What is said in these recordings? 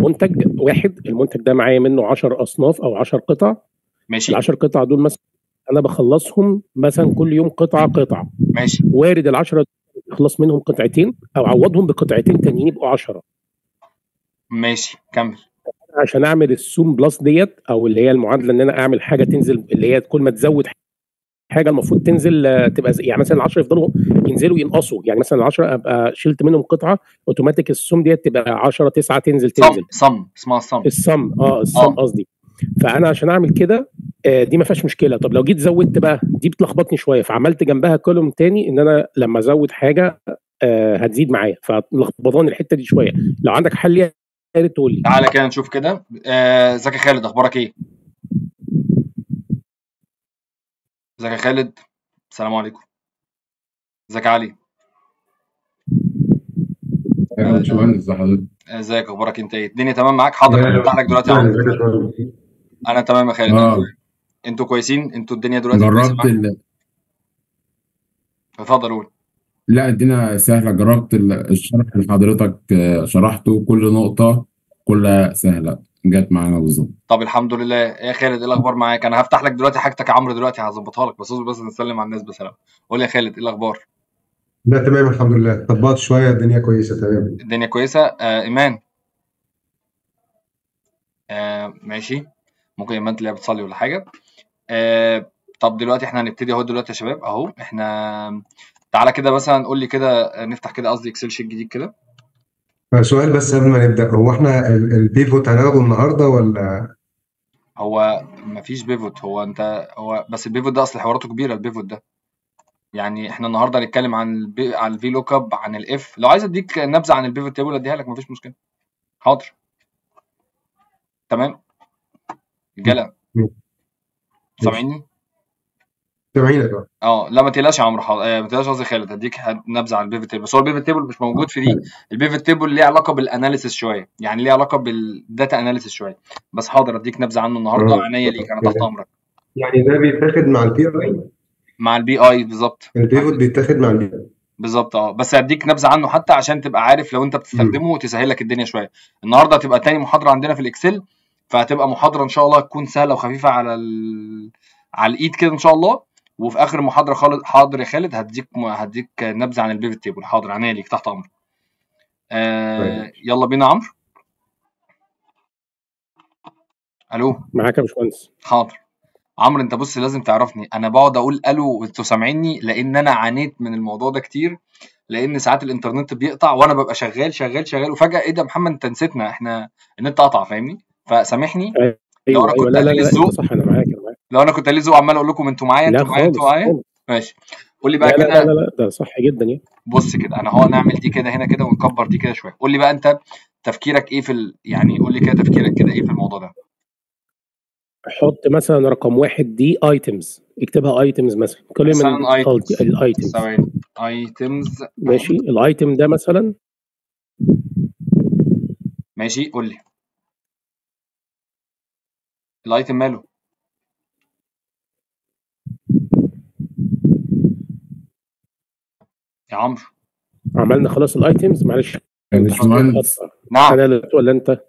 منتج واحد المنتج ده معايا منه 10 اصناف او 10 قطع ماشي ال 10 قطع دول مثلا انا بخلصهم مثلا كل يوم قطعه قطعه ماشي وارد ال 10 يخلص منهم قطعتين او اعوضهم بقطعتين تانيين يبقوا 10 ماشي كمل عشان اعمل السوم بلس ديت او اللي هي المعادله ان انا اعمل حاجه تنزل اللي هي كل ما تزود حاجه المفروض تنزل آه، تبقى زي يعني مثلا ال 10 يفضلوا ينزلوا ينقصوا يعني مثلا ال 10 ابقى شلت منهم قطعه اوتوماتيك السوم ديت تبقى 10 9 تنزل صم تنزل صم اسمها الصم الصم اه الصم آه. قصدي فانا عشان اعمل كده آه، دي ما فيهاش مشكله طب لو جيت زودت بقى دي بتلخبطني شويه فعملت جنبها كولوم تاني ان انا لما ازود حاجه آه، هتزيد معايا فلخبطاني الحته دي شويه لو عندك حل ليها يا ريت تقول لي تعالى كده نشوف كده آه، ازيك يا خالد اخبارك ايه ازيك يا خالد السلام عليكم ازيك يا علي يا باشمهندس ازي حضرتك ازيك اخبارك انت ايه الدنيا تمام معاك حاضر لا، هفتح لك دلوقتي يا يعني عمرو ازيك يا باشمهندس؟ انا تمام يا خالد أنا اه تمام. انتوا كويسين انتوا الدنيا دلوقتي كويسه جربت معاك ال... اتفضل قول لا الدنيا سهله جربت ال- الشرح اللي حضرتك آه، شرحته كل نقطه كلها سهله جت معانا بالظبط طب الحمد لله يا خالد ايه الاخبار معاك انا هفتح لك دلوقتي حاجتك يا عمرو دلوقتي هظبطها لك بس اصبر بس نسلم على الناس بسلام قول لي يا خالد ايه الاخبار لا تمام الحمد لله طبقت شويه الدنيا كويسه تمام الدنيا كويسه آه ايمان آه ماشي ممكن ايمان تلاقيها بتصلي ولا حاجه آه طب دلوقتي احنا هنبتدي اهو دلوقتي يا شباب اهو احنا تعالى كده مثلا قول لي كده آه، نفتح كده قصدي اكسل شيت جديد كده سؤال بس قبل ما نبدا هو احنا ال- البيفوت هناخده النهارده ولا هو مفيش بيفوت هو انت هو بس البيفوت ده اصل حواراته كبيره البيفوت ده يعني احنا النهارده هنتكلم عن البي... عن الفي لوك اب عن الاف لو عايز اديك نبذه عن البيفوت تيبل اديها لك مفيش مشكله حاضر تمام رجاله ماشي. سامعيني سامعينك اه اه لا ما تقلقش يا عمرو حاضر آه، ما تقلقش قصدي خالد هديك هد- نبذه عن البيفوت تيبل بس هو البيفوت تيبل مش موجود في دي البيفوت تيبل ليه علاقه بالاناليسيس شويه يعني ليه علاقه بالداتا اناليسيس شويه بس حاضر اديك نبذه عنه النهارده اه عينيا ليك انا تحت امرك يعني ده بيتاخد مع البي اي مع البي اي بالظبط البيفوت بيتاخد مع البي اي بالظبط اه بس هديك نبذه عنه حتى عشان تبقى عارف لو انت بتستخدمه وتسهل لك الدنيا شويه النهارده هتبقى تاني محاضره عندنا في الاكسل فهتبقى محاضره ان شاء الله تكون سهله وخفيفه على ال... على الايد كده ان شاء الله وفي اخر المحاضره خالد حاضر يا خالد هديك هديك نبذه عن البيفت تيبل حاضر عينيا ليك تحت امرك آه طيب يلا بينا يا عمرو الو معاك يا باشمهندس حاضر عمرو انت بص لازم تعرفني انا بقعد اقول الو وانتوا سامعيني لان انا عانيت من الموضوع ده كتير لان ساعات الانترنت بيقطع وانا ببقى شغال شغال شغال وفجاه ايه ده محمد انت نسيتنا احنا النت قطع فاهمني فسامحني لو ايوه انا ايوه كنت لا لا قليل لا انت الذوق صح انا معاك انا معاك لو انا كنت قليل الذوق عمال اقول لكم انتوا معايا لا انتوا معايا انتوا خالص معايا خالص ماشي قول لي بقى لا لا لا كده لا لا ده صح جدا يعني بص كده انا هو نعمل دي كده هنا كده ونكبر دي كده شويه قول لي بقى انت تفكيرك ايه في ال... يعني قول لي كده تفكيرك كده ايه في الموضوع ده حط مثلا رقم واحد دي ايتمز اكتبها ايتمز مثلا كل من مثلا ايتمز الايتمز ثواني ايتمز ماشي الايتم ده مثلا ماشي قول لي الايتم ماله يا عمرو عملنا خلاص الايتمز معلش يا انت باشمهندس نعم انا اللي ولا انت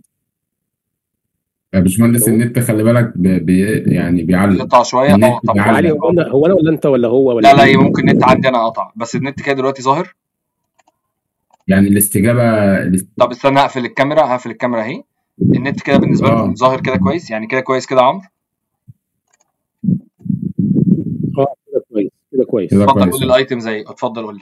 يا باشمهندس الو النت خلي بالك بي بي يعني بيعلق بيقطع شويه اه النت طب علي بيعلق هو انا هو انا ولا انت ولا هو ولا لا لا مين ممكن النت عندي انا قطع بس النت كده دلوقتي ظاهر يعني الاستجابه الاست... طب استنى هقفل الكاميرا هقفل الكاميرا اهي النت كده بالنسبه لكم اه ظاهر كده كويس يعني كده كويس كده يا عمرو اه كده كويس كده كويس كده اتفضل كويس قول لي الايتم زي اتفضل قول لي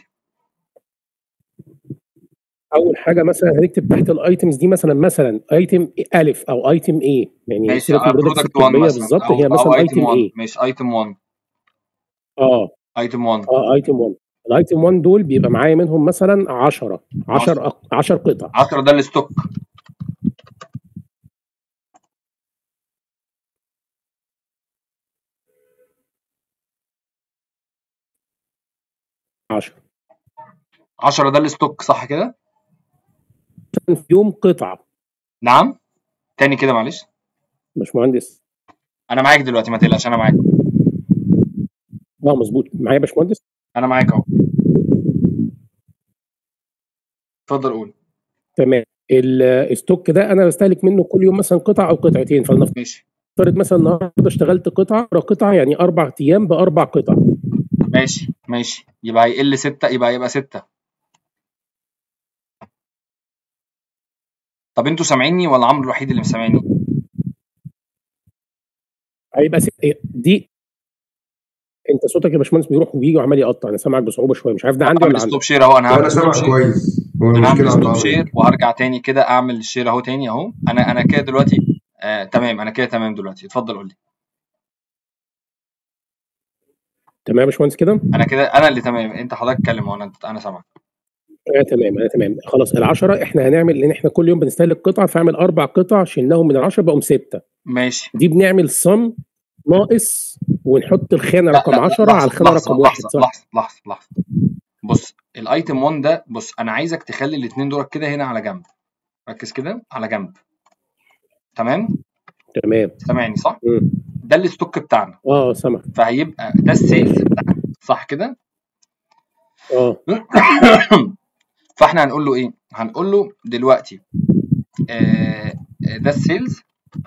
اول حاجه مثلا هنكتب تحت الايتمز دي مثلا مثلا ايتم الف او ايتم ايه يعني ماشي سيبك من البرودكتس برودكت 1 الطبيه مثلا بالظبط او هي او مثلا ايتم ايتم 1 ايه ماشي ايتم 1 اه ايتم 1 اه ايتم 1 الايتم 1 دول بيبقى معايا منهم مثلا 10 10 10 10 قطع 10 ده الستوك 10 10 ده الستوك صح كده في يوم قطعه نعم تاني كده معلش باشمهندس انا معاك دلوقتي ما تقلقش انا معاك اه مظبوط معايا يا باشمهندس انا معاك اهو اتفضل قول تمام الستوك ده انا بستهلك منه كل يوم مثلا قطعه او قطعتين فلنفترض ماشي مثلا النهارده اشتغلت قطعه قطعه يعني اربع ايام باربع قطع ماشي ماشي يبقى هيقل ستة يبقى يبقى ستة طب انتوا سامعيني ولا عمرو الوحيد اللي مش سامعني؟ هيبقى ست... دي انت صوتك يا باشمهندس بيروح وبيجي وعمال يقطع انا سامعك بصعوبه شويه مش عارف ده عندي هعمل ولا عندك ستوب شير اهو انا وانا هعمل ستوب سامع شير كويس هو انا هعمل المشكله عند ستوب عمرو شير وهرجع تاني كده اعمل الشير اهو تاني اهو انا انا كده دلوقتي آه تمام انا كده تمام دلوقتي اتفضل قول لي تمام يا باشمهندس كده انا كده انا اللي تمام انت حضرتك اتكلم وانا انا سامعك آه تمام انا تمام خلاص العشرة احنا هنعمل لان احنا كل يوم بنستهلك قطعه فاعمل اربع قطع شلناهم من العشرة بقوا سته ماشي دي بنعمل صم ناقص ونحط الخانه لا رقم لا لا 10 على لحظه الخانه لحظه رقم واحد لحظه صح؟ لحظه لحظه لحظه بص الايتم 1 ده بص انا عايزك تخلي الاثنين دول كده هنا على جنب ركز كده على جنب تمام تمام سامعني صح مم. ده الستوك بتاعنا اه سامع فهيبقى ده السيلز بتاعنا صح كده اه فاحنا هنقول له ايه هنقول له دلوقتي آه آه، ده السيلز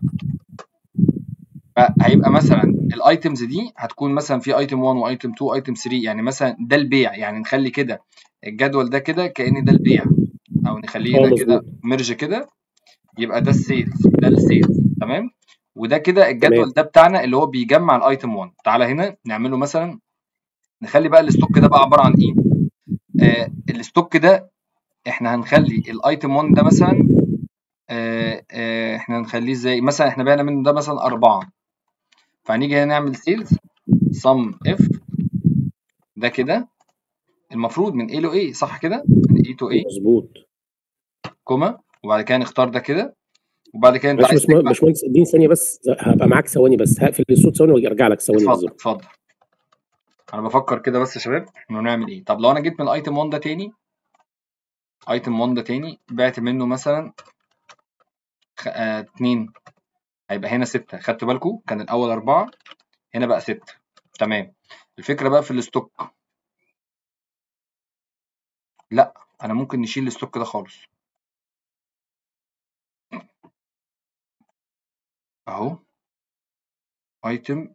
فهيبقى مثلا الايتمز دي هتكون مثلا في ايتم 1 وايتم 2 وايتم 3 يعني مثلا ده البيع يعني نخلي كده الجدول ده كده كأن ده البيع او نخليه اه ده كده مظبوط ميرج كده يبقى ده السيلز ده السيلز تمام وده كده الجدول تمام ده بتاعنا اللي هو بيجمع الايتم 1 تعالى هنا نعمله مثلا نخلي بقى الستوك ده بقى عباره عن ايه آه الستوك ده احنا هنخلي الايتم 1 ده مثلا آه آه احنا هنخليه ازاي مثلا احنا بعنا منه ده مثلا أربعة فهنيجي هنا نعمل سيلز sum if ده كده المفروض من A ل A صح كده من A to A مظبوط كوما وبعد كده نختار ده كده وبعد كده انت معلش عايز باشمهندس تجمع باشمهندس اديني ثانيه بس هبقى معاك ثواني بس هقفل الصوت ثواني وارجع لك ثواني اتفضل بالظبط اتفضل انا بفكر كده بس يا شباب انه نعمل ايه طب لو انا جيت من الايتم 1 ده تاني ايتم 1 ده تاني بعت منه مثلا خ... آه... 2 هيبقى هنا 6 خدتوا بالكم كان الاول 4 هنا بقى 6 تمام الفكره بقى في الستوك لا انا ممكن نشيل الستوك ده خالص اهو ايتم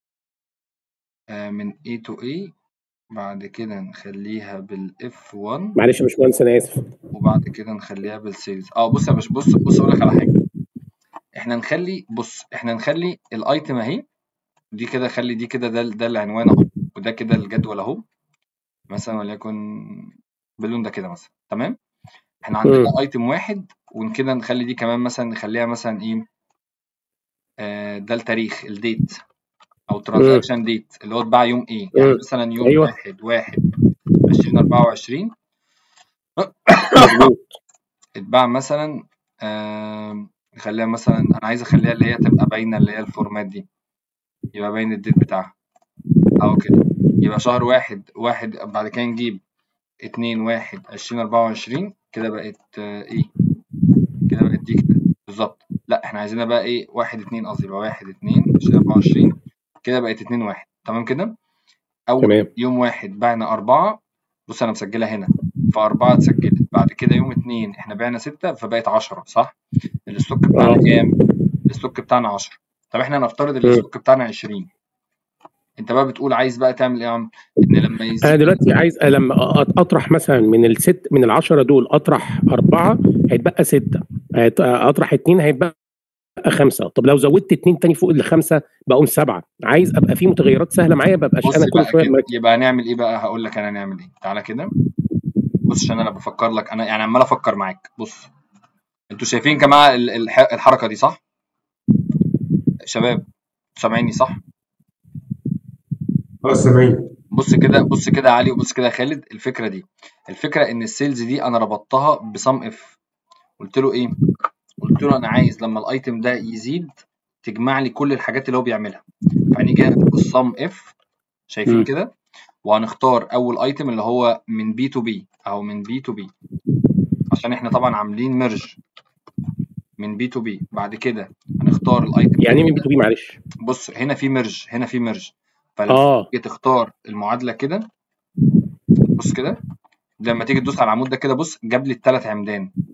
من A to A بعد كده نخليها بالاف 1 معلش يا باشمهندس انا اسف وبعد كده نخليها بالسيلز اه بص يا باشا بص بص اقول لك على حاجه احنا نخلي بص احنا نخلي الايتم اهي دي كده خلي دي كده ده ده العنوان اهو وده كده الجدول اهو مثلا وليكن باللون ده كده مثلا تمام احنا مم. عندنا ايتم واحد وكده نخلي دي كمان مثلا نخليها مثلا ايه آه ده التاريخ الديت او مم. ترانزاكشن ديت اللي هو اتباع يوم ايه يعني مم. مثلا يوم ايوه واحد واحد 2024 مظبوط اتباع مثلا آم، نخليها مثلا انا عايز اخليها اللي هي تبقى باينه اللي هي الفورمات دي يبقى باين الديت بتاعها اهو كده يبقى شهر واحد واحد بعد كده نجيب اتنين واحد عشرين أربعة وعشرين كده بقت آه، ايه كده بقت دي كده بالظبط لا احنا عايزينها بقى ايه واحد اتنين قصدي يبقى واحد اتنين عشرين أربعة وعشرين كده بقت اتنين واحد تمام كده أول تمام يوم واحد بعنا أربعة بص أنا مسجلها هنا فأربعة اتسجلت بعد كده يوم اتنين احنا بعنا ستة فبقت عشرة صح؟ الستوك بتاعنا اه كام؟ الستوك بتاعنا عشرة طب احنا نفترض مم. الستوك بتاعنا عشرين انت بقى بتقول عايز بقى تعمل ايه يا عم؟ ان لما انا يزيد دلوقتي عايز لما أ- اطرح مثلا من الست من العشرة دول اطرح اربعة هيتبقى ستة هيت- اطرح اتنين هيتبقى خمسة طب لو زودت اتنين تاني فوق الخمسة بقوم سبعة عايز ابقى في متغيرات سهلة معايا ببقاش بص انا كل بقى شوية كده مركز يبقى هنعمل ايه بقى؟ هقول لك انا هنعمل ايه تعالى كده بص عشان انا بفكر لك انا يعني عمال افكر معاك بص انتوا شايفين يا جماعه ال- الح- الحركه دي صح؟ شباب سامعيني صح؟ اه سامعين بص كده بص كده يا علي وبص كده يا خالد الفكره دي الفكره ان السيلز دي انا ربطتها بصم اف قلت له ايه قلت له انا عايز لما الايتم ده يزيد تجمع لي كل الحاجات اللي هو بيعملها فهنيجي هنا في الصم اف شايفين مم. كده وهنختار اول ايتم اللي هو من بي تو بي او من بي تو بي عشان احنا طبعا عاملين ميرج من بي تو بي بعد كده هنختار الايتم يعني ده ايه من بي كده تو بي معلش بص هنا في ميرج هنا في ميرج فلما اه تيجي تختار المعادله كده بص كده لما تيجي تدوس على العمود ده كده بص جاب لي الثلاث عمدان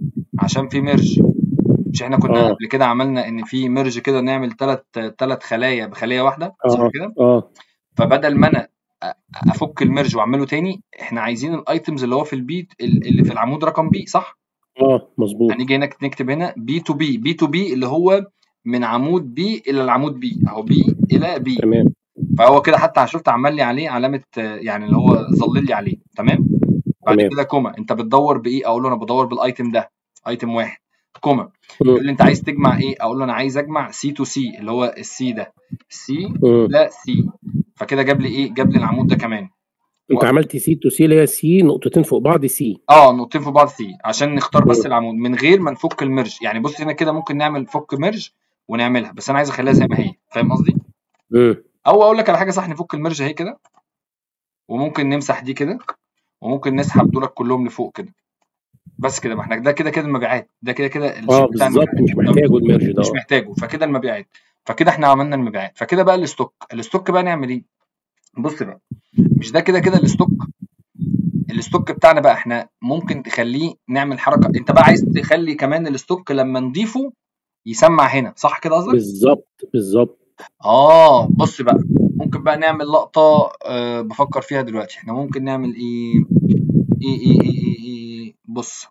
عشان في ميرج مش احنا كنا اه قبل كده عملنا ان في ميرج كده نعمل ثلاث ثلاث خلايا بخليه واحده صح اه كده اه فبدل ما انا أ- افك الميرج واعمله تاني احنا عايزين الايتمز اللي هو في البيت اللي في العمود رقم بي صح اه مظبوط هنيجي هنا نكتب هنا بي تو بي بي تو بي اللي هو من عمود بي الى العمود بي اهو بي الى بي تمام فهو كده حتى شفت عمل لي عليه علامه آه، يعني اللي هو ظلل لي عليه تمام بعد تمام كده كوما انت بتدور بايه اقول له انا بدور بالايتم ده ايتم واحد كوما مم. يقول لي انت عايز تجمع ايه اقول له انا عايز اجمع سي تو سي اللي هو السي ده سي مم. ده سي فكده جاب لي ايه جاب لي العمود ده كمان انت و... عملت سي تو سي اللي هي سي نقطتين فوق بعض سي اه نقطتين في بعض سي عشان نختار بس مم. العمود من غير ما نفك الميرج يعني بص هنا كده ممكن نعمل فك ميرج ونعملها بس انا عايز اخليها زي ما هي فاهم قصدي مم. او اقول لك على حاجه صح نفك الميرج اهي كده وممكن نمسح دي كده وممكن نسحب دولك كلهم لفوق كده بس كده ما احنا ده كده كده المبيعات ده كده كده اه الشيت بتاع بالظبط المبيعات مش محتاجه الميرج ده مش اه محتاجه فكده المبيعات فكده احنا عملنا المبيعات فكده بقى الستوك الستوك بقى نعمل ايه بص بقى مش ده كده كده الستوك الستوك بتاعنا بقى احنا ممكن تخليه نعمل حركه انت بقى عايز تخلي كمان الستوك لما نضيفه يسمع هنا صح كده قصدك بالظبط بالظبط اه بص بقى ممكن بقى نعمل لقطه أه بفكر فيها دلوقتي احنا ممكن نعمل ايه ايه ايه ايه, إيه, إيه. بص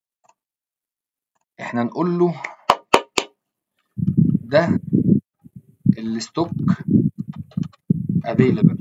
احنا نقول له ده الستوك available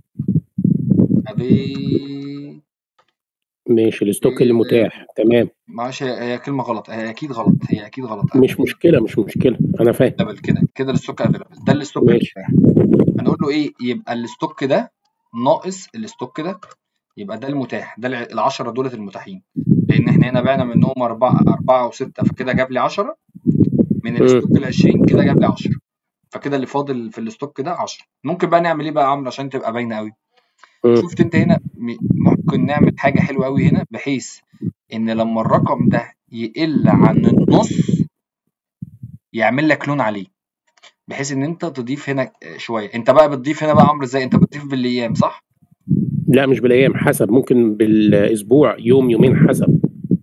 available ماشي الستوك اللي متاح تمام معلش هي هي كلمة غلط هي أكيد غلط هي أكيد غلط مش مشكله مش مشكله انا فاهم available كده كده الستوك available ده الستوك ماشي المتاح هنقول له إيه يبقى الستوك ده ناقص الستوك ده يبقى ده المتاح ده الع- العشرة دولت المتاحين لأن إحنا هنا بعنا منهم أربعة أربعة وستة فكده جاب لي عشرة من مم. الستوك العشرين كده جاب لي عشرة فكده اللي فاضل في الستوك ده 10 ممكن بقى نعمل ايه بقى يا عمرو عشان تبقى باينه قوي مم. شفت انت هنا م- ممكن نعمل حاجه حلوه قوي هنا بحيث ان لما الرقم ده يقل عن النص يعمل لك لون عليه بحيث ان انت تضيف هنا شويه انت بقى بتضيف هنا بقى عمرو ازاي انت بتضيف بالايام صح لا مش بالايام حسب ممكن بالاسبوع يوم يومين حسب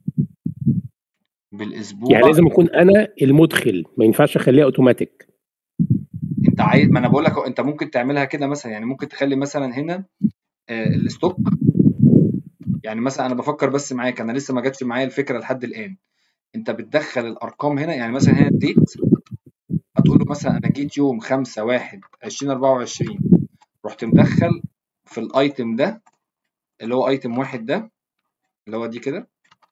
بالاسبوع يعني لازم اكون انا المدخل ما ينفعش اخليها اوتوماتيك انت عايز ما انا بقول لك انت ممكن تعملها كده مثلا يعني ممكن تخلي مثلا هنا آه، الستوك يعني مثلا انا بفكر بس معاك انا لسه ما جاتش معايا الفكره لحد الان انت بتدخل الارقام هنا يعني مثلا هنا الديت هتقول له مثلا انا جيت يوم 5 1 2024 رحت مدخل في الايتم ده اللي هو ايتم واحد ده اللي هو دي كده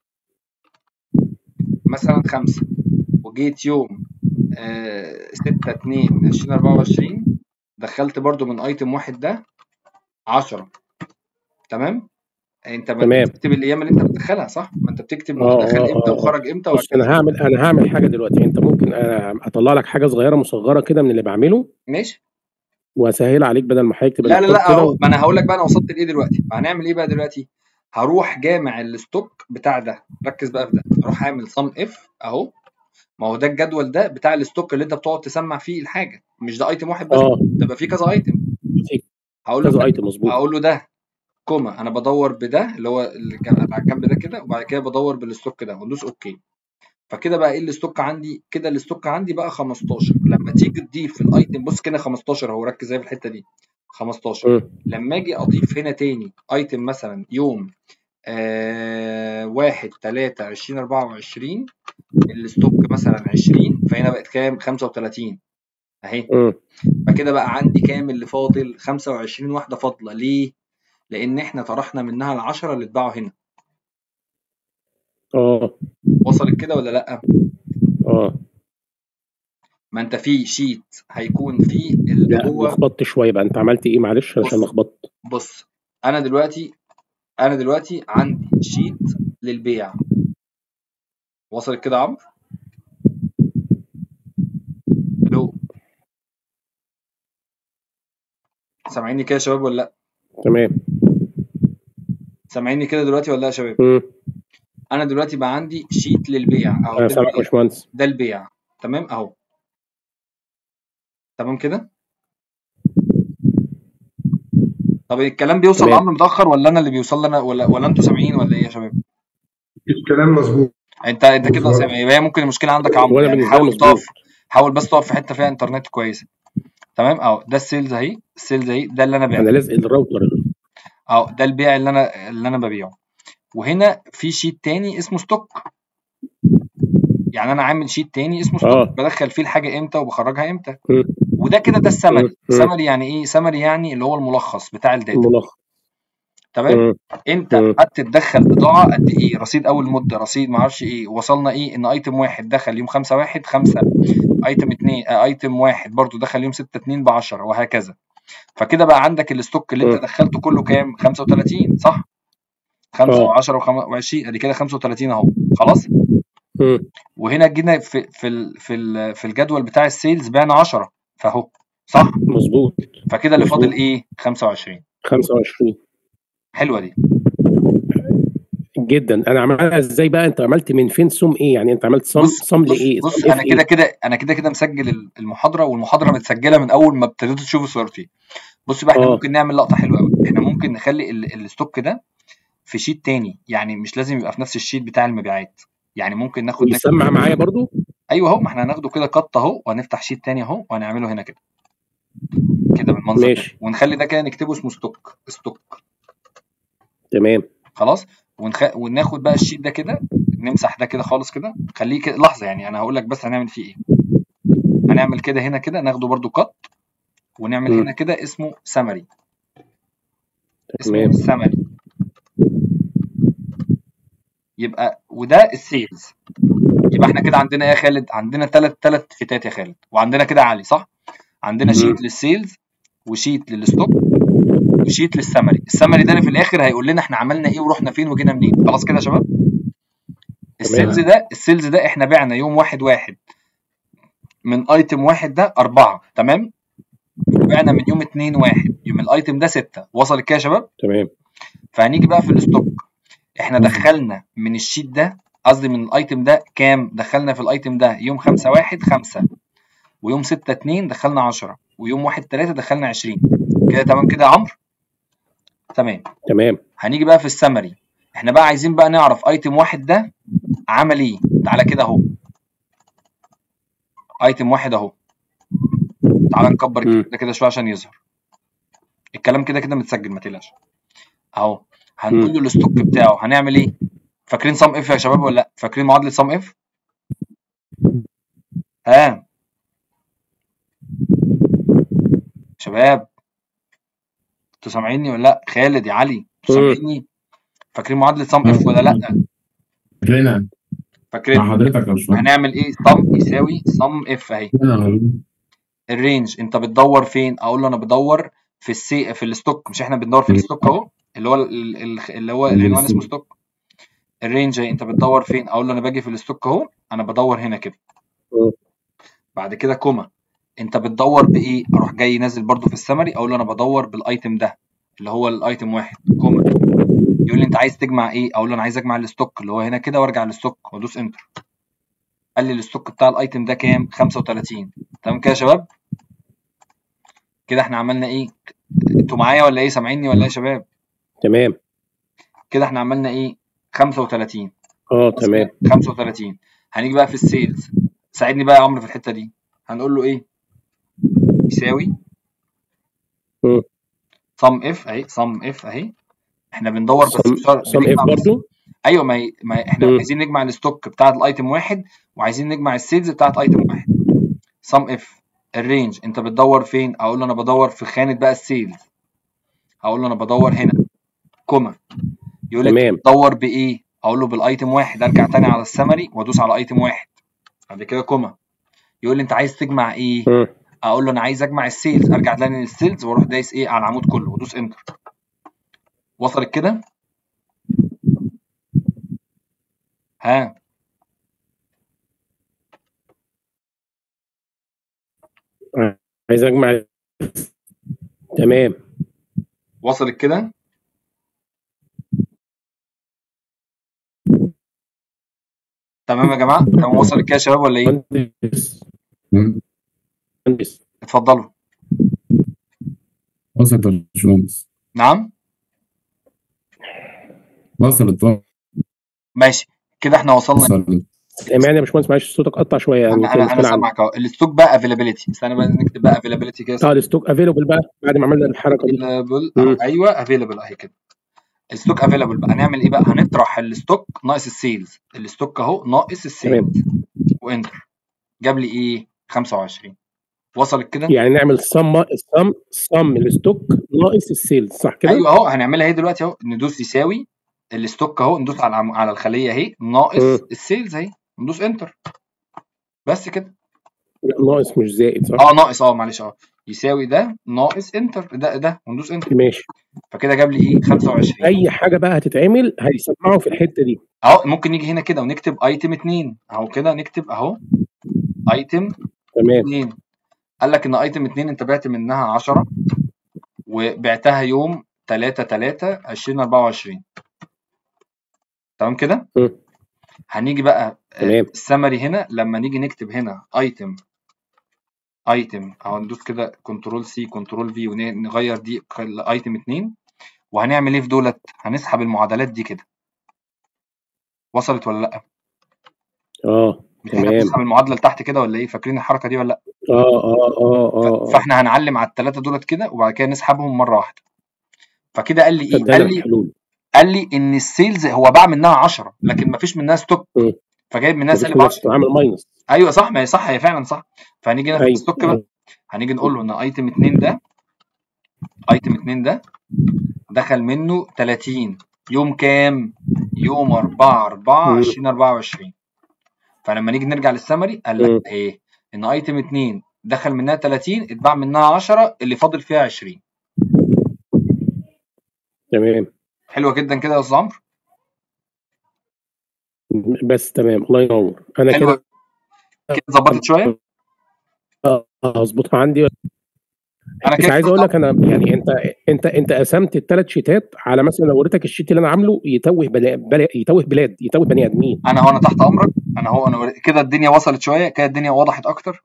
مثلا 5 وجيت يوم آه 6 2 2024 دخلت برضو من ايتم واحد ده 10 تمام انت ما تمام. بتكتب الايام اللي انت بتدخلها صح ما انت بتكتب اه، دخل اه، امتى اه. وخرج امتى بص انا هعمل انا هعمل حاجه دلوقتي انت ممكن أنا اطلع لك حاجه صغيره مصغره كده من اللي بعمله ماشي واسهل عليك بدل ما حضرتك تبقى لا لا مكتوب لا كده اهو ما انا هقول لك بقى انا وصلت لايه دلوقتي هنعمل ايه بقى دلوقتي هروح جامع الستوك بتاع ده ركز بقى في ده اروح اعمل صم اف اهو ما هو ده الجدول ده بتاع الستوك اللي انت بتقعد تسمع فيه الحاجه مش ده ايتم واحد بس اه ده بقى فيه كذا ايتم في هقول له كذا ده ايتم مظبوط هقول له ده كوما انا بدور بده اللي هو اللي كان على الجنب ده كده وبعد كده بدور بالستوك ده وندوس اوكي فكده بقى ايه الستوك عندي كده الستوك عندي بقى 15 لما تيجي تضيف الايتم بص كده 15 اهو ركز زي في الحته دي 15 مم. لما اجي اضيف هنا تاني ايتم مثلا يوم آه واحد تلاتة عشرين أربعة وعشرين الستوك مثلا عشرين فهنا بقت كام؟ خمسة وتلاتين أهي مم. فكده بقى عندي كام اللي فاضل؟ خمسة وعشرين واحدة فاضلة ليه؟ لأن إحنا طرحنا منها العشرة اللي اتباعوا هنا اه وصلت كده ولا لأ؟ اه ما أنت في شيت هيكون فيه اللي لا هو لخبطت شويه بقى انت عملت ايه معلش عشان بص. لخبطت بص أنا دلوقتي أنا دلوقتي عندي شيت للبيع وصلت كده يا عمرو؟ الو سامعيني كده يا شباب ولا لا تمام سامعيني كده دلوقتي ولا لا يا شباب مم. انا دلوقتي بقى عندي شيت للبيع اهو انا ده سامعك يا البيع. باشمهندس ده البيع تمام اهو تمام كده طب الكلام بيوصل تمام. لعمرو متاخر ولا انا اللي بيوصل لنا ولا ولا انتوا سامعين ولا ايه يا شباب الكلام مظبوط انت انت كده بالظبط. سامع يبقى هي ممكن المشكله عندك يا عمرو وانا يعني بالنسبه لي حاول مظبوط تقف حاول بس تقف في حته فيها انترنت كويسه تمام اهو ده السيلز اهي السيلز اهي ده اللي انا انا بعته لازق الراوتر اهو ده البيع اللي انا اللي انا ببيعه وهنا في شيت تاني اسمه ستوك يعني انا عامل شيت تاني اسمه ستوك اه بدخل فيه الحاجه امتى وبخرجها امتى مم. وده كده ده السمري مم. مم. السمري يعني ايه سمري يعني اللي هو الملخص بتاع الداتا ملخص تمام مم. انت مم. قعدت تدخل بضاعه قد ايه رصيد اول مده رصيد ما اعرفش ايه وصلنا ايه ان ايتم واحد دخل يوم 5 1 5 ايتم 2 آه ايتم واحد برضو دخل يوم 6 2 ب 10 وهكذا فكده بقى عندك الستوك اللي انت مم. دخلته كله كام 35 صح 5 اه و10 و20 ادي كده 35 اهو خلاص مم. وهنا جينا في في ال في ال في الجدول بتاع السيلز بعنا 10 فاهو صح مظبوط فكده اللي فاضل مظبوط ايه 25 25 حلوه دي جدا انا عملها ازاي بقى انت عملت من فين سم ايه يعني انت عملت صم بص صم بص لايه بص صم اف انا كده ايه كده انا كده كده مسجل المحاضره والمحاضره متسجله من اول ما ابتديتوا تشوفوا صورتي بص بقى احنا اه ممكن نعمل لقطه حلوه قوي احنا ممكن نخلي ال- الستوك ده في شيت تاني يعني مش لازم يبقى في نفس الشيت بتاع المبيعات يعني ممكن ناخد ده ويسمع معايا برضو ايوه اهو ما احنا هناخده كده قط اهو وهنفتح شيت تاني اهو وهنعمله هنا كده كده بالمنظر ده ماشي ونخلي ده كده نكتبه اسمه ستوك ستوك تمام خلاص ونخ... وناخد بقى الشيت ده كده نمسح ده كده خالص كده خليه كده لحظه يعني انا هقول لك بس هنعمل فيه ايه هنعمل كده هنا كده ناخده برضو قط ونعمل مم. هنا كده اسمه سمري اسمه تمام سمري يبقى وده السيلز يبقى احنا كده عندنا ايه يا خالد عندنا ثلاث ثلاث شيتات يا خالد وعندنا كده علي صح عندنا مم. شيت للسيلز وشيت للستوك وشيت للسمري السمري ده اللي في الاخر هيقول لنا احنا عملنا ايه ورحنا فين وجينا منين خلاص كده يا شباب السيلز تمام ده السيلز ده احنا بعنا يوم واحد واحد من ايتم واحد ده أربعة تمام وبعنا من يوم اتنين واحد يوم الايتم ده ستة وصل كده يا شباب تمام فهنيجي بقى في الستوك احنا دخلنا من الشيت ده قصدي من الايتم ده كام دخلنا في الايتم ده يوم خمسة واحد خمسة ويوم ستة اتنين دخلنا عشرة ويوم واحد تلاتة دخلنا عشرين كده تمام كده يا عمرو تمام تمام هنيجي بقى في السمري احنا بقى عايزين بقى نعرف ايتم واحد ده عمل ايه تعالى كده اهو ايتم واحد اهو تعالى نكبر مم. الكلام ده كده شويه عشان يظهر الكلام كده كده متسجل ما تقلقش اهو هنقول مم. له الستوك بتاعه هنعمل ايه فاكرين صم اف يا شباب ولا لا فاكرين معادله صم اف ها شباب انتوا سامعيني ولا لا خالد يا علي انتوا مم. سامعيني فاكرين معادله صم اف ولا لا هنا فاكرين مع حضرتك يا باشمهندس هنعمل ايه صم يساوي صم اف اهي هنا الرينج انت بتدور فين اقول له انا بدور في السي في الستوك مش احنا بندور في الستوك اهو اللي هو ال- ال- اللي هو العنوان اسمه ستوك الرينج اهي انت بتدور فين اقول له انا باجي في الستوك اهو انا بدور هنا كده مم. بعد كده كوما انت بتدور بايه اروح جاي نازل برضو في السمري اقول له انا بدور بالايتم ده اللي هو الايتم واحد كوما يقول لي انت عايز تجمع ايه اقول له انا عايز اجمع الستوك اللي هو هنا كده وارجع للستوك وادوس انتر قال لي الستوك بتاع الايتم ده كام 35 تمام كده يا شباب كده احنا عملنا ايه انتوا معايا ولا ايه سامعيني ولا ايه يا شباب تمام كده احنا عملنا ايه 35 اه خلاص تمام كده 35 هنيجي بقى في السيلز ساعدني بقى يا عمرو في الحته دي هنقول له ايه يساوي مم. صم اف اهي صم اف اهي احنا بندور بس صم بسرعة- صم اف بنجمع بس برضو ايوه ما, ي... ما ي- احنا مم. عايزين نجمع الستوك بتاعت الايتم واحد وعايزين نجمع السيلز بتاعت ايتم واحد صم اف الرينج انت بتدور فين اقول له انا بدور في خانه بقى السيلز هقول له انا بدور هنا كوما يقول لي انت تمام بتدور بايه اقول له بالايتم واحد ارجع تاني على السمري وادوس على ايتم واحد بعد كده كوما يقول لي انت عايز تجمع ايه مم. اقول له انا عايز اجمع السيلز ارجع تاني للسيلز واروح دايس ايه على العمود كله وادوس انتر وصلت كده ها عايز اجمع تمام وصلت كده تمام يا جماعه تمام وصلت كده يا شباب ولا ايه مهندس مم. مهندس اتفضلوا وصلت يا باشمهندس نعم وصلت ماشي كده احنا وصلنا وصل سامعني يا باشمهندس معلش صوتك قطع شويه يعني انا في انا انا مشكله عندي سامعك اهو الستوك بقى افيلابيلتي استنى بقى نكتب بقى افيلابيلتي كده اه الستوك افيلبل بقى بعد ما عملنا الحركه دي افيلابل مم. ايوه افيلابل اهي كده الستوك افيلابل بقى نعمل ايه بقى هنطرح الستوك ناقص السيلز الستوك اهو ناقص تمام السيلز وانتر جاب لي ايه 25 وصلت كده يعني نعمل صم الصم صم الستوك ناقص السيلز صح كده؟ ايوه اهو هنعملها اهي دلوقتي اهو ندوس يساوي الستوك اهو ندوس على العم- على الخليه اهي ناقص مم. السيلز اهي ندوس انتر بس كده لا ناقص مش زائد صح؟ اه ناقص اه معلش اه يساوي ده ناقص انتر ده ده وندوس انتر ماشي فكده جاب لي ايه 25 اي حاجه بقى هتتعمل هيسمعوا في الحته دي اهو ممكن نيجي هنا كده ونكتب ايتم 2 اهو كده نكتب اهو ايتم تمام 2 قال لك ان ايتم 2 انت بعت منها 10 وبعتها يوم 3 3 2024 تمام كده مم. هنيجي بقى تمام. السمري هنا لما نيجي نكتب هنا ايتم ايتم اهو ندوس كده كنترول سي كنترول في ونغير دي لايتم 2 وهنعمل ايه في دولت هنسحب المعادلات دي كده وصلت ولا لا اه مش احنا تمام بنسحب المعادله لتحت كده ولا ايه فاكرين الحركه دي ولا لا اه اه اه اه ف- اه فاحنا هنعلم على الثلاثه دولت كده وبعد كده نسحبهم مره واحده فكده قال لي ايه صدقني قال لي الحلول قال لي ان السيلز هو باع منها 10 لكن ما فيش منها ستوك مم. فجايب منها مفيش سالب منها 10 عامل ماينس ايوه صح ما هي صح هي فعلا صح فهنيجي هنا في ايوه الستوك بقى هنيجي نقول له ان ايتم 2 ده ايتم 2 ده دخل منه 30 يوم كام؟ يوم 4 4 مم. 2024 فلما نيجي نرجع للسمري قال مم. لك ايه؟ ان ايتم 2 دخل منها 30 اتباع منها 10 اللي فاضل فيها 20 تمام حلوه جدا كده يا استاذ عمرو بس تمام الله ينور انا حلوه كده كده ظبطت شويه آه، هظبطها عندي انا بس كده عايز اقول لك انا يعني انت انت انت قسمت الثلاث شيتات على مثلا لو وريتك الشيت اللي انا عامله يتوه بلا بلا يتوه بلاد يتوه بني ادمين انا هو انا تحت امرك انا هو انا ور- كده الدنيا وصلت شويه كده الدنيا وضحت اكتر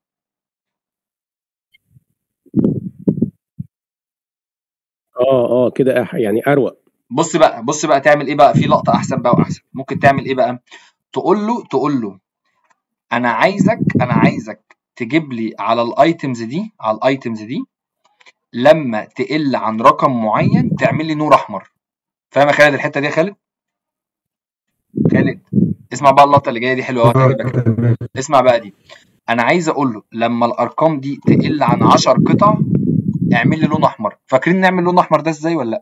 اه اه كده أح- يعني اروق بص بقى بص بقى تعمل ايه بقى في لقطه احسن بقى واحسن ممكن تعمل ايه بقى تقول له تقول له انا عايزك انا عايزك تجيب لي على الايتمز دي على الايتمز دي لما تقل عن رقم معين تعمل لي نور احمر فاهم يا خالد الحته دي يا خالد خالد اسمع بقى اللقطه اللي جايه دي حلوه قوي اه هتعجبك تمام اسمع بقى دي انا عايز اقول له لما الارقام دي تقل عن 10 قطع اعمل لي لون احمر فاكرين نعمل لون احمر ده ازاي ولا لا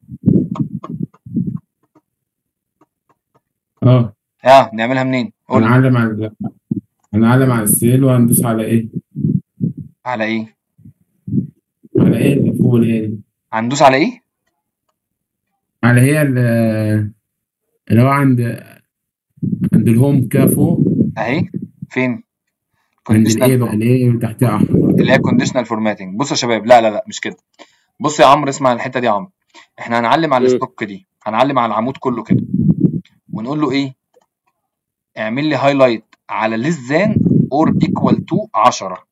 اه اه نعملها منين قول لي هنعلم على هنعلم على السيل وهندوس على ايه؟ على ايه على ايه اللي فوق الايه دي؟ هندوس على ايه على هي ال- اللي هو عند عند الهوم كده فوق اهي فين عند الايه كونديشنال بقى الايه اللي تحتها احمر اللي هي كونديشنال فورماتنج بص يا شباب لا لا لا مش كده بص يا عمرو اسمع الحته دي يا عمرو احنا هنعلم على مم. الستوك دي هنعلم على العمود كله كده ونقول له ايه اعمل لي هايلايت على less than or equal to 10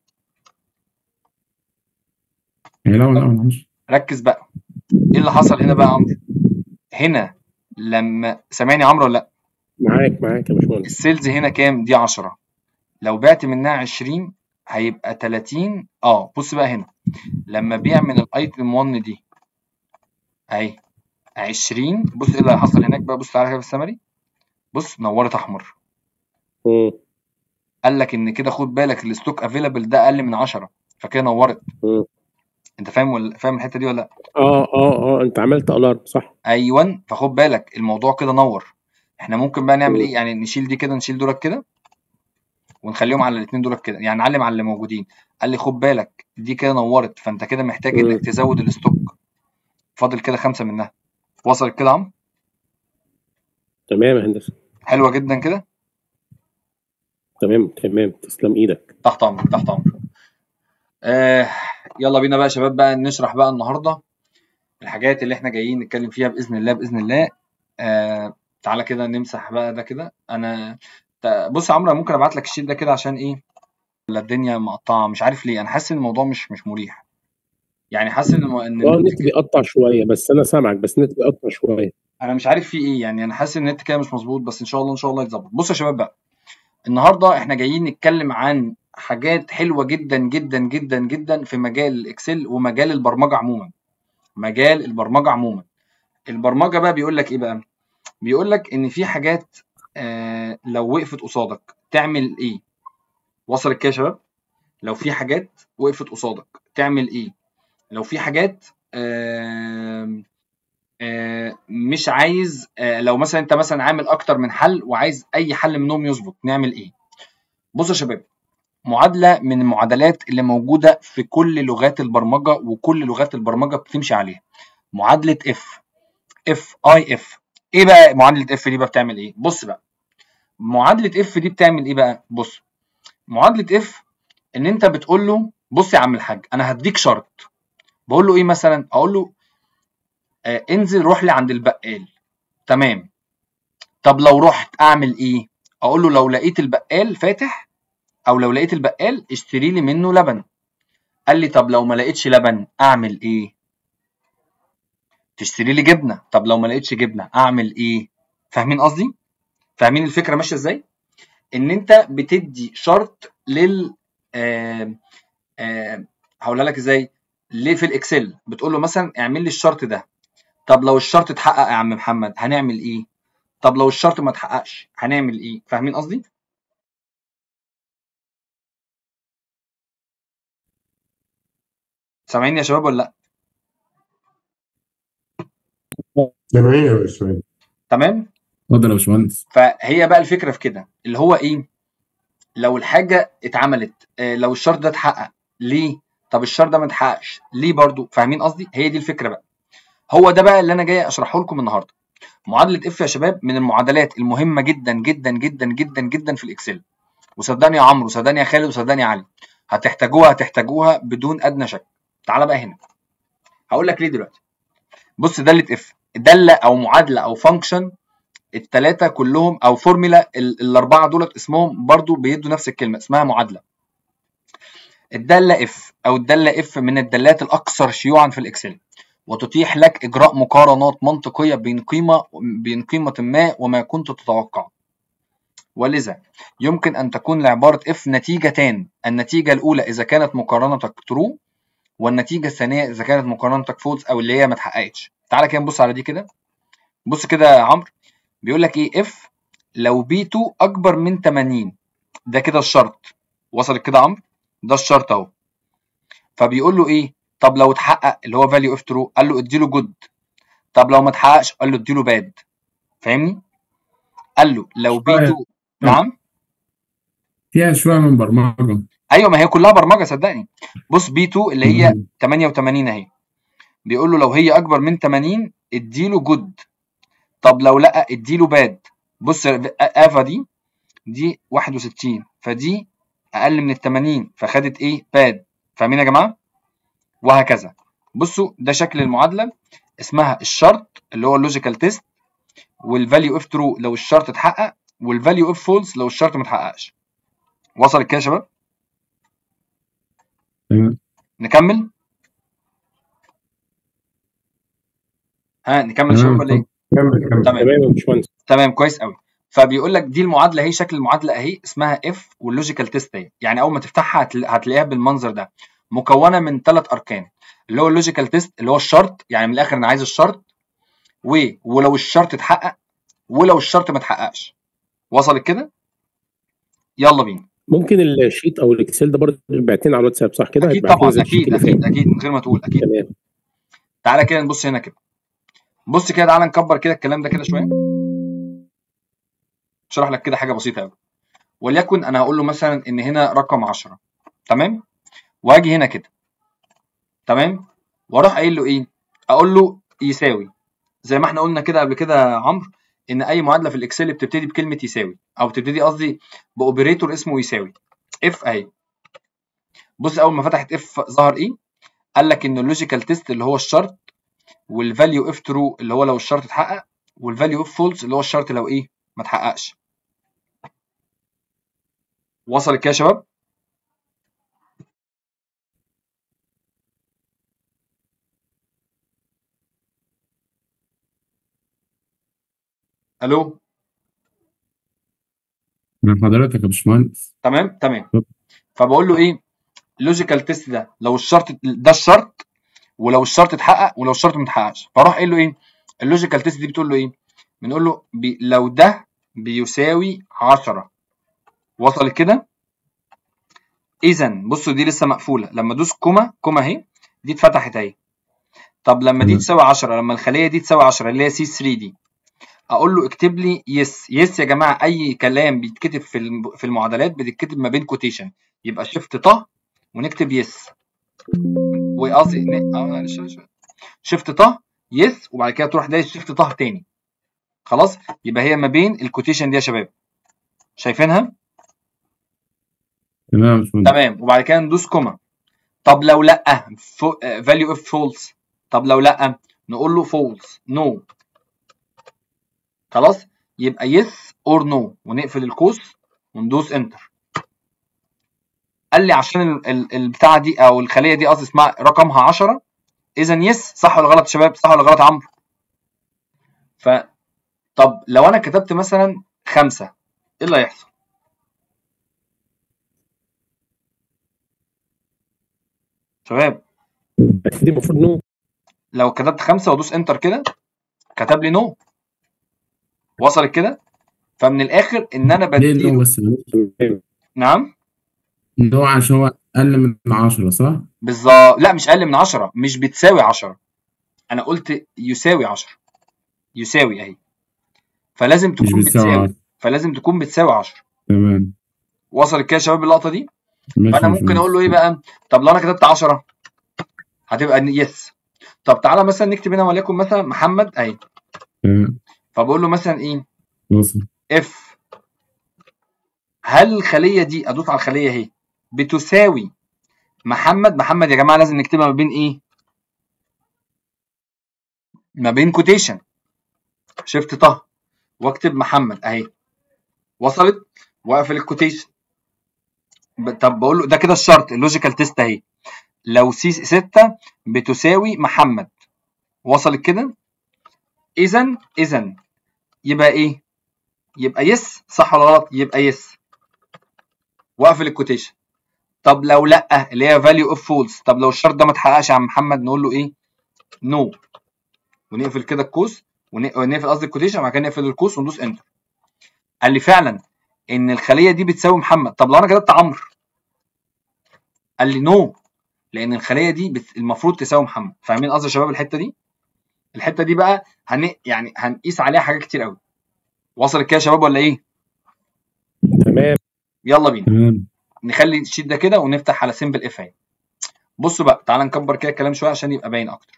هي لا لا معلش ركز بقى ايه اللي حصل هنا بقى يا عمرو هنا لما سامعني يا عمرو ولا لا معاك معاك يا باشمهندس السيلز هنا كام دي 10 لو بعت منها 20 هيبقى 30 اه بص بقى هنا لما بيعمل الايتم 1 دي اهي 20 بص ايه اللي هيحصل هناك بقى بص تعالى كده في السمري بص نورت احمر مم. قال لك ان كده خد بالك الستوك افيلابل ده اقل من 10 فكده نورت مم. انت فاهم ولا فاهم الحته دي ولا لا اه اه اه انت عملت الارم صح ايوه فخد بالك الموضوع كده نور احنا ممكن بقى نعمل مم. ايه يعني نشيل دي كده نشيل دولك كده ونخليهم على الاثنين دولك كده يعني نعلم على اللي موجودين قال لي خد بالك دي كده نورت فانت كده محتاج مم. انك تزود الستوك فاضل كده خمسه منها وصلت كده يا عم تمام يا هندسه حلوه جدا كده تمام تمام تسلم ايدك تحت امرك تحت امرك آه يلا بينا بقى يا شباب بقى نشرح بقى النهارده الحاجات اللي احنا جايين نتكلم فيها باذن الله باذن الله آه تعالى كده نمسح بقى ده كده انا تا- بص يا عمرو أنا ممكن ابعت لك الشيت ده كده عشان ايه ولا الدنيا مقطعه مش عارف ليه انا حاسس ان الموضوع مش مش مريح يعني حاسس ان الم- ان اه النت النت بيقطع شويه بس انا سامعك بس النت بيقطع شويه انا مش عارف في ايه يعني انا حاسس ان النت كده مش مظبوط بس ان شاء الله ان شاء الله يتظبط بصوا يا شباب بقى النهارده احنا جايين نتكلم عن حاجات حلوه جدا جدا جدا جدا في مجال الاكسل ومجال البرمجه عموما مجال البرمجه عموما البرمجه بقى بيقول لك ايه بقى بيقول لك ان في حاجات آه لو وقفت قصادك تعمل ايه وصلت كده يا شباب لو في حاجات وقفت قصادك تعمل ايه لو في حاجات آه آه مش عايز آه لو مثلا انت مثلا عامل اكتر من حل وعايز اي حل منهم يظبط نعمل ايه بصوا يا شباب معادله من المعادلات اللي موجوده في كل لغات البرمجه وكل لغات البرمجه بتمشي عليها معادله اف اف اي اف ايه بقى معادله اف دي بقى بتعمل ايه بص بقى معادله اف دي بتعمل ايه بقى بص معادله اف ان انت بتقول له بص يا عم الحاج انا هديك شرط بقول له ايه مثلا اقول له آه انزل روح لي عند البقال تمام طب لو رحت اعمل ايه اقول له لو لقيت البقال فاتح او لو لقيت البقال اشتري لي منه لبن قال لي طب لو ما لقيتش لبن اعمل ايه تشتري لي جبنه طب لو ما لقيتش جبنه اعمل ايه فاهمين قصدي فاهمين الفكره ماشيه ازاي ان انت بتدي شرط لل آه آه هقولها لك ازاي ليه في الاكسل بتقول له مثلا اعمل لي الشرط ده طب لو الشرط اتحقق يا عم محمد هنعمل ايه طب لو الشرط ما اتحققش هنعمل ايه فاهمين قصدي سامعيني يا شباب ولا لا سامعين يا باشمهندس تمام اتفضل يا باشمهندس فهي بقى الفكره في كده اللي هو ايه لو الحاجه اتعملت آه لو الشرط ده اتحقق ليه طب الشرط ده ما اتحققش ليه برضو فاهمين قصدي هي دي الفكره بقى هو ده بقى اللي انا جاي اشرحه لكم النهارده معادله اف يا شباب من المعادلات المهمه جدا جدا جدا جدا جدا في الاكسل وصدقني يا عمرو وصدقني يا خالد وصدقني يا علي هتحتاجوها هتحتاجوها بدون ادنى شك تعالى بقى هنا هقول لك ليه دلوقتي بص داله اف داله او معادله او فانكشن الثلاثه كلهم او فورمولا الاربعه دولت اسمهم برضو بيدوا نفس الكلمه اسمها معادله الداله اف او الداله اف من الدالات الاكثر شيوعا في الاكسل وتتيح لك اجراء مقارنات منطقيه بين قيمه بين قيمه ما وما كنت تتوقع ولذا يمكن ان تكون لعباره اف نتيجتان النتيجه الاولى اذا كانت مقارنتك ترو والنتيجه الثانيه اذا كانت مقارنتك فولس او اللي هي ما اتحققتش تعالى كده نبص على دي كده بص كده يا عمرو بيقول لك ايه اف لو بي 2 اكبر من 80 ده كده الشرط وصلت كده يا عمرو ده الشرط اهو فبيقول له ايه طب لو اتحقق اللي هو فاليو اف ترو قال له اديله جود طب لو ما اتحققش قال له اديله باد فاهمني قال له لو بي 2 نعم فيها شويه من برمجه ايوه ما هي كلها برمجه صدقني بص بي 2 اللي هي 88 اهي بيقول له لو هي اكبر من 80 اديله جود طب لو لا اديله باد بص افا دي دي 61 فدي اقل من ال 80 فخدت ايه باد فاهمين يا جماعه وهكذا بصوا ده شكل المعادله اسمها الشرط اللي هو اللوجيكال تيست والفاليو اف ترو لو الشرط اتحقق والفاليو اف فولس لو الشرط ما اتحققش وصلت كده يا شباب تمام نكمل ها نكمل يا شباب ولا ايه كمل كمل تمام تمام يا باشمهندس تمام كويس قوي فبيقول لك دي المعادله اهي شكل المعادله اهي اسمها اف واللوجيكال تيست اهي يعني اول ما تفتحها هتل- هتلاقيها بالمنظر ده مكونه من ثلاث اركان اللي هو اللوجيكال تيست اللي هو الشرط يعني من الاخر انا عايز الشرط و ولو الشرط اتحقق ولو الشرط ما اتحققش وصلت كده يلا بينا ممكن الشيت او الاكسل ده برضه بعتين على الواتساب صح كده؟ اكيد هيبقى طبعا زي الشيت اكيد اللي اكيد فات. اكيد من غير ما تقول اكيد تمام تعالى كده نبص هنا كده بص كده تعالى نكبر كده الكلام ده كده شويه اشرح لك كده حاجه بسيطه قوي وليكن انا هقول له مثلا ان هنا رقم 10 تمام واجي هنا كده تمام واروح قايل له ايه اقول له يساوي زي ما احنا قلنا كده قبل كده يا عمرو ان اي معادله في الاكسل بتبتدي بكلمه يساوي او بتبتدي قصدي باوبريتور اسمه يساوي اف اهي بص اول ما فتحت اف ظهر ايه قال لك ان اللوجيكال تيست اللي هو الشرط والفاليو اف ترو اللي هو لو الشرط اتحقق والفاليو اف فولس اللي هو الشرط لو ايه ما اتحققش وصلت كده يا شباب الو من حضرتك يا باشمهندس تمام تمام فبقول له ايه اللوجيكال تيست ده لو الشرط ده الشرط ولو الشرط اتحقق ولو الشرط ما اتحققش فراح قايل له ايه اللوجيكال تيست دي بتقول له ايه بنقول له بي لو ده بيساوي 10 وصل كده اذا بصوا دي لسه مقفوله لما ادوس كوما كوما اهي دي اتفتحت اهي طب لما دي تمام. تساوي 10 لما الخليه دي تساوي 10 اللي هي سي 3 دي اقول له اكتب لي يس يس يا جماعه اي كلام بيتكتب في الم- في المعادلات بتتكتب ما بين كوتيشن يبقى شيفت ط ونكتب يس وقصدي ن- اه معلش معلش. شيفت ط يس وبعد كده تروح دايس شيفت ط تاني خلاص يبقى هي ما بين الكوتيشن دي يا شباب شايفينها تمام يا باشمهندس تمام وبعد كده ندوس كوما طب لو لا فاليو اف فولس طب لو لا نقول له فولس نو خلاص يبقى يس اور نو ونقفل القوس وندوس انتر قال لي عشان ال- ال- البتاعه دي او الخليه دي قصدي اسمها رقمها 10 اذا يس صح ولا غلط يا شباب صح ولا غلط يا عمرو ف طب لو انا كتبت مثلا خمسة ايه اللي هيحصل شباب اكيد المفروض نو لو كتبت خمسة وادوس انتر كده كتب لي نو وصلت كده فمن الاخر ان انا ليه بديله النوع بس تمام. نعم النوع عشان هو أقل من 10 صح؟ بالظبط لا مش اقل من 10 مش بتساوي 10 انا قلت يساوي 10 يساوي اهي فلازم مش تكون بتساوي بتساوي 10 فلازم تكون بتساوي 10 تمام وصلت كده يا شباب اللقطه دي ماشي فانا يا ممكن اقول له باشمهندس ايه بقى طب لو انا كتبت 10 هتبقى يس طب تعالى مثلا نكتب هنا وليكن مثلا محمد اهي تمام فبقول له مثلا ايه وصل اف هل الخليه دي ادوس على الخليه اهي بتساوي محمد محمد يا جماعه لازم نكتبها ما بين ايه ما بين كوتيشن شيفت طه واكتب محمد اهي وصلت واقفل الكوتيشن ب- طب بقول له ده كده الشرط اللوجيكال تيست اهي لو سي 6 بتساوي محمد وصلت كده اذا اذا يبقى ايه يبقى يس صح ولا غلط يبقى يس واقفل الكوتيشن طب لو لا اللي هي فاليو اوف فولس طب لو الشرط ده ما اتحققش يا عم محمد نقول له ايه نو no. ونقفل كده القوس ون- ونقفل قصدي الكوتيشن وبعد كده نقفل القوس وندوس انتر قال لي فعلا ان الخليه دي بتساوي محمد طب لو انا كتبت عمرو قال لي نو no. لان الخليه دي بت... المفروض تساوي محمد فاهمين قصدي يا شباب الحته دي الحته دي بقى هن... يعني هنقيس عليها حاجات كتير قوي وصلت كده يا شباب ولا ايه تمام يلا بينا تمام نخلي الشيت ده كده ونفتح على سيمبل اف اهي بصوا بقى تعالى نكبر كده الكلام شويه عشان يبقى باين اكتر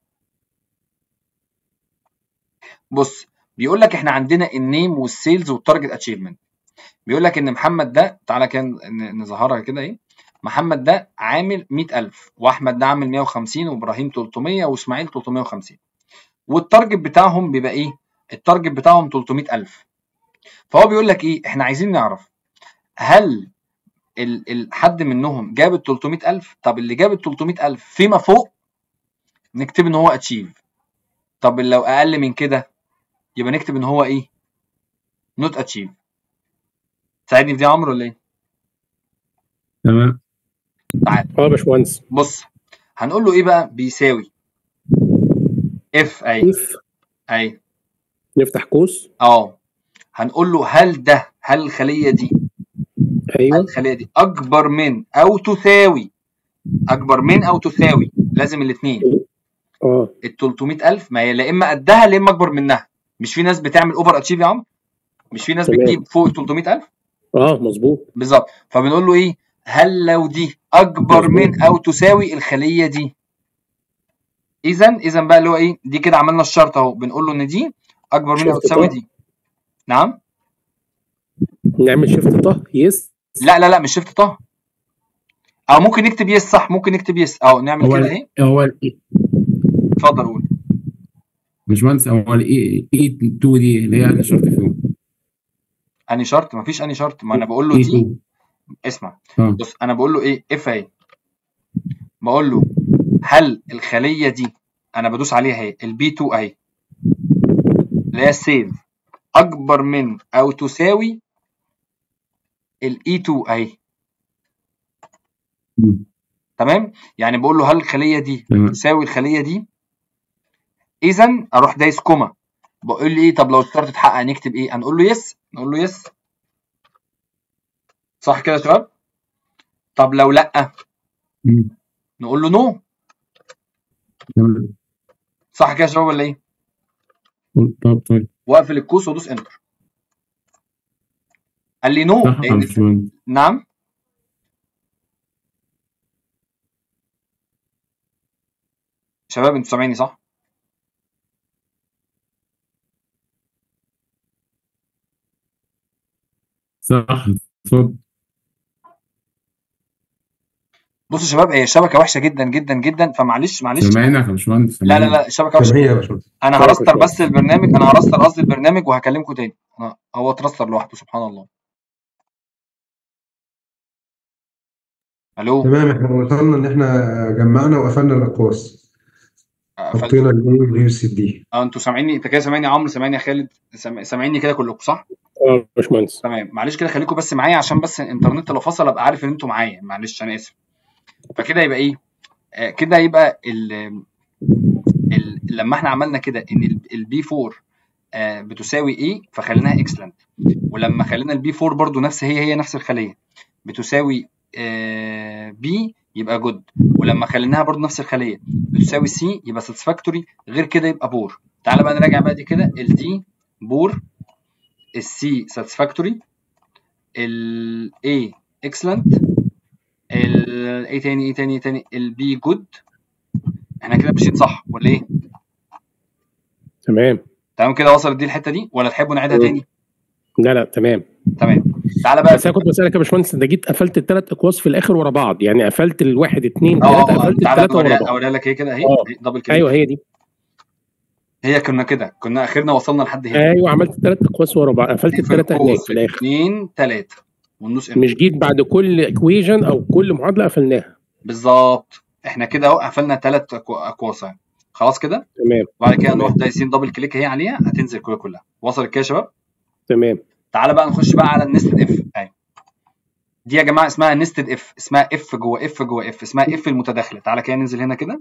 بص بيقول لك احنا عندنا النيم والسيلز والتارجت اتشيفمنت بيقول لك ان محمد ده تعالى كده ن- نظهرها كده ايه محمد ده عامل 100000 واحمد ده عامل 150 وابراهيم 300 واسماعيل 350 والتارجت بتاعهم بيبقى ايه التارجت بتاعهم 300000 فهو بيقول لك ايه احنا عايزين نعرف هل ال ال حد منهم جاب ال 300000 طب اللي جاب ال 300000 فيما فوق نكتب ان هو اتشيف طب لو اقل من كده يبقى نكتب ان هو ايه نوت اتشيف تساعدني في دي يا عمرو ولا ايه تمام تعال اه يا باشمهندس بص هنقول له ايه بقى بيساوي اف اي اف اي نفتح قوس اه هنقول له هل ده هل الخليه دي هل ايوه الخليه دي اكبر من او تساوي اكبر من او تساوي لازم الاثنين اه ال 300000 ما هي لا اما قدها لا اما اكبر منها مش في ناس بتعمل اوفر اتشيف يا عم مش في ناس تمام. بتجيب فوق ال 300000 اه مظبوط بالظبط فبنقول له ايه هل لو دي اكبر مظبوط. من او تساوي الخليه دي اذا اذا بقى اللي هو ايه دي كده عملنا الشرط اهو بنقول له ان دي اكبر من او شفت تساوي طه؟ دي نعم نعمل شيفت طه يس لا لا لا مش شفت طه او ممكن نكتب يس صح ممكن نكتب يس او نعمل هو كده ال اهي هو ال اتفضل قول باشمهندس هو ال اي اي 2 دي اللي هي أنهي شرط فيهم اني شرط مفيش اني شرط ما انا بقول له اي دي 2 اسمع اه بص انا بقول له ايه اف اهي بقول له هل الخليه دي انا بدوس عليها اهي البي 2 اهي اللي هي السيف اكبر من او تساوي الاي 2 اهي مم. تمام يعني بقول له هل الخليه دي تمام تساوي الخليه دي اذا اروح دايس كوما بقول لي ايه طب لو الشرط اتحقق نكتب ايه هنقول له يس نقول له يس صح كده يا شباب طب لو لا مم. نقول له نو تمام صح كده يا شباب ولا ايه طب طيب واقفل الكوس وادوس انتر قال لي نو صح يا لان باشمهندس نعم شباب انتوا سامعيني صح صح اتفضل بصوا يا شباب هي الشبكه وحشه جدا جدا جدا فمعلش معلش سامعينك يا باشمهندس لا لا سامعينك لا الشبكه وحشه سامعين يا باشمهندس انا سامعك يا هرستر بس باشمهندس البرنامج انا هرستر قصدي البرنامج وهكلمكم تاني أنا هو اترستر لوحده سبحان الله الو تمام احنا وصلنا ان احنا جمعنا وقفلنا الاقواس قفلت حطينا الاي والبي والسي دي اه انتوا سامعيني انت كده سامعني يا عمرو سامعني يا خالد سام- سامعيني كده كلكم صح اه يا باشمهندس تمام معلش كده خليكم بس معايا عشان بس الانترنت لو فصل ابقى عارف ان انتوا معايا معلش انا اسف فكده يبقى ايه آه كده يبقى ال ال لما احنا عملنا كده ان البي 4 آه بتساوي ايه فخليناها اكسلنت ولما خلينا البي 4 برضو نفس هي هي نفس الخليه بتساوي آه بي يبقى جود ولما خليناها برضو نفس الخليه بتساوي سي يبقى ساتسفاكتوري غير كده يبقى بور تعالى بقى نراجع بقى دي كده الدي بور السي ساتسفاكتوري الاي اكسلنت ال ايه تاني ايه تاني ايه تاني البي جود احنا كده ماشيين صح ولا ايه تمام تمام كده وصلت دي الحته دي ولا تحبوا نعيدها تاني لا لا تمام تمام تعالى بقى بس انا كنت بسالك يا باشمهندس انت جيت قفلت الثلاث اقواس في الاخر ورا بعض يعني قفلت الواحد اثنين اه ثلاثه اه قفلت تعالى الثلاثه ورا اوريها بعض اوريها لك هي كده اهي اه أهي، دبل كليك ايوه هي دي هي كنا كده كنا اخرنا وصلنا لحد هنا ايوه عملت الثلاث اقواس ورا بعض قفلت في الثلاثه هناك القوس في الاخر اثنين ثلاثه والنص انتر مش جيت بعد كل اكويجن او كل معادله قفلناها بالظبط احنا كده اهو قفلنا ثلاث اقواس اهي. خلاص كده تمام وبعد كده تمام نروح دايسين دبل كليك اهي عليها هتنزل كلها كلها وصلت كده يا شباب تمام تعالى بقى نخش بقى على النستد اف اهي دي يا جماعه اسمها نستد اف اسمها اف جوه اف جوه اف اسمها اف المتداخله تعالى كده ننزل هنا كده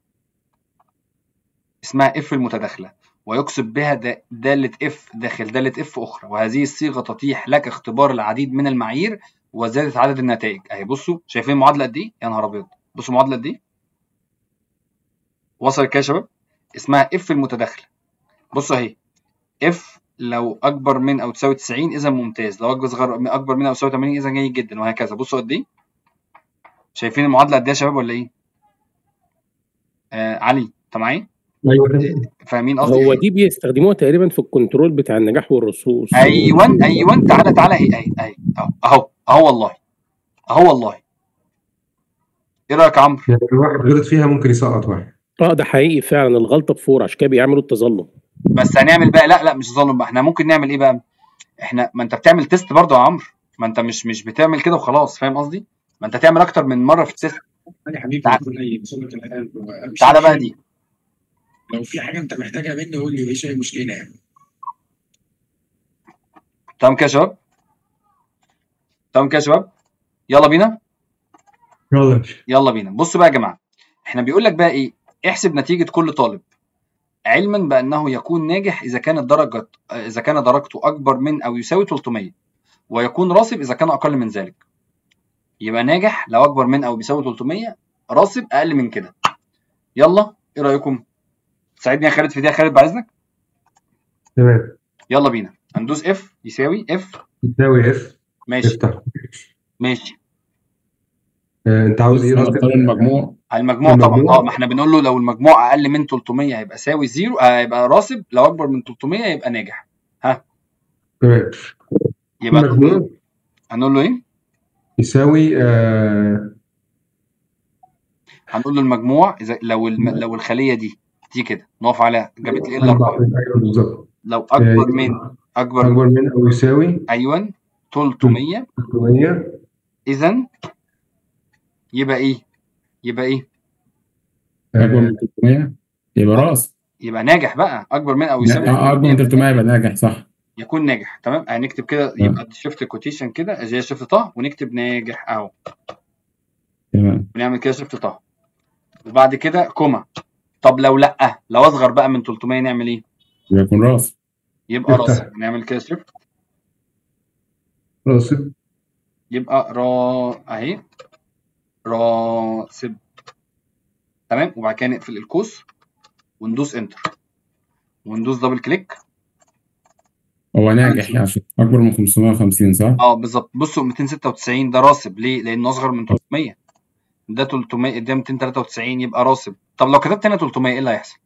اسمها اف المتداخله ويقصد بها د- داله اف داخل داله اف اخرى وهذه الصيغه تتيح لك اختبار العديد من المعايير وزياده عدد النتائج اهي بصوا شايفين المعادله قد ايه يا نهار ابيض بصوا المعادله قد ايه وصلت كده يا شباب اسمها اف المتداخله بصوا اهي اف لو اكبر من او تساوي 90 اذا ممتاز لو اكبر صغر اكبر من او تساوي 80 اذا جيد جدا وهكذا بصوا قد ايه شايفين المعادله قد ايه يا شباب ولا ايه آه علي انت معايا ايوه فاهمين قصدي هو ايه دي بيستخدموها تقريبا في الكنترول بتاع النجاح والرصوص ايوه ايوه تعالى تعالى اهي اهي اهي اهو اهو اهو والله اهو والله ايه رايك يا عمرو يعني الواحد غلط فيها ممكن يسقط واحد اه ده حقيقي فعلا الغلطه بفور عشان كده بيعملوا التظلم بس هنعمل بقى لا لا مش ظلم بقى احنا ممكن نعمل ايه بقى احنا ما انت بتعمل تيست برضه يا عمرو ما انت مش مش بتعمل كده وخلاص فاهم قصدي ما انت تعمل اكتر من مره في التيست يا حبيبي تع- بكل اي بصوره القلب مش تعالى بقى مشكله دي لو في حاجه انت محتاجها مني قول لي مفيش اي مشكله يعني تمام كده يا شباب تمام كده يا شباب يلا بينا يلا يلا بينا بصوا بقى يا جماعه احنا بيقول لك بقى ايه احسب نتيجه كل طالب علما بانه يكون ناجح اذا كانت درجه اذا كان درجته اكبر من او يساوي 300 ويكون راسب اذا كان اقل من ذلك يبقى ناجح لو اكبر من او بيساوي 300 راسب اقل من كده يلا ايه رايكم تساعدني يا خالد في دي يا خالد بعد اذنك تمام يلا بينا هندوس اف يساوي اف تساوي اف ماشي افتح ماشي آه، انت عاوز ايه قصدك؟ نختار المجموع المجموع طبعا المجموع. اه ما احنا بنقول له لو المجموع اقل من 300 هيبقى ساوي زيرو آه، هيبقى راسب لو اكبر من 300 يبقى ناجح تمام يبقى نقول له المجموع هنقول له ايه يساوي آه هنقول له المجموع اذا لو الم... لو الخليه دي دي كده نقف عليها جابت لي ايه أربعة الاربعه أيوه بالظبط لو اكبر آه، من اكبر من أكبر من أو يساوي ايوه 300 300 اذا يبقى ايه يبقى ايه اكبر آه، من 300 يبقى راس يبقى ناجح بقى اكبر من او يساوي لا، اكبر من 300 يبقى ناجح صح يكون ناجح تمام هنكتب كده يبقى شيفت كوتيشن كده زي شيفت طه ونكتب ناجح اهو تمام ونعمل كده شيفت طه وبعد كده كوما طب لو لا لو اصغر بقى من 300 نعمل ايه يكون راس يبقى افتح. راسب نعمل كده شيفت راسب يبقى را اهي راسب تمام وبعد كده نقفل القوس وندوس انتر وندوس دبل كليك هو ناجح يعني عشان اكبر من 550 صح؟ اه بالظبط بصوا 296 ده راسب ليه؟ لانه اصغر من 300 ده 300 ده 293 يبقى راسب طب لو كتبت هنا 300 ايه اللي هيحصل؟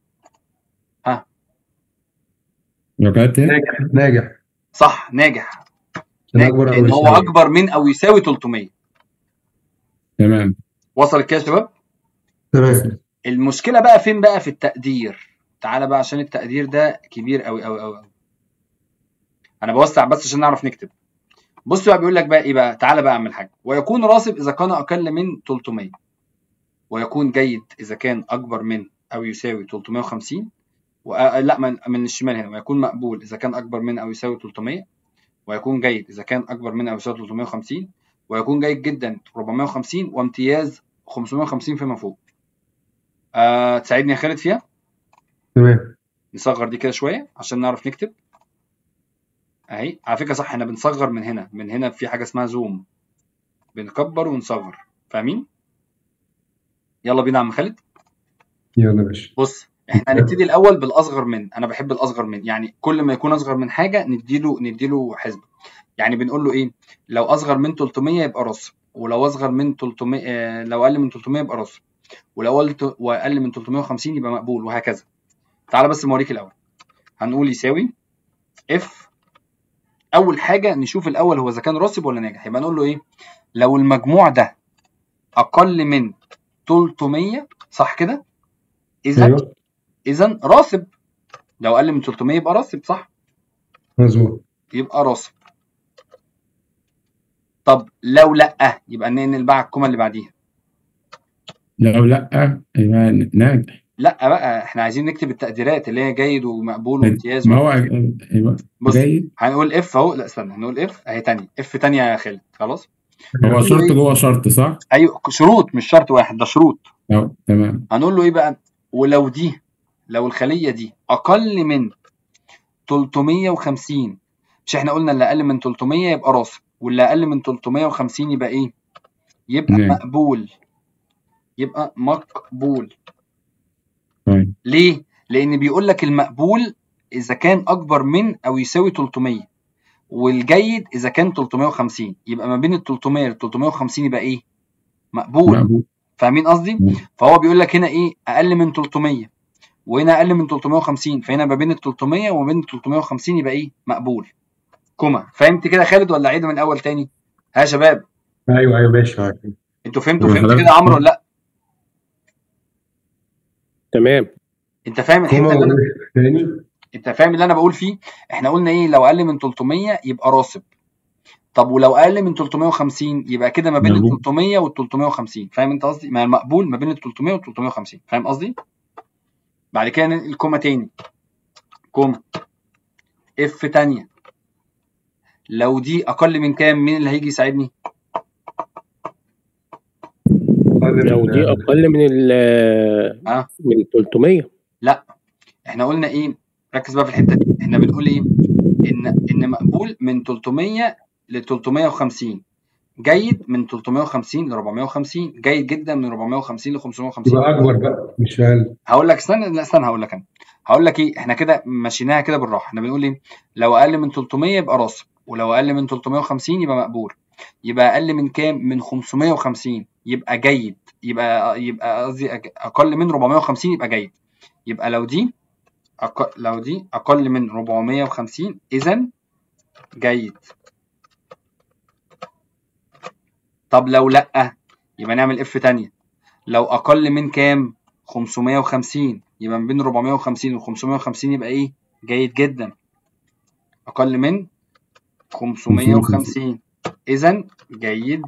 لو كتبت ايه؟ ناجح ناجح صح ناجح عشان اكبر او لان هو يساوي اكبر من او يساوي 300 تمام وصلت كده يا شباب؟ تمام المشكله بقى فين بقى في التقدير تعالى بقى عشان التقدير ده كبير قوي قوي قوي انا بوسع بس عشان نعرف نكتب بص بقى بيقول لك بقى ايه بقى تعالى بقى اعمل حاجه ويكون راسب اذا كان اقل من 300 ويكون جيد اذا كان اكبر من او يساوي 350 و... لا من... من الشمال هنا ويكون مقبول اذا كان اكبر من او يساوي 300 ويكون جيد اذا كان اكبر من او يساوي 350 ويكون جيد جدا 450 وامتياز 550 فيما فوق آه تساعدني يا خالد فيها تمام نصغر دي كده شويه عشان نعرف نكتب اهي على فكره صح احنا بنصغر من هنا من هنا في حاجه اسمها زوم بنكبر ونصغر فاهمين يلا بينا يا عم خالد يلا يا باشا بص احنا هنبتدي الاول بالاصغر من انا بحب الاصغر من يعني كل ما يكون اصغر من حاجه نديله نديله حسبه يعني بنقول له ايه لو اصغر من 300 يبقى راسب ولو اصغر من 300 آه، لو اقل من 300 يبقى راسب ولو قلت واقل من 350 يبقى مقبول وهكذا تعالى بس نوريك الاول هنقول يساوي اف اول حاجه نشوف الاول هو اذا كان راسب ولا ناجح يبقى نقول له ايه لو المجموع ده اقل من 300 صح كده اذا ايوه اذا راسب لو اقل من 300 يبقى راسب صح مظبوط يبقى راسب طب لو لا يبقى ننقل بقى على الكومه اللي بعديها لو لا يبقى ناجح لا بقى احنا عايزين نكتب التقديرات اللي هي جيد ومقبول وامتياز ما هو يبقى بص جيد هنقول اف اهو لا استنى هنقول اف اهي تانية اف تانية يا خالد خلاص هو شرط جوه شرط صح؟ ايوه شروط مش شرط واحد ده شروط أو تمام هنقول له ايه بقى ولو دي لو الخليه دي اقل من 350 مش احنا قلنا اللي اقل من 300 يبقى راسب واللي اقل من 350 يبقى ايه يبقى نعم. مقبول يبقى مقبول طيب ليه لان بيقول لك المقبول اذا كان اكبر من او يساوي 300 والجيد اذا كان 350 يبقى ما بين ال 300 لل 350 يبقى ايه مقبول مقبول فاهمين قصدي مم. فهو بيقول لك هنا ايه اقل من 300 وهنا اقل من 350 فهنا ما بين ال 300 وما بين ال 350 يبقى ايه مقبول كوما فهمت كده يا خالد ولا عيد من الاول تاني ها يا شباب ايوه ايوه ماشي انتوا فهمتوا هو فهمت حضرتك- كده يا عمرو ولا لا تمام انت فاهم الحته كوما اللي انا وإف تاني انت فاهم اللي انا بقول فيه احنا قلنا ايه لو اقل من 300 يبقى راسب طب ولو اقل من 350 يبقى كده ما بين ال مقبول. 300 وال 350 فاهم انت قصدي ما المقبول ما بين ال 300 وال 350 فاهم قصدي بعد كده ننقل كوما تاني كوما اف تانية لو دي اقل من كام مين اللي هيجي يساعدني لو دي اقل من ال اه من 300 احنا قلنا ايه ركز بقى في الحته دي احنا بنقول ايه ان ان مقبول من 300 ل 350 جيد من 350 ل 450 جيد جدا من 450 ل 550 يبقى اكبر بقى مش اقل هقول لك استنى لا استنى هقول لك انا هقول لك ايه احنا كده مشيناها كده بالراحه احنا بنقول ايه لو اقل من 300 يبقى راسب ولو اقل من 350 يبقى مقبول يبقى اقل من كام من 550 يبقى جيد يبقى يبقى قصدي أق- اقل من 450 يبقى جيد يبقى لو دي أق... لو دي اقل من 450 اذا جيد طب لو لا يبقى نعمل اف تانية لو اقل من كام 550 يبقى ما بين 450 و 550 يبقى ايه جيد جدا اقل من 550 اذا جيد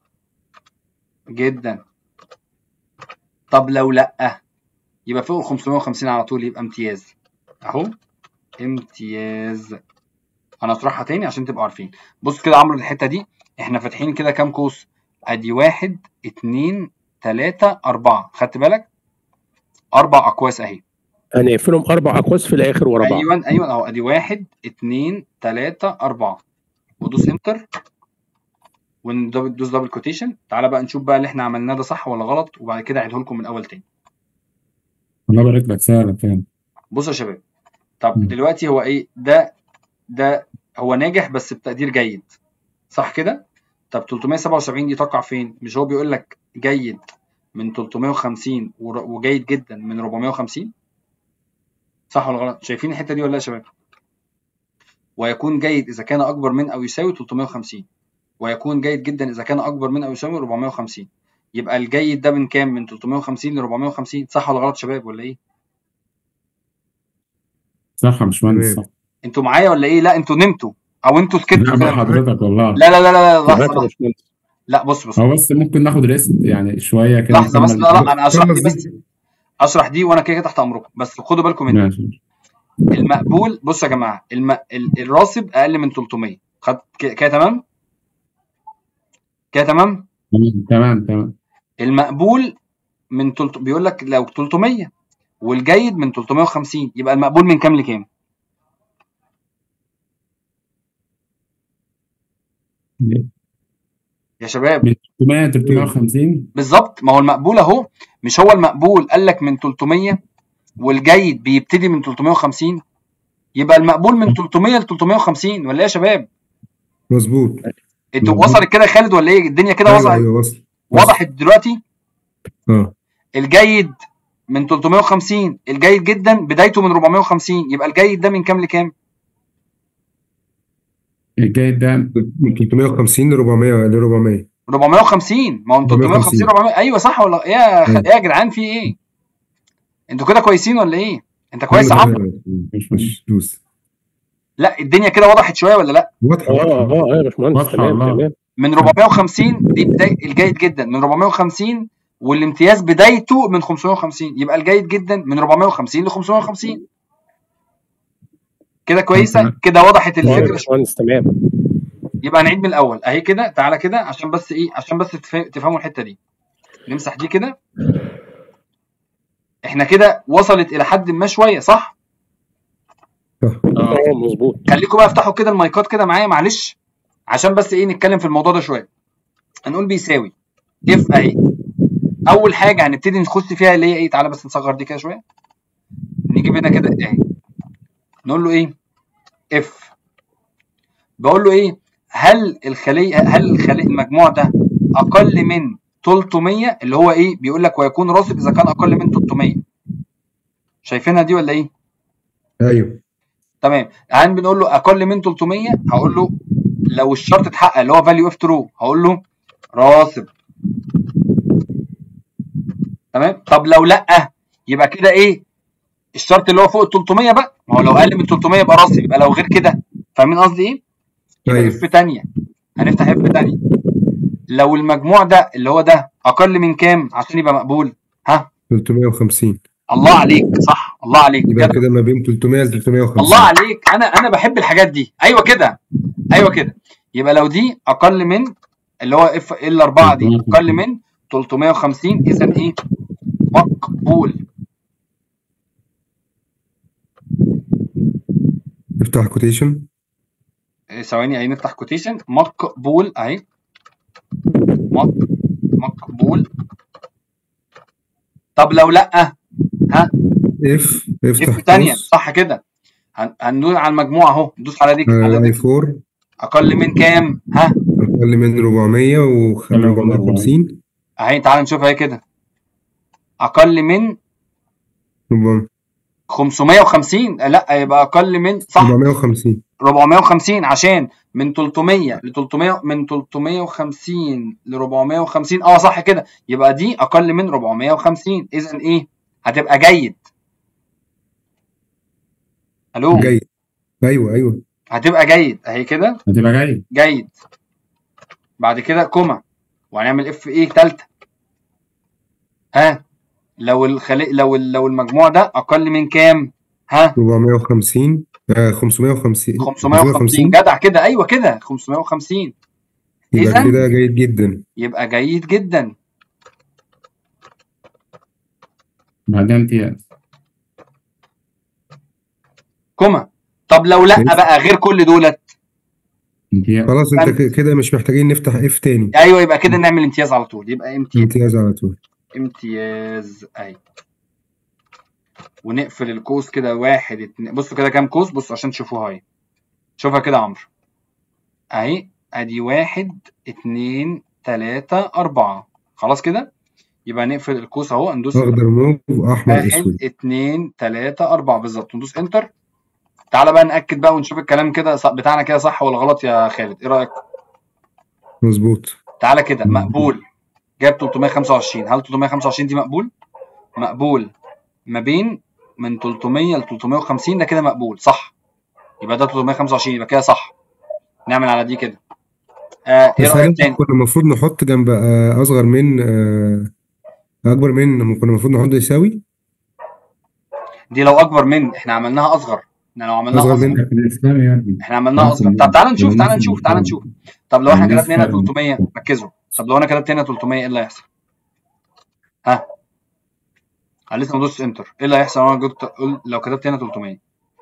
جدا طب لو لا يبقى فوق ال 550 على طول يبقى امتياز اهو امتياز انا هشرحها تاني عشان تبقوا عارفين بص كده يا عمرو الحته دي احنا فاتحين كده كام قوس ادي واحد اتنين تلاتة أربعة خدت بالك أربع أقواس أهي هنقفلهم اربع اقواس في الاخر ورا بعض أيوه أيوه أهو أدي واحد اتنين تلاتة أربعة ودوس انتر وندوس دبل كوتيشن تعالى بقى نشوف بقى اللي احنا عملناه ده صح ولا غلط وبعد كده اعيده لكم من الاول تاني الله يبارك لك سهلة فعلا بصوا يا شباب طب مم. دلوقتي هو ايه ده ده هو ناجح بس بتقدير جيد صح كده طب 377 دي تقع فين مش هو بيقول لك جيد من 350 ور- وجيد جدا من 450 صح ولا غلط شايفين الحته دي ولا لا يا شباب ويكون جيد اذا كان اكبر من او يساوي 350 ويكون جيد جدا اذا كان اكبر من او يساوي 450 يبقى الجيد ده من كام من 350 ل 450 صح ولا غلط يا شباب ولا ايه صح يا باشمهندس صح انتوا معايا ولا ايه لا انتوا نمتوا او انتوا سكتوا لا كده مع حضرتك والله لا لا لا لا لحظه معاك يا لحظه باشمهندس لا بص بص هو بس ممكن ناخد ريست يعني شوية كده لحظه بس نكمل لا لا انا اشرح دي خلص بس دي اشرح دي وانا كده كده تحت امركم بس خدوا بالكم مني ماشي المقبول بصوا يا جماعه الم... ال- الراسب اقل من 300 خد ك- كده تمام كده تمام تمام تمام تمام المقبول من تلت... بيقول لك لو 300 والجيد من 350 يبقى المقبول من كام لكام يا شباب من 300 ل 350 بالظبط ما هو المقبول اهو مش هو المقبول قال لك من 300 والجيد بيبتدي من 350 يبقى المقبول من 300 ل 350 ولا ايه يا شباب مظبوط انتوا مظبوط. وصلت كده يا خالد ولا ايه الدنيا كده ايوه وصلت ايوه وصل وضحت دلوقتي اه الجيد من 350 الجيد جدا بدايته من 450 يبقى الجيد ده من كام لكام الجيد ده من 350 ل 400 ل 400 450 ما هو من 350 400 ايوه صح ولا يا خ... أيوة. يا جدعان في ايه انتوا كده كويسين ولا ايه انت كويس يا أيوة، عمرو أيوة. مش مش مش دوس لا الدنيا كده وضحت شويه ولا لا واضحه اه واضحه اه اه يا باشمهندس واضحة تمام والله. تمام من 450 دي بداية الجيد جدا من 450 والامتياز بدايته من 550 يبقى الجيد جدا من 450 ل 550 كده كويسه تمام. كده وضحت اه يا الفكره باشمهندس تمام يبقى نعيد من الاول اهي كده تعالى كده عشان بس ايه عشان بس تف- تفهموا الحته دي نمسح دي كده احنا كده وصلت الى حد ما شويه صح اه مظبوط خليكم بقى افتحوا كده المايكات كده معايا معلش عشان بس ايه نتكلم في الموضوع ده شويه هنقول بيساوي اف اهي اول حاجه هنبتدي نخش فيها اللي هي ايه تعالى بس نصغر دي كده شويه نجيب هنا كده اهي نقول له ايه اف بقول له ايه هل الخليه هل الخليه المجموع ده اقل من 300 اللي هو ايه بيقول لك ويكون راسب اذا كان اقل من 300 شايفينها دي ولا ايه ايوه تمام الان بنقول له اقل من 300 هقول له لو الشرط اتحقق اللي هو فاليو اف ترو هقول له راسب تمام طب لو لا يبقى كده ايه الشرط اللي هو فوق ال 300 بقى ما هو لو اقل من 300 يبقى راسب يبقى لو غير كده فاهمين قصدي ايه يبقى أيوة. اف تانية هنفتح اف تانية لو المجموع ده اللي هو ده اقل من كام عشان يبقى مقبول ها 350 الله عليك صح الله عليك يبقى جدع. كده ما بين 300 ل 350 الله عليك انا انا بحب الحاجات دي ايوه كده ايوه كده يبقى لو دي اقل من اللي هو اف ال 4 دي اقل من 350 اذا ايه مقبول افتح كوتيشن إيه، ثواني اهي نفتح كوتيشن مقبول اهي مق مقبول طب لو لا ها اف افتح اف ثانيه قوس. صح كده هن- هندوس على المجموعه اهو ندوس على دي آه، على اي دي 4 اقل من كام ها اقل من 400 و 450 اهي تعال نشوف اهي كده اقل من 400 550 لا يبقى اقل من صح 450 450 عشان من 300 ل 300 من 350 ل 450 اه صح كده يبقى دي اقل من 450 اذا ايه هتبقى جيد الو جيد ايوه ايوه هتبقى جيد اهي كده هتبقى جاي جيد بعد كده كوما وهنعمل اف ايه ثالثه ها لو الخلي لو ال- لو المجموع ده اقل من كام ها 450 آه 550 550 جدع كده ايوه كده 550 يبقى إذن- كده جيد جدا يبقى جيد جدا بعدها امتياز كوما طب لو لا ماشي. بقى غير كل دولت امتياز خلاص انت أنت- ك- كده مش محتاجين نفتح اف تاني ايوه يبقى كده نعمل امتياز على طول يبقى امتياز امتياز على طول امتياز اهي ونقفل القوس كده واحد اتنين بصوا كده كام قوس بصوا عشان تشوفوها اهي شوفها كده يا عمرو اهي ادي واحد اتنين تلاتة اربعة خلاص كده يبقى نقفل القوس اهو ندوس اخضر موف واحمر واحد اسود اتنين تلاتة أربعة بالظبط ندوس انتر تعالى بقى نأكد بقى ونشوف الكلام كده ص- بتاعنا كده صح ولا غلط يا خالد ايه رأيك مظبوط تعالى كده مقبول جاب 325 هل 325 دي مقبول مقبول ما بين من 300 ل 350 ده كده مقبول صح يبقى ده 325 يبقى كده صح نعمل على دي كده آه ايه بس رأيك هل تاني كنا المفروض نحط جنب آه، اصغر من آه، اكبر من كنا المفروض نحط يساوي دي لو اكبر من احنا عملناها اصغر احنا لو عملناها أصغر اصغر من- في الاسلام يا ابني احنا عملناها نفس اصغر ال- طب تعالى نشوف نفس تعالى نشوف تعالى الفرق. نشوف طب لو احنا نفس كتبنا هنا الفرق. 300 ركزوا طب لو انا كتبت هنا 300 ايه اللي هيحصل؟ ها انا لسه ما دوستش انتر ايه اللي هيحصل لو انا جبت قول- لو كتبت هنا 300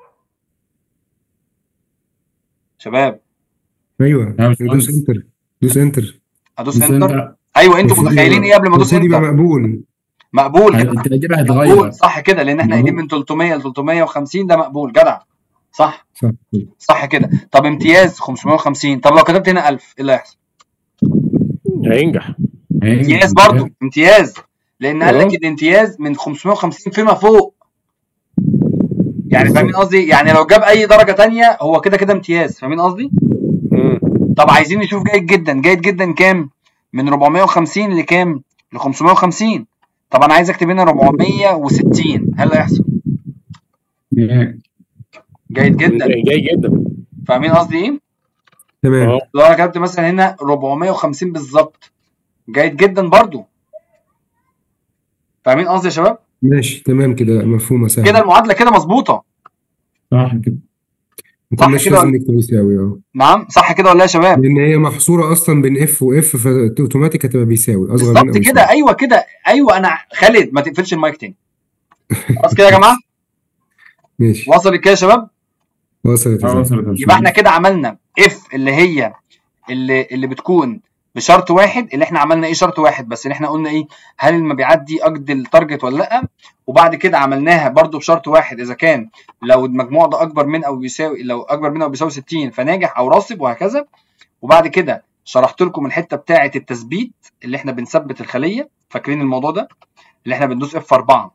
شباب ايوه يا دوس باشمهندس. انتر دوس انتر ادوس بس انتر انت ايوه انتوا المفروض متخيلين يبقى- ايه قبل ما ادوس المفروض يبقى انتر مقبول مقبول كده التقدير مقبول هيتغير صح كده لان احنا قايلين من 300 ل 350 ده مقبول جدع صح صح صح كده طب امتياز 550 طب لو كتبت هنا 1000 ايه اللي هيحصل؟ هينجح امتياز برضو امتياز لان قال اه. لك الامتياز من 550 فيما فوق يعني فاهمين قصدي يعني لو جاب اي درجه تانية هو كده كده امتياز فاهمين قصدي مم. طب عايزين نشوف جيد جدا جيد جدا كام من 450 لكام ل 550 طب انا عايز اكتب هنا 460 هل هيحصل جيد جدا جاي جدا فاهمين قصدي ايه تمام اه لو انا كتبت مثلا هنا 450 بالظبط جيد جدا برضو فاهمين قصدي يا شباب ماشي تمام كده مفهومه سهله كده المعادله كده مظبوطه صح كده انت صح مش كده لازم ولا- نكتب يساوي اه نعم صح كده ولا إيه يا شباب لان هي محصوره اصلا بين اف واف فاوتوماتيك هتبقى بيساوي اصغر من بالظبط او كده يساوي ايوه كده ايوه انا خالد ما تقفلش المايك تاني خلاص كده يا جماعه ماشي وصل كده يا شباب وصلت اه يا وصلت يا يبقى احنا باشمهندس. كده عملنا اف اللي هي اللي اللي بتكون بشرط واحد اللي احنا عملنا ايه شرط واحد بس اللي احنا قلنا ايه هل المبيعات دي قد التارجت ولا لا وبعد كده عملناها برضو بشرط واحد اذا كان لو المجموع ده اكبر من او بيساوي لو اكبر من او بيساوي 60 فناجح او راسب وهكذا وبعد كده شرحت لكم الحته بتاعه التثبيت اللي احنا بنثبت الخليه فاكرين الموضوع ده اللي احنا بندوس اف 4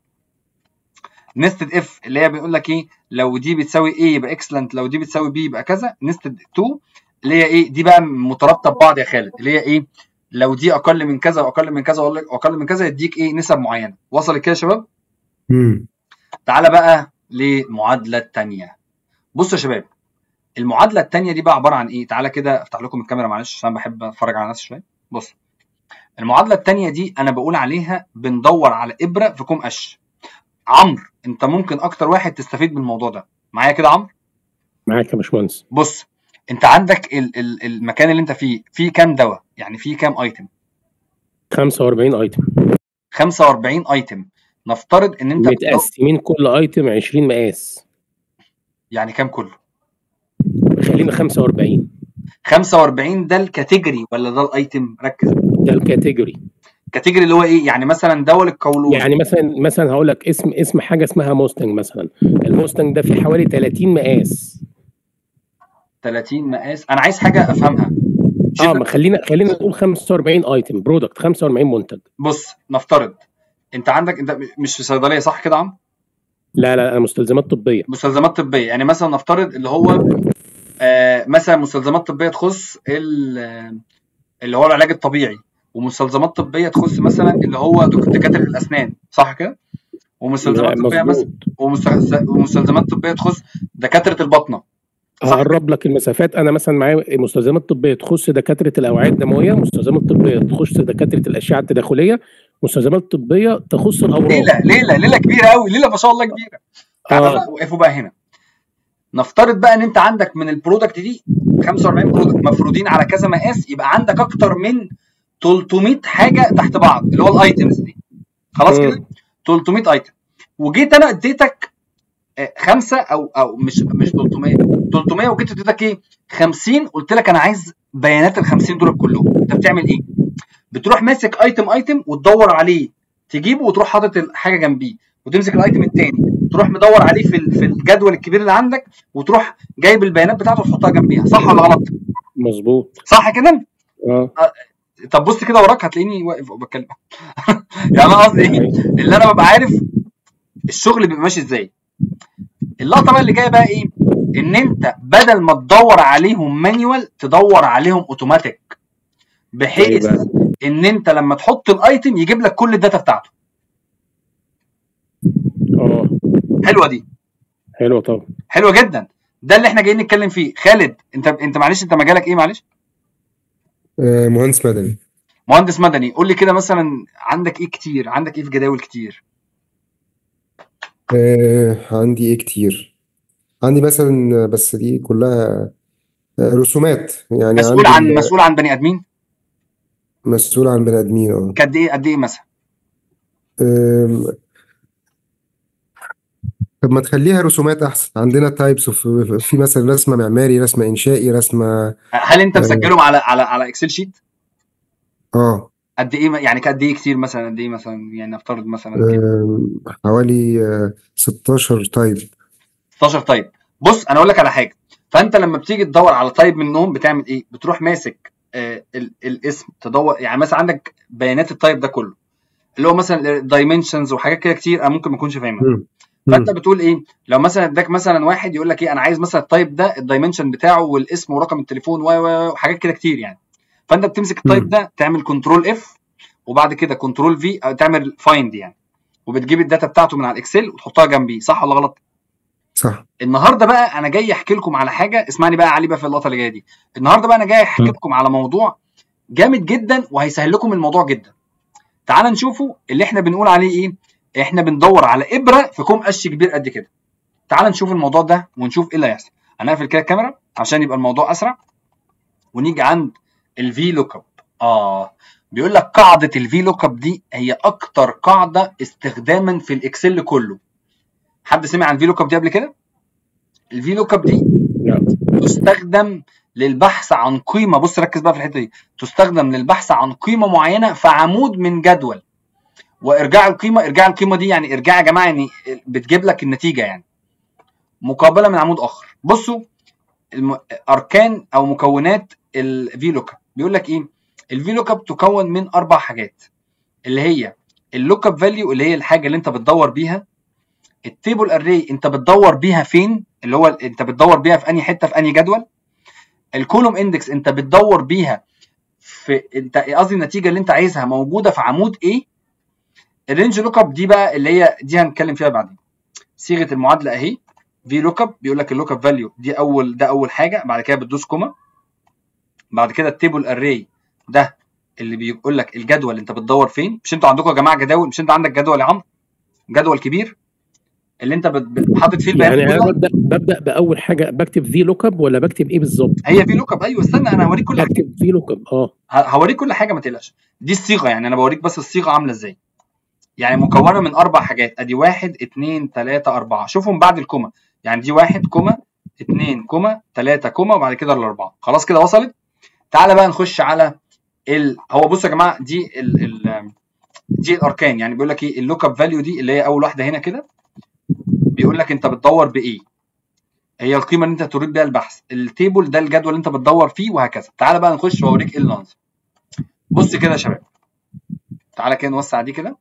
نستد اف اللي هي بيقول لك ايه لو دي بتساوي A يبقى اكسلنت لو دي بتساوي B يبقى كذا نستد 2 اللي هي ايه دي بقى مترابطه ببعض يا خالد اللي هي ايه لو دي اقل من كذا واقل من كذا واقل من كذا يديك ايه نسب معينه وصلت كده يا شباب امم تعالى بقى للمعادله الثانيه بصوا يا شباب المعادله الثانيه دي بقى عباره عن ايه تعالى كده افتح لكم الكاميرا معلش عشان بحب اتفرج على نفسي شويه بص المعادله الثانيه دي انا بقول عليها بندور على ابره في كوم قش عمرو انت ممكن اكتر واحد تستفيد من الموضوع ده معايا كده عمرو معاك يا باشمهندس بص انت عندك ال ال المكان اللي انت فيه فيه كام دواء يعني فيه كام ايتم 45 ايتم 45 ايتم نفترض ان انت بتدور- متقسمين كل ايتم 20 مقاس يعني كام كله خلينا 45 45 ده الكاتيجوري ولا ده الايتم ركز ده الكاتيجوري الكاتيجوري اللي هو ايه يعني مثلا دواء للقولون يعني مثلا مثلا هقول لك اسم اسم حاجه اسمها موستنج مثلا الموستنج ده فيه حوالي 30 مقاس 30 مقاس انا عايز حاجه افهمها اه ما خلينا خلينا نقول 45 ايتم برودكت 45 منتج بص نفترض انت عندك انت مش في صيدليه صح كده يا عم لا لا لا مستلزمات طبيه مستلزمات طبيه يعني مثلا نفترض اللي هو آه مثلا مستلزمات طبيه تخص ال- اللي هو العلاج الطبيعي ومستلزمات طبيه تخص مثلا اللي هو دك- دكاتره الاسنان صح كده ومستلزمات لا، طبيه مثلا مظبوط ومستلز- ومستلزمات طبيه تخص دكاتره البطنه صح هقرب لك المسافات انا مثلا معايا مستلزمات طبيه تخص دكاتره الاوعيه الدمويه مستلزمات طبيه تخص دكاتره الاشعه التداخليه مستلزمات طبيه تخص الاورام ليله ليله ليله كبيره قوي ليله ما شاء الله كبيره تعالى اه بقى وقفوا بقى هنا نفترض بقى ان انت عندك من البرودكت دي 45 برودكت مفروضين على كذا مقاس يبقى عندك اكتر من 300 حاجه تحت بعض اللي هو الايتمز دي خلاص مم. كده 300 ايتم وجيت انا اديتك آه، خمسه او او مش مش 300 300 وجيت اديتك ايه 50 قلت لك انا عايز بيانات ال 50 دول كلهم انت بتعمل ايه بتروح ماسك ايتم ايتم وتدور عليه تجيبه وتروح حاطط الحاجه جنبيه وتمسك الايتم الثاني تروح مدور عليه في ال- في الجدول الكبير اللي عندك وتروح جايب البيانات بتاعته وتحطها جنبيها صح ولا غلط مظبوط صح كده اه طب بص كده وراك هتلاقيني واقف وبتكلم يعني انا قصدي ايه اللي انا ببقى عارف الشغل بيبقى ماشي ازاي اللقطه بقى اللي جايه بقى ايه ان انت بدل ما تدور عليهم مانيوال تدور عليهم اوتوماتيك بحيث إيه بقى؟ ان انت لما تحط الايتم يجيب لك كل الداتا بتاعته اه حلوه دي حلو طبعا حلوه جدا ده اللي احنا جايين نتكلم فيه خالد انت انت معلش انت مجالك ايه معلش آه، مهندس مدني مهندس مدني قول لي كده مثلا عندك ايه كتير عندك ايه في جداول كتير آه عندي ايه كتير عندي مثلا بس دي كلها آه، رسومات يعني مسؤول عندي عن ال- مسؤول عن بني ادمين مسؤول عن بني ادمين اه قد ايه قد ايه مثلا آم، طب ما تخليها رسومات احسن عندنا تايبس في مثلا رسمه معماري رسمه انشائي رسمه هل انت آه. مسجلهم على على على اكسل شيت اه قد ايه يعني قد ايه كتير مثلا قد ايه مثلا يعني نفترض مثلا كده آم، حوالي آه، 16 تايب 16 تايب بص انا اقول لك على حاجه فانت لما بتيجي تدور على تايب منهم بتعمل ايه بتروح ماسك آه ال- الاسم تدور يعني مثلا عندك بيانات التايب ده كله اللي هو مثلا دايمنشنز وحاجات كده كتير انا ممكن ما اكونش فاهمها مم. فانت مم. بتقول ايه لو مثلا اداك مثلا واحد يقول لك ايه انا عايز مثلا التايب ده الدايمنشن بتاعه والاسم ورقم التليفون و و- وحاجات كده كتير يعني فانت بتمسك التايب مم. ده تعمل كنترول اف وبعد كده كنترول في او تعمل فايند يعني وبتجيب الداتا بتاعته من على الاكسل وتحطها جنبيه صح ولا غلط صح النهارده بقى انا جاي احكي لكم على حاجه اسمعني بقى يا علي بقى في اللقطه اللي جايه دي النهارده بقى انا جاي احكي م. لكم على موضوع جامد جدا وهيسهل لكم الموضوع جدا تعال نشوفوا اللي احنا بنقول عليه ايه احنا بندور على ابره في كوم قش كبير قد كده تعال نشوف الموضوع ده ونشوف ايه اللي هيحصل هنقفل كده الكاميرا عشان يبقى الموضوع اسرع ونيجي عند الفي لوك اب اه بيقول لك قاعده الفي لوك اب دي هي اكتر قاعده استخداما في الاكسل كله حد سمع عن الفي لوك اب دي قبل كده الفي لوك اب دي لا تستخدم للبحث عن قيمه بص ركز بقى في الحته دي تستخدم للبحث عن قيمه معينه في عمود من جدول وارجاع القيمه ارجاع القيمه دي يعني ارجاع يا جماعه يعني بتجيب لك النتيجه يعني مقابله من عمود اخر بصوا الم... اركان او مكونات الفي لوك اب بيقول لك ايه الفي لوك اب تكون من اربع حاجات اللي هي اللوك اب فاليو اللي هي الحاجه اللي انت بتدور بيها التيبل اري انت بتدور بيها فين اللي هو انت بتدور بيها في انهي حته في انهي جدول الكولوم اندكس انت بتدور بيها في انت قصدي النتيجه اللي انت عايزها موجوده في عمود ايه الرينج لوك اب دي بقى اللي هي دي هنتكلم فيها بعدين صيغه المعادله اهي في لوك اب بيقول لك اللوك اب فاليو دي اول ده اول حاجه بعد كده بتدوس كوما بعد كده التيبل اري ده اللي بيقول لك الجدول اللي انت بتدور فين مش انتوا عندكم يا جماعه جداول مش انت عندك جدول يا عمرو جدول كبير اللي انت بت- بت- حاطط فيه البيانات يعني انا كلها ببدا ببدا باول حاجه بكتب في لوك اب ولا بكتب ايه بالظبط؟ هي في لوك اب ايوه استنى انا هوريك كل حاجه بكتب في لوك اب اه ه- هوريك كل حاجه ما تقلقش دي الصيغه يعني انا بوريك بس الصيغه عامله ازاي يعني مكونه من اربع حاجات ادي واحد اتنين تلاته اربعه شوفهم بعد الكوما يعني دي واحد كوما اتنين كوما تلاته كوما وبعد كده الاربعه خلاص كده وصلت تعالى بقى نخش على ال... هو بصوا يا جماعه دي ال... ال... دي الاركان يعني بيقول لك ايه اللوك اب فاليو دي اللي هي اول واحده هنا كده بيقول لك انت بتدور بايه هي القيمه اللي انت تريد بيها البحث التيبل ده الجدول اللي انت بتدور فيه وهكذا تعالى بقى نخش واوريك ايه اللي ناقص بص كده يا شباب تعالى كده نوسع دي كده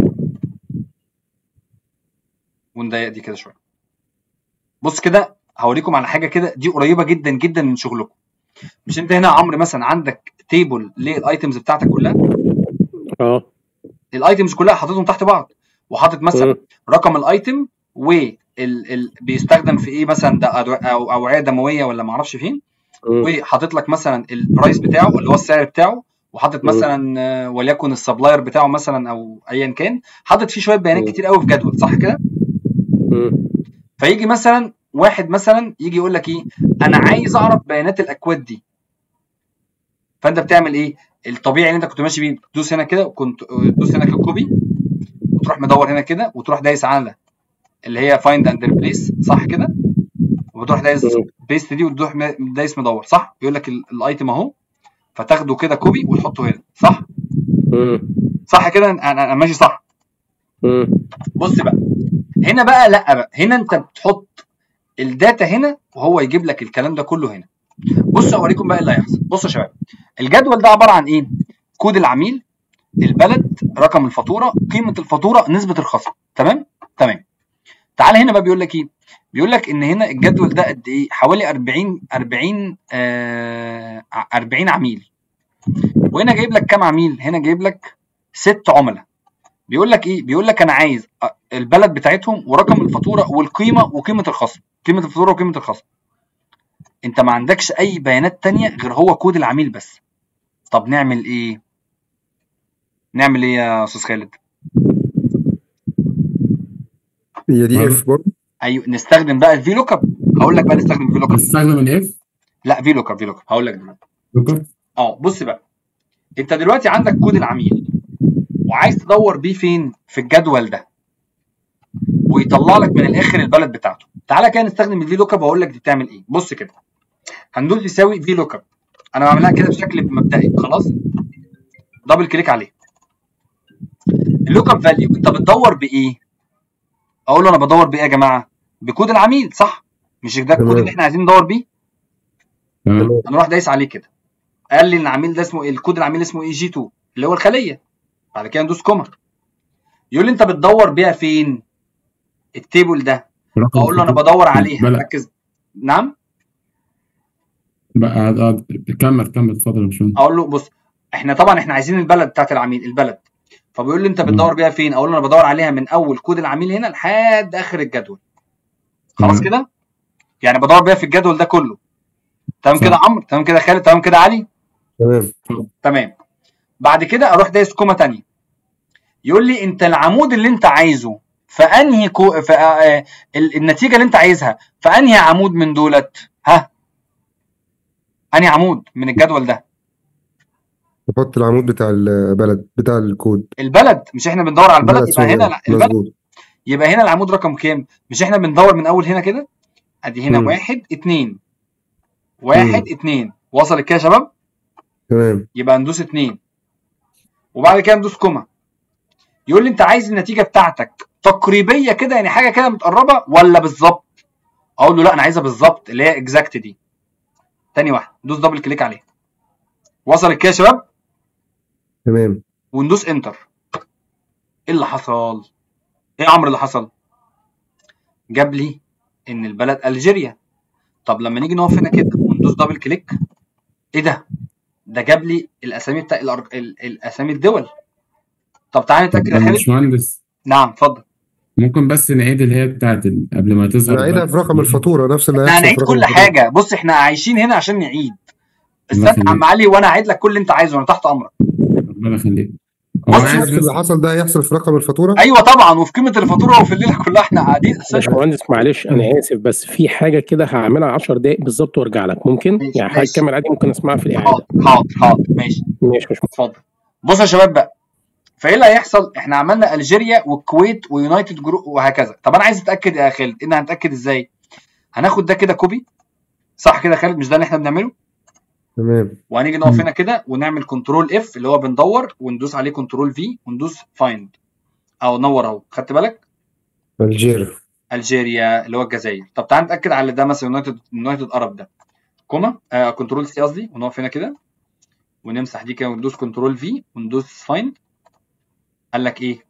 ونضيق دي كده شويه بص كده هوريكم على حاجه كده دي قريبه جدا جدا من شغلكم مش انت هنا يا عمرو مثلا عندك تيبل للايتمز بتاعتك كلها اه الايتمز كلها حاططهم تحت بعض وحاطط مثلا مم. رقم الايتم وال ال... بيستخدم في ايه مثلا ده أدو- او اوعيه دمويه ولا ما اعرفش فين مم. وحاطط لك مثلا البرايس بتاعه اللي هو السعر بتاعه وحاطط مم. مثلا آه، وليكن السبلاير بتاعه مثلا او ايا كان حاطط فيه شويه بيانات مم. كتير قوي في جدول صح كده مم. فيجي مثلا واحد مثلا يجي يقول لك ايه انا عايز اعرف بيانات الاكواد دي فانت بتعمل ايه الطبيعي اللي انت كنت ماشي بيه تدوس هنا كده وكنت تدوس هنا كده كوبي وتروح مدور هنا كده وتروح دايس على اللي هي فايند اند ريبليس صح كده وبتروح دايس مم. بيست دي وتروح م- دايس مدور صح يقول لك ال- الايتم اهو فتاخده كده كوبي وتحطه هنا صح مم. صح كده انا أنا ماشي صح مم. بص بقى هنا بقى لا بقى هنا انت بتحط الداتا هنا وهو يجيب لك الكلام ده كله هنا بص اوريكم بقى اللي هيحصل بصوا يا شباب الجدول ده عباره عن ايه كود العميل البلد رقم الفاتوره قيمه الفاتوره نسبه الخصم تمام تمام تعال هنا بقى بيقول لك ايه بيقول لك ان هنا الجدول ده قد ايه حوالي 40 40 آه 40 عميل وهنا جايب لك كام عميل هنا جايب لك ست عملاء بيقول لك ايه بيقول لك انا عايز أ- البلد بتاعتهم ورقم الفاتوره والقيمه وقيمه الخصم قيمه الفاتوره وقيمه الخصم انت ما عندكش اي بيانات تانية غير هو كود العميل بس طب نعمل ايه نعمل ايه يا استاذ خالد هي دي برضه. اف برضه ايوه نستخدم بقى الفي لوك اب هقول لك بقى نستخدم الفي لوك اب بستخدم الاف لا في لوك اب في لوك اب هقول لك دلوقتي لوك اب اه بص بقى انت دلوقتي عندك كود العميل وعايز تدور بيه فين في الجدول ده ويطلع لك من الاخر البلد بتاعته تعالى كده نستخدم الفي لوك اب واقول لك دي بتعمل ايه بص كده هندوس يساوي في لوك اب انا بعملها كده بشكل مبدئي خلاص دبل كليك عليه اللوك اب فاليو انت بتدور بايه اقول له انا بدور بايه يا جماعه بكود العميل صح مش ده الكود تمام. اللي احنا عايزين ندور بيه تمام هنروح دايس عليه كده قال لي ان العميل ده اسمه إيه؟ الكود العميل اسمه اي جي 2 اللي هو الخليه بعد كده ندوس كوما يقول لي انت بتدور بيها فين التيبل ده رقم اقول له انا الفاتورة. بدور عليها بلد. ركز نعم بقى آه، كمل كمل اتفضل يا باشمهندس اقول له بص احنا طبعا احنا عايزين البلد بتاعت العميل البلد فبيقول لي انت بتدور بيها فين اقول له انا بدور عليها من اول كود العميل هنا لحد اخر الجدول خلاص تمام. كده يعني بدور بيها في الجدول ده كله تمام صح. كده عمرو تمام كده خالد تمام كده علي تمام تمام بعد كده اروح دايس كوما تانية يقول لي انت العمود اللي انت عايزه فانهي كو... ف... آه، ال- النتيجه اللي انت عايزها فانهي عمود من دولت ها انهي عمود من الجدول ده نحط العمود بتاع البلد بتاع الكود البلد مش احنا بندور على البلد يبقى اسمه هنا بلد. البلد مظبوط يبقى هنا العمود رقم كام مش احنا بندور من اول هنا كده ادي هنا مم. واحد اتنين واحد اتنين وصل كده يا شباب تمام يبقى ندوس اتنين وبعد كده ندوس كوما يقول لي انت عايز النتيجه بتاعتك تقريبيه كده يعني حاجه كده متقربه ولا بالظبط اقول له لا انا عايزها بالظبط اللي هي اكزاكت دي تاني واحده دوس دبل كليك عليها وصلت كده يا شباب تمام وندوس انتر ايه اللي حصل ايه يا عمرو اللي حصل جاب لي ان البلد الجيريا طب لما نيجي نقف هنا كده وندوس دبل كليك ايه ده ده جاب لي الاسامي بتاع الأرج... ال... الاسامي الدول طب تعالى طب نتاكد يا يا خالد باشمهندس نعم اتفضل ممكن بس نعيد اللي هي بتاعت ال- قبل ما تظهر نعيدها بقى. في رقم الفاتورة نفس اللي احنا هيحصل هنعيد في رقم كل الفاتورة حاجه بص احنا عايشين هنا عشان نعيد الله استنى يا عم يخليك. علي وانا هعيد لك كل اللي انت عايزه انا تحت امرك ربنا يخليك هو بص انا عايز نفس بس اللي حصل ده هيحصل في رقم الفاتورة ايوه طبعا وفي قيمه الفاتوره وفي الليله كلها احنا قاعدين اساسا باشمهندس معلش انا اسف بس في حاجه كده هعملها 10 دقائق بالظبط وارجع لك ممكن ماشي، يعني حاجه ماشي. كامل عادي ممكن اسمعها في الاعاده حاضر حاضر حاضر ماشي ماشي مش اتفضل بص يا شباب بقى فايه اللي هيحصل احنا عملنا الجيريا والكويت ويونايتد جروب وهكذا طب انا عايز اتاكد يا خالد ان هنتاكد ازاي هناخد ده كده كوبي صح كده يا خالد مش ده اللي احنا بنعمله تمام وهنيجي نقف مم. هنا كده ونعمل كنترول اف اللي هو بندور وندوس عليه كنترول في وندوس فايند او نور اهو خدت بالك الجير الجيريا اللي هو الجزائر طب تعال نتاكد على ده مثلا يونايتد يونايتد ارب ده كوما آه كنترول سي قصدي ونقف هنا كده ونمسح دي كده وندوس كنترول في وندوس فايند قال لك ايه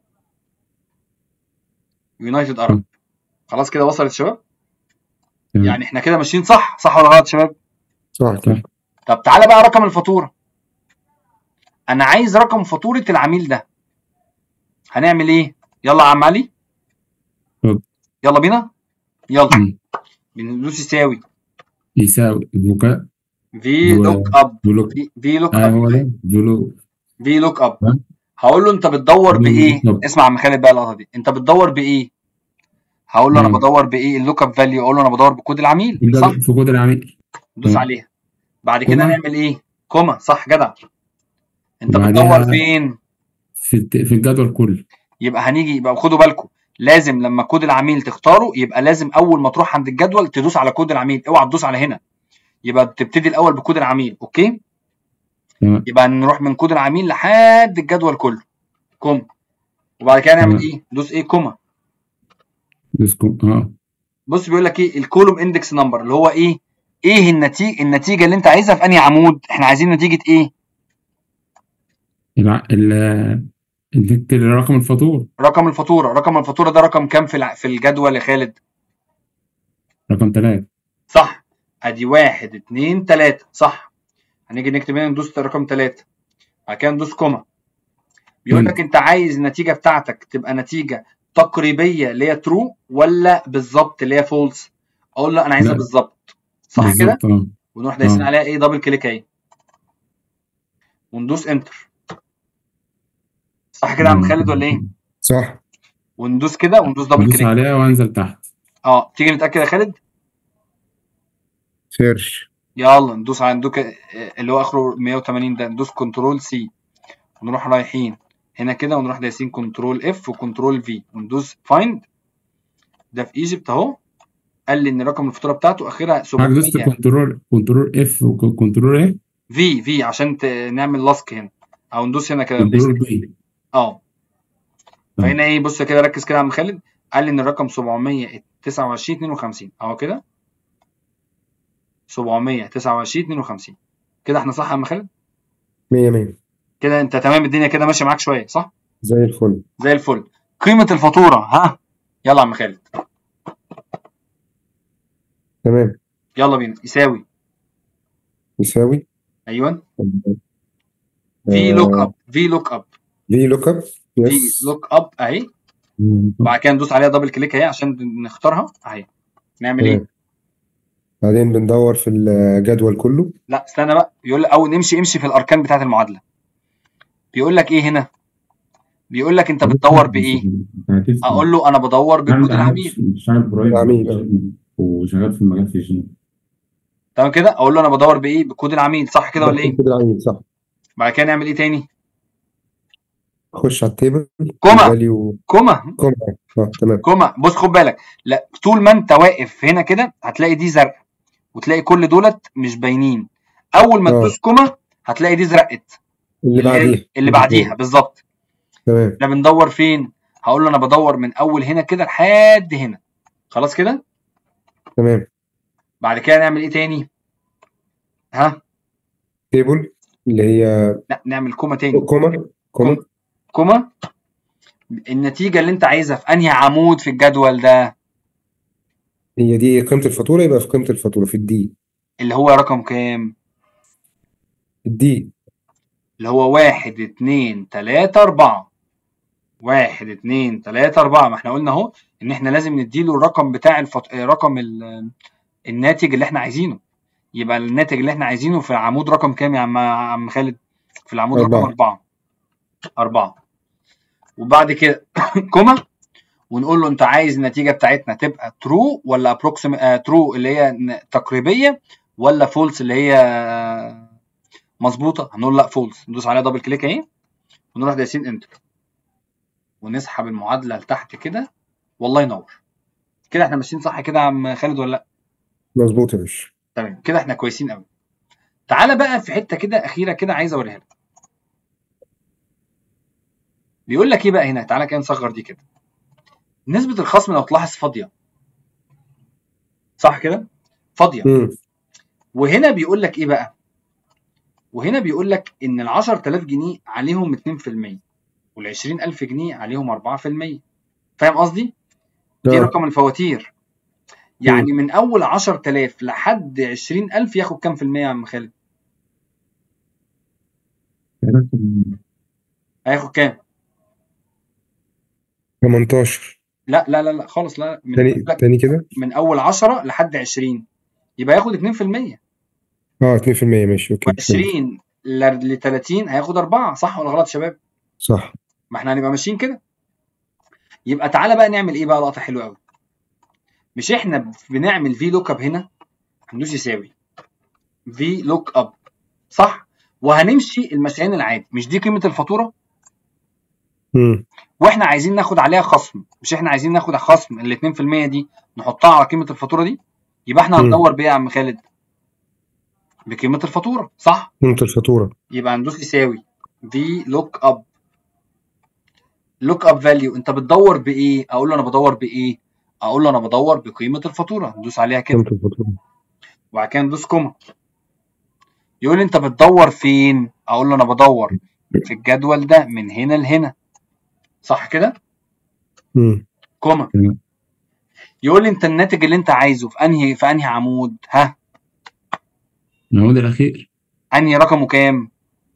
يونايتد ارب خلاص كده وصلت يا شباب تمام. يعني احنا كده ماشيين صح صح ولا غلط يا شباب صح كده طب تعالى بقى رقم الفاتوره انا عايز رقم فاتوره العميل ده هنعمل ايه يلا يا عم علي اتفضل. يلا بينا يلا مم. بندوس يساوي يساوي فوكا في و- لوك اب فلوك في- في لوك اه اب هو ده فلو في لوك اب تمام. هقول له انت بتدور في بايه لوك أب. اسمع يا عم خالد بقى اللقطه دي انت بتدور بايه هقول له انا مم. بدور بايه اللوك اب فاليو اقول له انا بدور بكود العميل صح في كود العميل ندوس مم. عليها بعد كده كوما نعمل ايه كوما صح جدع انت وبعديها بتدور فين في الت- في الجدول كله يبقى هنيجي يبقى خدوا بالكم لازم لما كود العميل تختاره يبقى لازم اول ما تروح عند الجدول تدوس على كود العميل اوعى تدوس على هنا يبقى بتبتدي الاول بكود العميل اوكي تمام يبقى نروح من كود العميل لحد الجدول كله كوما وبعد كده نعمل تمام ايه دوس ايه كوما ديسكو اه بص بيقول لك ايه الكولوم اندكس نمبر اللي هو ايه ايه النتيجه النتيجه اللي انت عايزها في انهي عمود احنا عايزين نتيجه ايه الع... ال ال- رقم الفاتورة رقم الفاتوره رقم الفاتوره ده رقم كام في الع- في الجدول يا خالد رقم ثلاثة صح ادي واحد اتنين تلاته صح هنيجي نكتب هنا ندوس رقم تلاته بعد كده ندوس كوما بيقول مم. لك انت عايز النتيجه بتاعتك تبقى نتيجه تقريبيه اللي هي ترو ولا بالظبط اللي هي فولس اقول له انا عايزها لا بالظبط صح كده بالظبط اه ونروح دايسين اه عليها ايه دبل كليك اهي وندوس انتر صح كده يا عم خالد ولا ايه صح وندوس كده وندوس دبل ادوس كليك عليها وانزل تحت اه تيجي نتاكد يا خالد سيرش يلا ندوس على ندوك اللي هو اخره 180 ده ندوس كنترول سي ونروح رايحين هنا كده ونروح دايسين كنترول اف وكنترول في وندوس فايند ده في ايجيبت اهو قال لي ان رقم الفاتوره بتاعته اخرها حضرتك دوست 700 كنترول كنترول اف وكنترول ايه في في عشان ت- نعمل لاسك هنا او ندوس هنا كده كنترول بيست بي اه تمام فهنا ايه بص كده ركز كده يا عم خالد قال لي ان الرقم 729 52 اهو كده 729 52 كده احنا صح يا عم خالد مية مية كده انت تمام الدنيا كده ماشيه معاك شويه صح زي الفل زي الفل قيمه الفاتوره ها يلا يا عم خالد تمام يلا بينا يساوي يساوي ايوه في لوك اب في لوك اب في لوك اب في يس لوك اب اهي بعد كده ندوس عليها دبل كليك اهي عشان نختارها اهي نعمل ايه تمام بعدين بندور في الجدول كله لا استنى بقى بيقول لك او نمشي امشي في الاركان بتاعه المعادله بيقول لك ايه هنا بيقول لك انت بتدور بايه اقول له انا بدور بكود العميل بشتغل برايفت العميل، اه. وشغال في المجال في الجيم تمام كده اقول له انا بدور بايه بكود العميل صح كده ولا ايه كده العميل صح بعد كده نعمل ايه تاني خش على التيبل كوما فاليو كوما كوما اه تمام كوما بص خد بالك لا طول ما انت واقف هنا كده هتلاقي دي زرق وتلاقي كل دولت مش باينين اول ما اه. تدوس كوما هتلاقي دي زرقت اللي اللي هي- بعديها اللي بعديها بالظبط تمام احنا بندور فين هقول له انا بدور من اول هنا كده لحد هنا خلاص كده تمام بعد كده نعمل ايه تاني ها تيبل اللي هي لا نعمل كوما تاني كوما كوما كوما النتيجه اللي انت عايزها في انهي عمود في الجدول ده هي دي قيمة الفاتورة يبقى في قيمة الفاتورة في الدي اللي هو رقم كام الدي اللي هو واحد اتنين تلاتة أربعة واحد اتنين تلاتة أربعة ما احنا قلنا أهو إن احنا لازم نديله الرقم بتاع الفط... آه، رقم ال... الناتج اللي احنا عايزينه يبقى الناتج اللي احنا عايزينه في العمود رقم كام يا عم عم خالد؟ في العمود رقم أربعة. أربعة أربعة وبعد كده كوما ونقول له أنت عايز النتيجة بتاعتنا تبقى ترو ولا أبروكسيم ترو اللي هي ن- تقريبية ولا فولس اللي هي آه، مظبوطة هنقول لا فولس ندوس عليها دبل كليك أهي ونروح دايسين انتر ونسحب المعادله لتحت كده والله ينور كده احنا ماشيين صح كده يا عم خالد ولا لا مظبوط يا باشا تمام كده احنا كويسين قوي تعالى بقى في حته كده اخيره كده عايز اوريها لك بيقول لك ايه بقى هنا تعالى كده نصغر دي كده نسبه الخصم لو تلاحظ فاضيه صح كده فاضيه مم. وهنا بيقول لك ايه بقى وهنا بيقول لك ان ال 10000 جنيه عليهم 2% وال 20000 جنيه عليهم 4% فاهم قصدي؟ دي اه رقم الفواتير يعني من اول 10000 لحد 20000 ياخد كام في المية يا عم خالد؟ هياخد كام؟ 18 لا لا لا لا خالص لا من, تاني لا تاني كده من اول 10 لحد 20 يبقى ياخد 2% اه 2% ماشي اوكي فهمت. و20 ل 30 هياخد 4 صح ولا غلط يا شباب؟ صح ما احنا هنبقى ماشيين كده يبقى تعالى بقى نعمل ايه بقى لقطه حلوه قوي مش احنا بنعمل في لوك اب هنا هندوس يساوي في لوك اب صح وهنمشي المشيان العادي مش دي قيمه الفاتوره مم. واحنا عايزين ناخد عليها خصم مش احنا عايزين ناخد خصم ال 2% دي نحطها على قيمه الفاتوره دي يبقى احنا مم. هندور بايه يا عم خالد بقيمه الفاتوره صح قيمة الفاتورة يبقى هندوس يساوي في لوك اب لوك اب فاليو انت بتدور بايه اقول له انا بدور بايه اقول له انا بدور بقيمه الفاتوره ندوس عليها كده قيمة الفاتورة وبعد كده ندوس كوما يقول لي انت بتدور فين اقول له انا بدور في الجدول ده من هنا لهنا صح كده مم. كوما تمام. يقول لي انت الناتج اللي انت عايزه في انهي في انهي عمود ها العمود الأخير انهي رقمه كام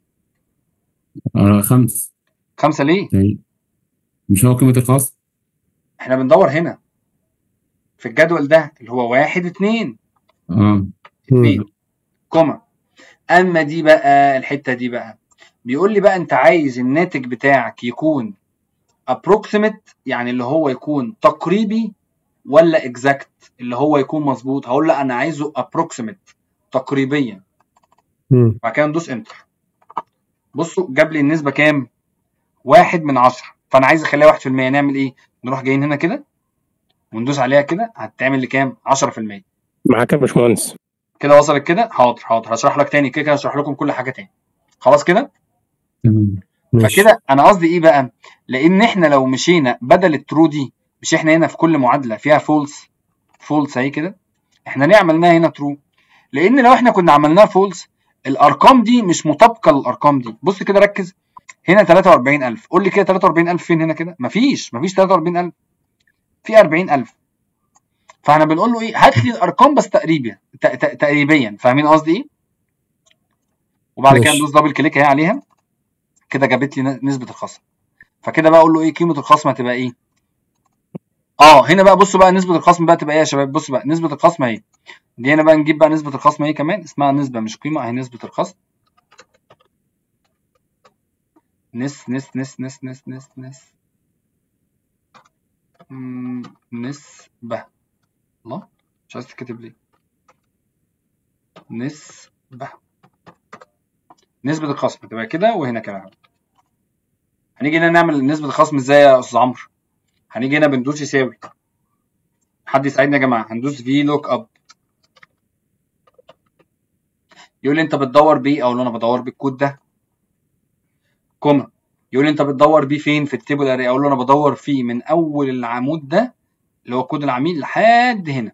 آه خمس خمسة ليه يعني مش هو قيمة الخاص احنا بندور هنا في الجدول ده اللي هو واحد اتنين اه اتنين كوما اما دي بقى الحته دي بقى بيقول لي بقى انت عايز الناتج بتاعك يكون approximate يعني اللي هو يكون تقريبي ولا exact اللي هو يكون مظبوط هقول لا انا عايزه approximate تقريبيا مم. بعد كده ندوس انتر بصوا جاب لي النسبه كام واحد من عشرة فانا عايز اخليها واحد في المية نعمل ايه نروح جايين هنا كده وندوس عليها كده هتعمل لي كام 10% معاك يا باشمهندس كده وصلت كده حاضر حاضر هشرح لك تاني كده كده هشرح لكم كل حاجه تاني خلاص كده تمام ماشي فكده انا قصدي ايه بقى لان احنا لو مشينا بدل الترو دي مش احنا هنا في كل معادله فيها فولس فولس اهي كده احنا ليه عملناها هنا ترو لان لو احنا كنا عملناها فولس الارقام دي مش مطابقه للارقام دي بص كده ركز هنا 43000 قول لي كده 43000 فين هنا كده مفيش مفيش 43000 في 40000 فاحنا بنقول له ايه هات لي الارقام بس تقريبا ت- ت- تقريبيا فاهمين قصدي ايه وبعد كده ماشي. ندوس دبل كليك اهي عليها كده جابت لي ن- نسبه الخصم فكده بقى اقول له ايه قيمه الخصم هتبقى ايه اه هنا بقى بصوا بقى نسبه الخصم بقى تبقى ايه يا شباب بصوا بقى نسبه الخصم اهي دي هنا بقى نجيب بقى نسبه الخصم اهي كمان اسمها نسبه مش قيمه اهي نسبه الخصم نس نس نس نس نس نس نس مم، نسبة الله مش عايز تكتب ليه نسبة نسبة الخصم تبقى كده وهنا كمان هنيجي هنا نعمل نسبة الخصم ازاي يا استاذ عمرو هنيجي هنا بندوس يساوي حد يساعدنا يا جماعة هندوس في لوك اب يقول لي انت بتدور بيه اقول له انا بدور بالكود ده كوما يقول لي انت بتدور بيه فين في التيبل اري اقول له انا بدور فيه من اول العمود ده اللي هو كود العميل لحد هنا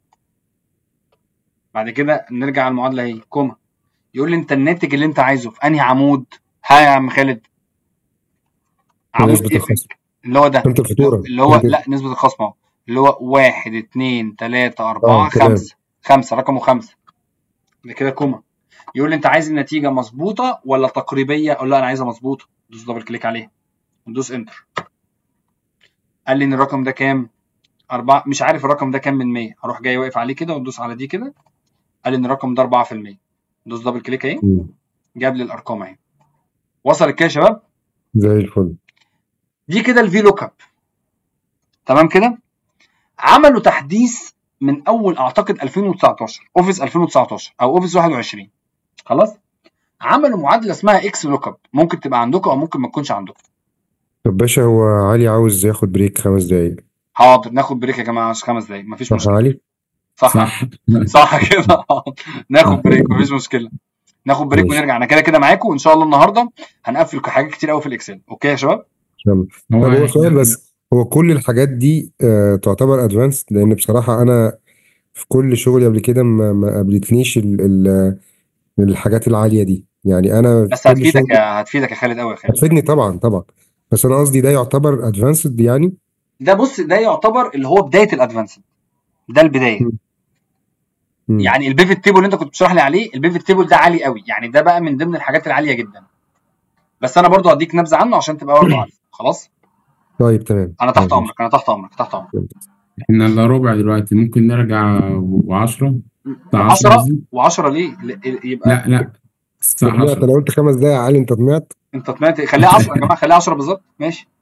بعد كده نرجع على المعادله اهي كوما يقول لي انت الناتج اللي انت عايزه في انهي عمود ها يا عم خالد عمود نسبة ايه الخصم اللي هو ده قيمة الفاتورة اللي هو قيمة- لا نسبة الخصم اهو اللي هو واحد اتنين تلاتة أربعة اه تمام خمسة خمسة رقمه خمسة ده كده كوما يقول لي أنت عايز النتيجة مظبوطة ولا تقريبية؟ أقول له أنا عايزها مظبوطة دوس دبل كليك عليها ندوس انتر قال لي إن الرقم ده كام؟ أربعة مش عارف الرقم ده كام من 100 هروح جاي واقف عليه كده وندوس على دي كده قال لي إن الرقم ده 4% دوس دبل كليك أهي مم. جاب لي الأرقام أهي وصلت كده يا شباب؟ زي الفل دي كده الفي لوك اب تمام كده عملوا تحديث من اول اعتقد 2019 اوفيس 2019 او اوفيس 21 خلاص عملوا معادله اسمها اكس لوك اب ممكن تبقى عندكم او ممكن ما تكونش عندكم طب باشا هو علي عاوز ياخد بريك خمس دقايق حاضر ناخد بريك يا جماعه عشان خمس دقايق مفيش صح يا مشكله علي؟ صح صح صح كده ناخد بريك مفيش مشكله ناخد بريك ماشي. ونرجع انا كده كده معاكم وان شاء الله النهارده هنقفل حاجات كتير قوي في الاكسل اوكي يا شباب يلا هو طب هو سؤال بس هو كل الحاجات دي آه تعتبر ادفانسد لان بصراحة انا في كل شغلي قبل كده ما, ما قابلتنيش ال ال الحاجات العالية دي يعني انا بس في كل هتفيدك شغلي يا هتفيدك يا خالد قوي يا خالد هتفيدني طبعا طبعا بس انا قصدي ده يعتبر ادفانسد يعني ده بص ده يعتبر اللي هو بدايه الادفانسد ده البدايه مم. مم. يعني البيفت تيبل اللي انت كنت بتشرح لي عليه البيفت تيبل ده عالي قوي يعني ده بقى من ضمن الحاجات العاليه جدا بس انا برضو هديك نبذه عنه عشان تبقى برضو عارف خلاص طيب تمام انا تحت طيب. امرك انا تحت امرك تحت امرك احنا الا ربع دلوقتي ممكن نرجع و10 بتاع 10 10 قصدي و10 ليه ل- يبقى لا لا الساعة طمعت 10 لو قلت خمس دقايق يا علي انت طمعت انت طمعت خليها 10 يا جماعه خليها 10 بالظبط ماشي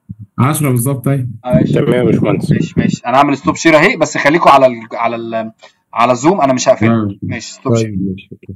10 بالظبط ايوه آه، ماشي تمام يا باشمهندس ماشي ماشي انا هعمل ستوب شير اهي بس خليكم على ال على ال على الزوم انا مش هقفل لا ماشي ستوب شير طيب ماشي اوكي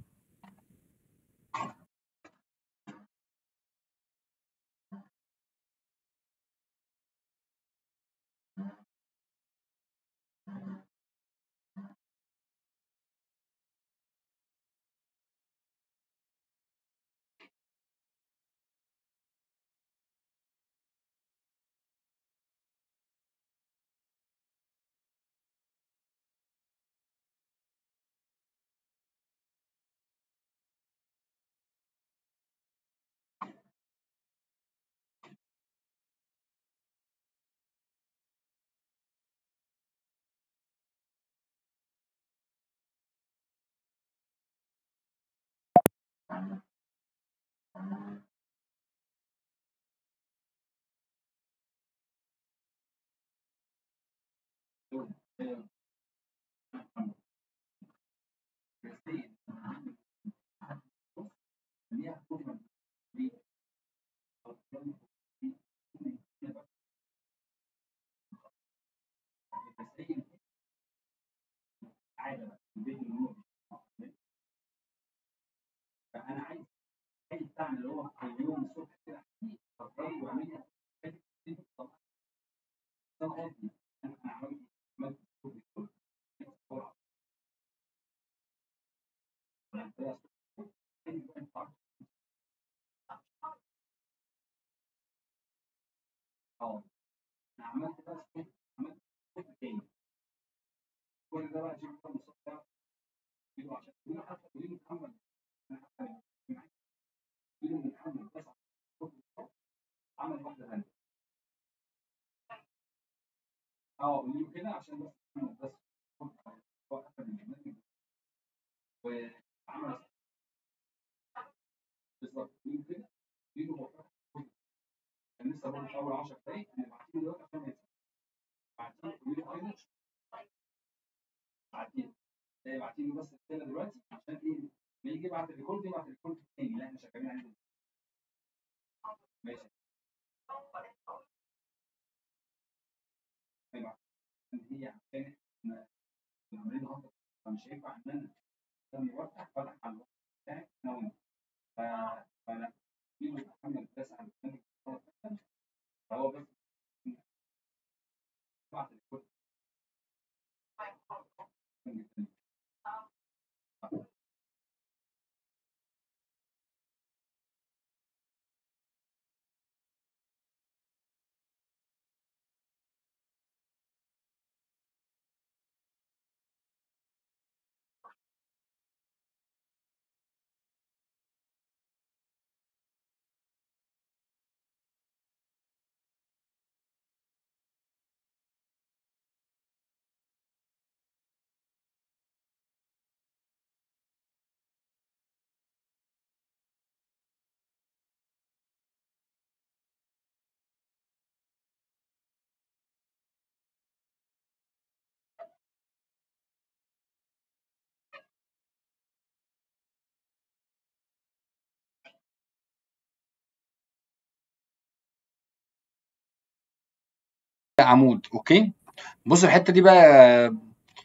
عمود اوكي بص الحته دي بقى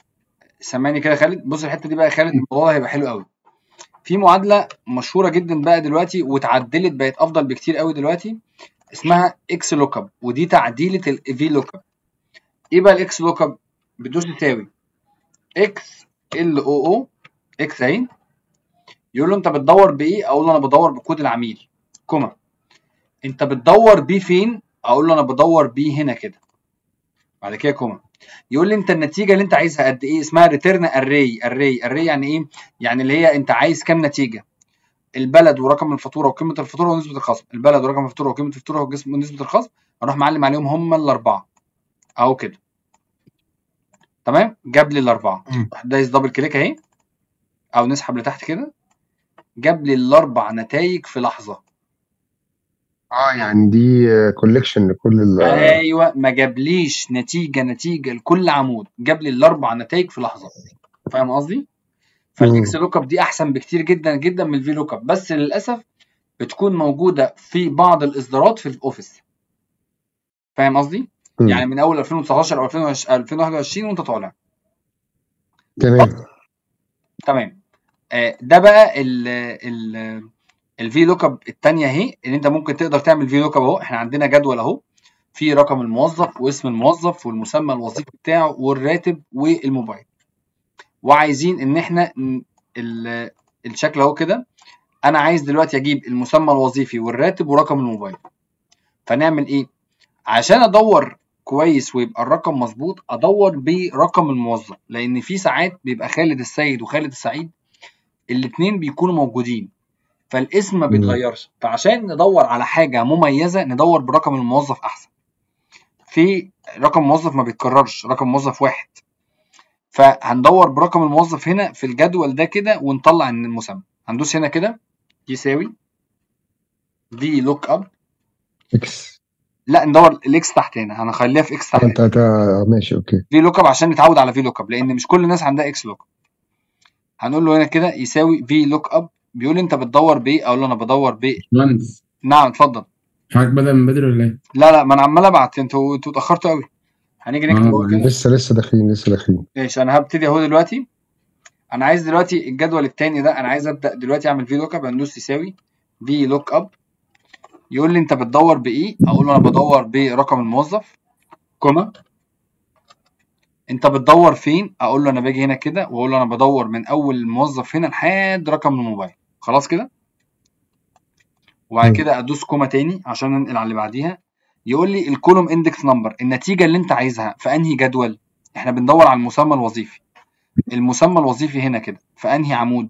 سامعني كده يا خالد بص الحته دي بقى يا خالد الموضوع هيبقى حلو قوي في معادله مشهوره جدا بقى دلوقتي واتعدلت بقت افضل بكتير قوي دلوقتي اسمها اكس لوك اب ودي تعديله الفي لوك اب ايه بقى الاكس لوك اب بتدوس تساوي اكس ال او او اكس اهي يقول له انت بتدور بايه اقول له انا بدور بكود العميل كوما انت بتدور بيه فين اقول له انا بدور بيه هنا كده بعد كده كوما يقول لي انت النتيجه اللي انت عايزها قد ايه اسمها ريتيرن اري اري اري يعني ايه يعني اللي هي انت عايز كام نتيجه البلد ورقم الفاتوره وقيمه الفاتوره ونسبه الخصم البلد ورقم الفاتوره وقيمه الفاتوره وجسم- ونسبه الخصم اروح معلم عليهم هم الاربعه اهو كده تمام جاب لي الاربعه مم. راح دايس دبل كليك اهي او نسحب لتحت كده جاب لي الاربع نتائج في لحظه اه يعني دي كوليكشن لكل ال ايوه ما جابليش نتيجه نتيجه لكل عمود جاب لي الاربع نتائج في لحظه فاهم قصدي فالاكس لوك اب دي احسن بكتير جدا جدا من الفي لوك اب بس للاسف بتكون موجوده في بعض الاصدارات في الاوفيس فاهم قصدي مم. يعني من اول 2019 او 2021 وانت طالع تمام تمام آه، ده بقى ال ال الفي لوك اب الثانيه اهي ان انت ممكن تقدر تعمل في لوك اب اهو احنا عندنا جدول اهو في رقم الموظف واسم الموظف والمسمى الوظيفي بتاعه والراتب والموبايل وعايزين ان احنا ن- ال- الشكل اهو كده انا عايز دلوقتي اجيب المسمى الوظيفي والراتب ورقم الموبايل فنعمل ايه عشان ادور كويس ويبقى الرقم مظبوط ادور برقم الموظف لان في ساعات بيبقى خالد السيد وخالد السعيد الاتنين بيكونوا موجودين فالاسم ما مم. بيتغيرش فعشان ندور على حاجه مميزه ندور برقم الموظف احسن في رقم موظف ما بيتكررش رقم موظف واحد فهندور برقم الموظف هنا في الجدول ده كده ونطلع ان المسمى هندوس هنا كده يساوي في لوك اب اكس لا ندور الاكس تحت هنا هنخليها في اكس تحت انت انت ماشي اوكي في لوك اب عشان نتعود على في لوك اب لان مش كل الناس عندها اكس لوك اب هنقول له هنا كده يساوي في لوك اب بيقول لي انت بتدور بايه اقول له انا بدور ب مهندس نعم اتفضل حضرتك بدأ من بدري ولا ايه؟ لا لا ما انا عمال ابعت انتوا انتوا اتاخرتوا قوي هنيجي نكتب اه اهو كده معلش لسه لسه داخلين لسه داخلين ماشي انا هبتدي اهو دلوقتي انا عايز دلوقتي الجدول التاني ده انا عايز ابدا دلوقتي اعمل في لوك اب هندوس يساوي في لوك اب يقول لي انت بتدور بايه اقول له انا بدور برقم الموظف كوما انت بتدور فين اقول له انا باجي هنا كده واقول له انا بدور من اول الموظف هنا لحد رقم الموبايل خلاص كده وبعد مم. كده ادوس كوما تاني عشان انقل على اللي بعديها يقول لي الكولوم اندكس نمبر النتيجه اللي انت عايزها في انهي جدول احنا بندور على المسمى الوظيفي المسمى الوظيفي هنا كده في انهي عمود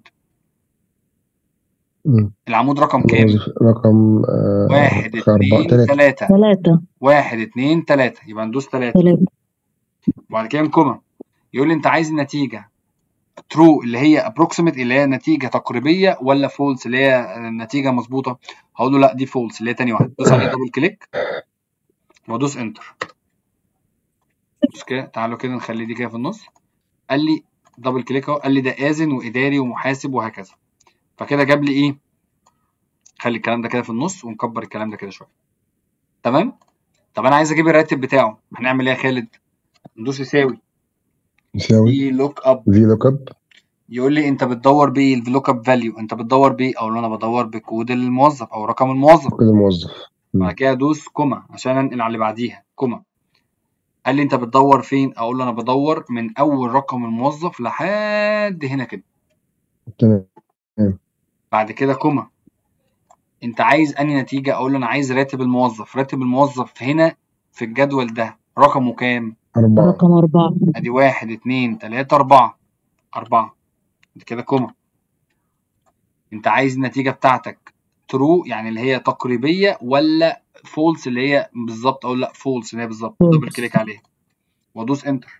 مم. العمود رقم كام وظيفة رقم آه واحد أربعة اتنين تلاتة تلاتة ثلاثة واحد اتنين تلاتة يبقى ندوس تلاتة ثلاثة وبعد كده كوما يقول لي انت عايز النتيجة ترو اللي هي ابروكسيمت اللي هي نتيجة تقريبية ولا فولس اللي هي نتيجة مظبوطة هقول له لا دي فولس اللي هي تاني واحدة دوس عليه دبل كليك وادوس انتر بص كده تعالوا كده نخلي دي كده في النص قال لي دبل كليك اهو قال لي ده آذن وإداري ومحاسب وهكذا فكده جاب لي ايه خلي الكلام ده كده في النص ونكبر الكلام ده كده شوية تمام طب انا عايز اجيب الراتب بتاعه هنعمل ايه يا خالد ندوس يساوي يساوي في لوك اب في لوك اب يقول لي انت بتدور بايه اللوك اب فاليو انت بتدور بايه اقول له انا بدور بكود الموظف او رقم الموظف كل موظف بعد كده ادوس كوما عشان انقل على اللي بعديها كوما قال لي انت بتدور فين اقول له انا بدور من اول رقم الموظف لحد هنا كده تمام بعد كده كوما انت عايز انهي نتيجه اقول له انا عايز راتب الموظف راتب الموظف هنا في الجدول ده رقمه كام أربعة رقم أربعة ادي واحد اتنين تلاتة اربعة اربعة بعد كده كوما انت عايز النتيجة بتاعتك ترو يعني اللي هي تقريبية ولا فولس اللي هي بالظبط اقول لا فولس اللي هي بالظبط False. دبل كليك عليها وادوس انتر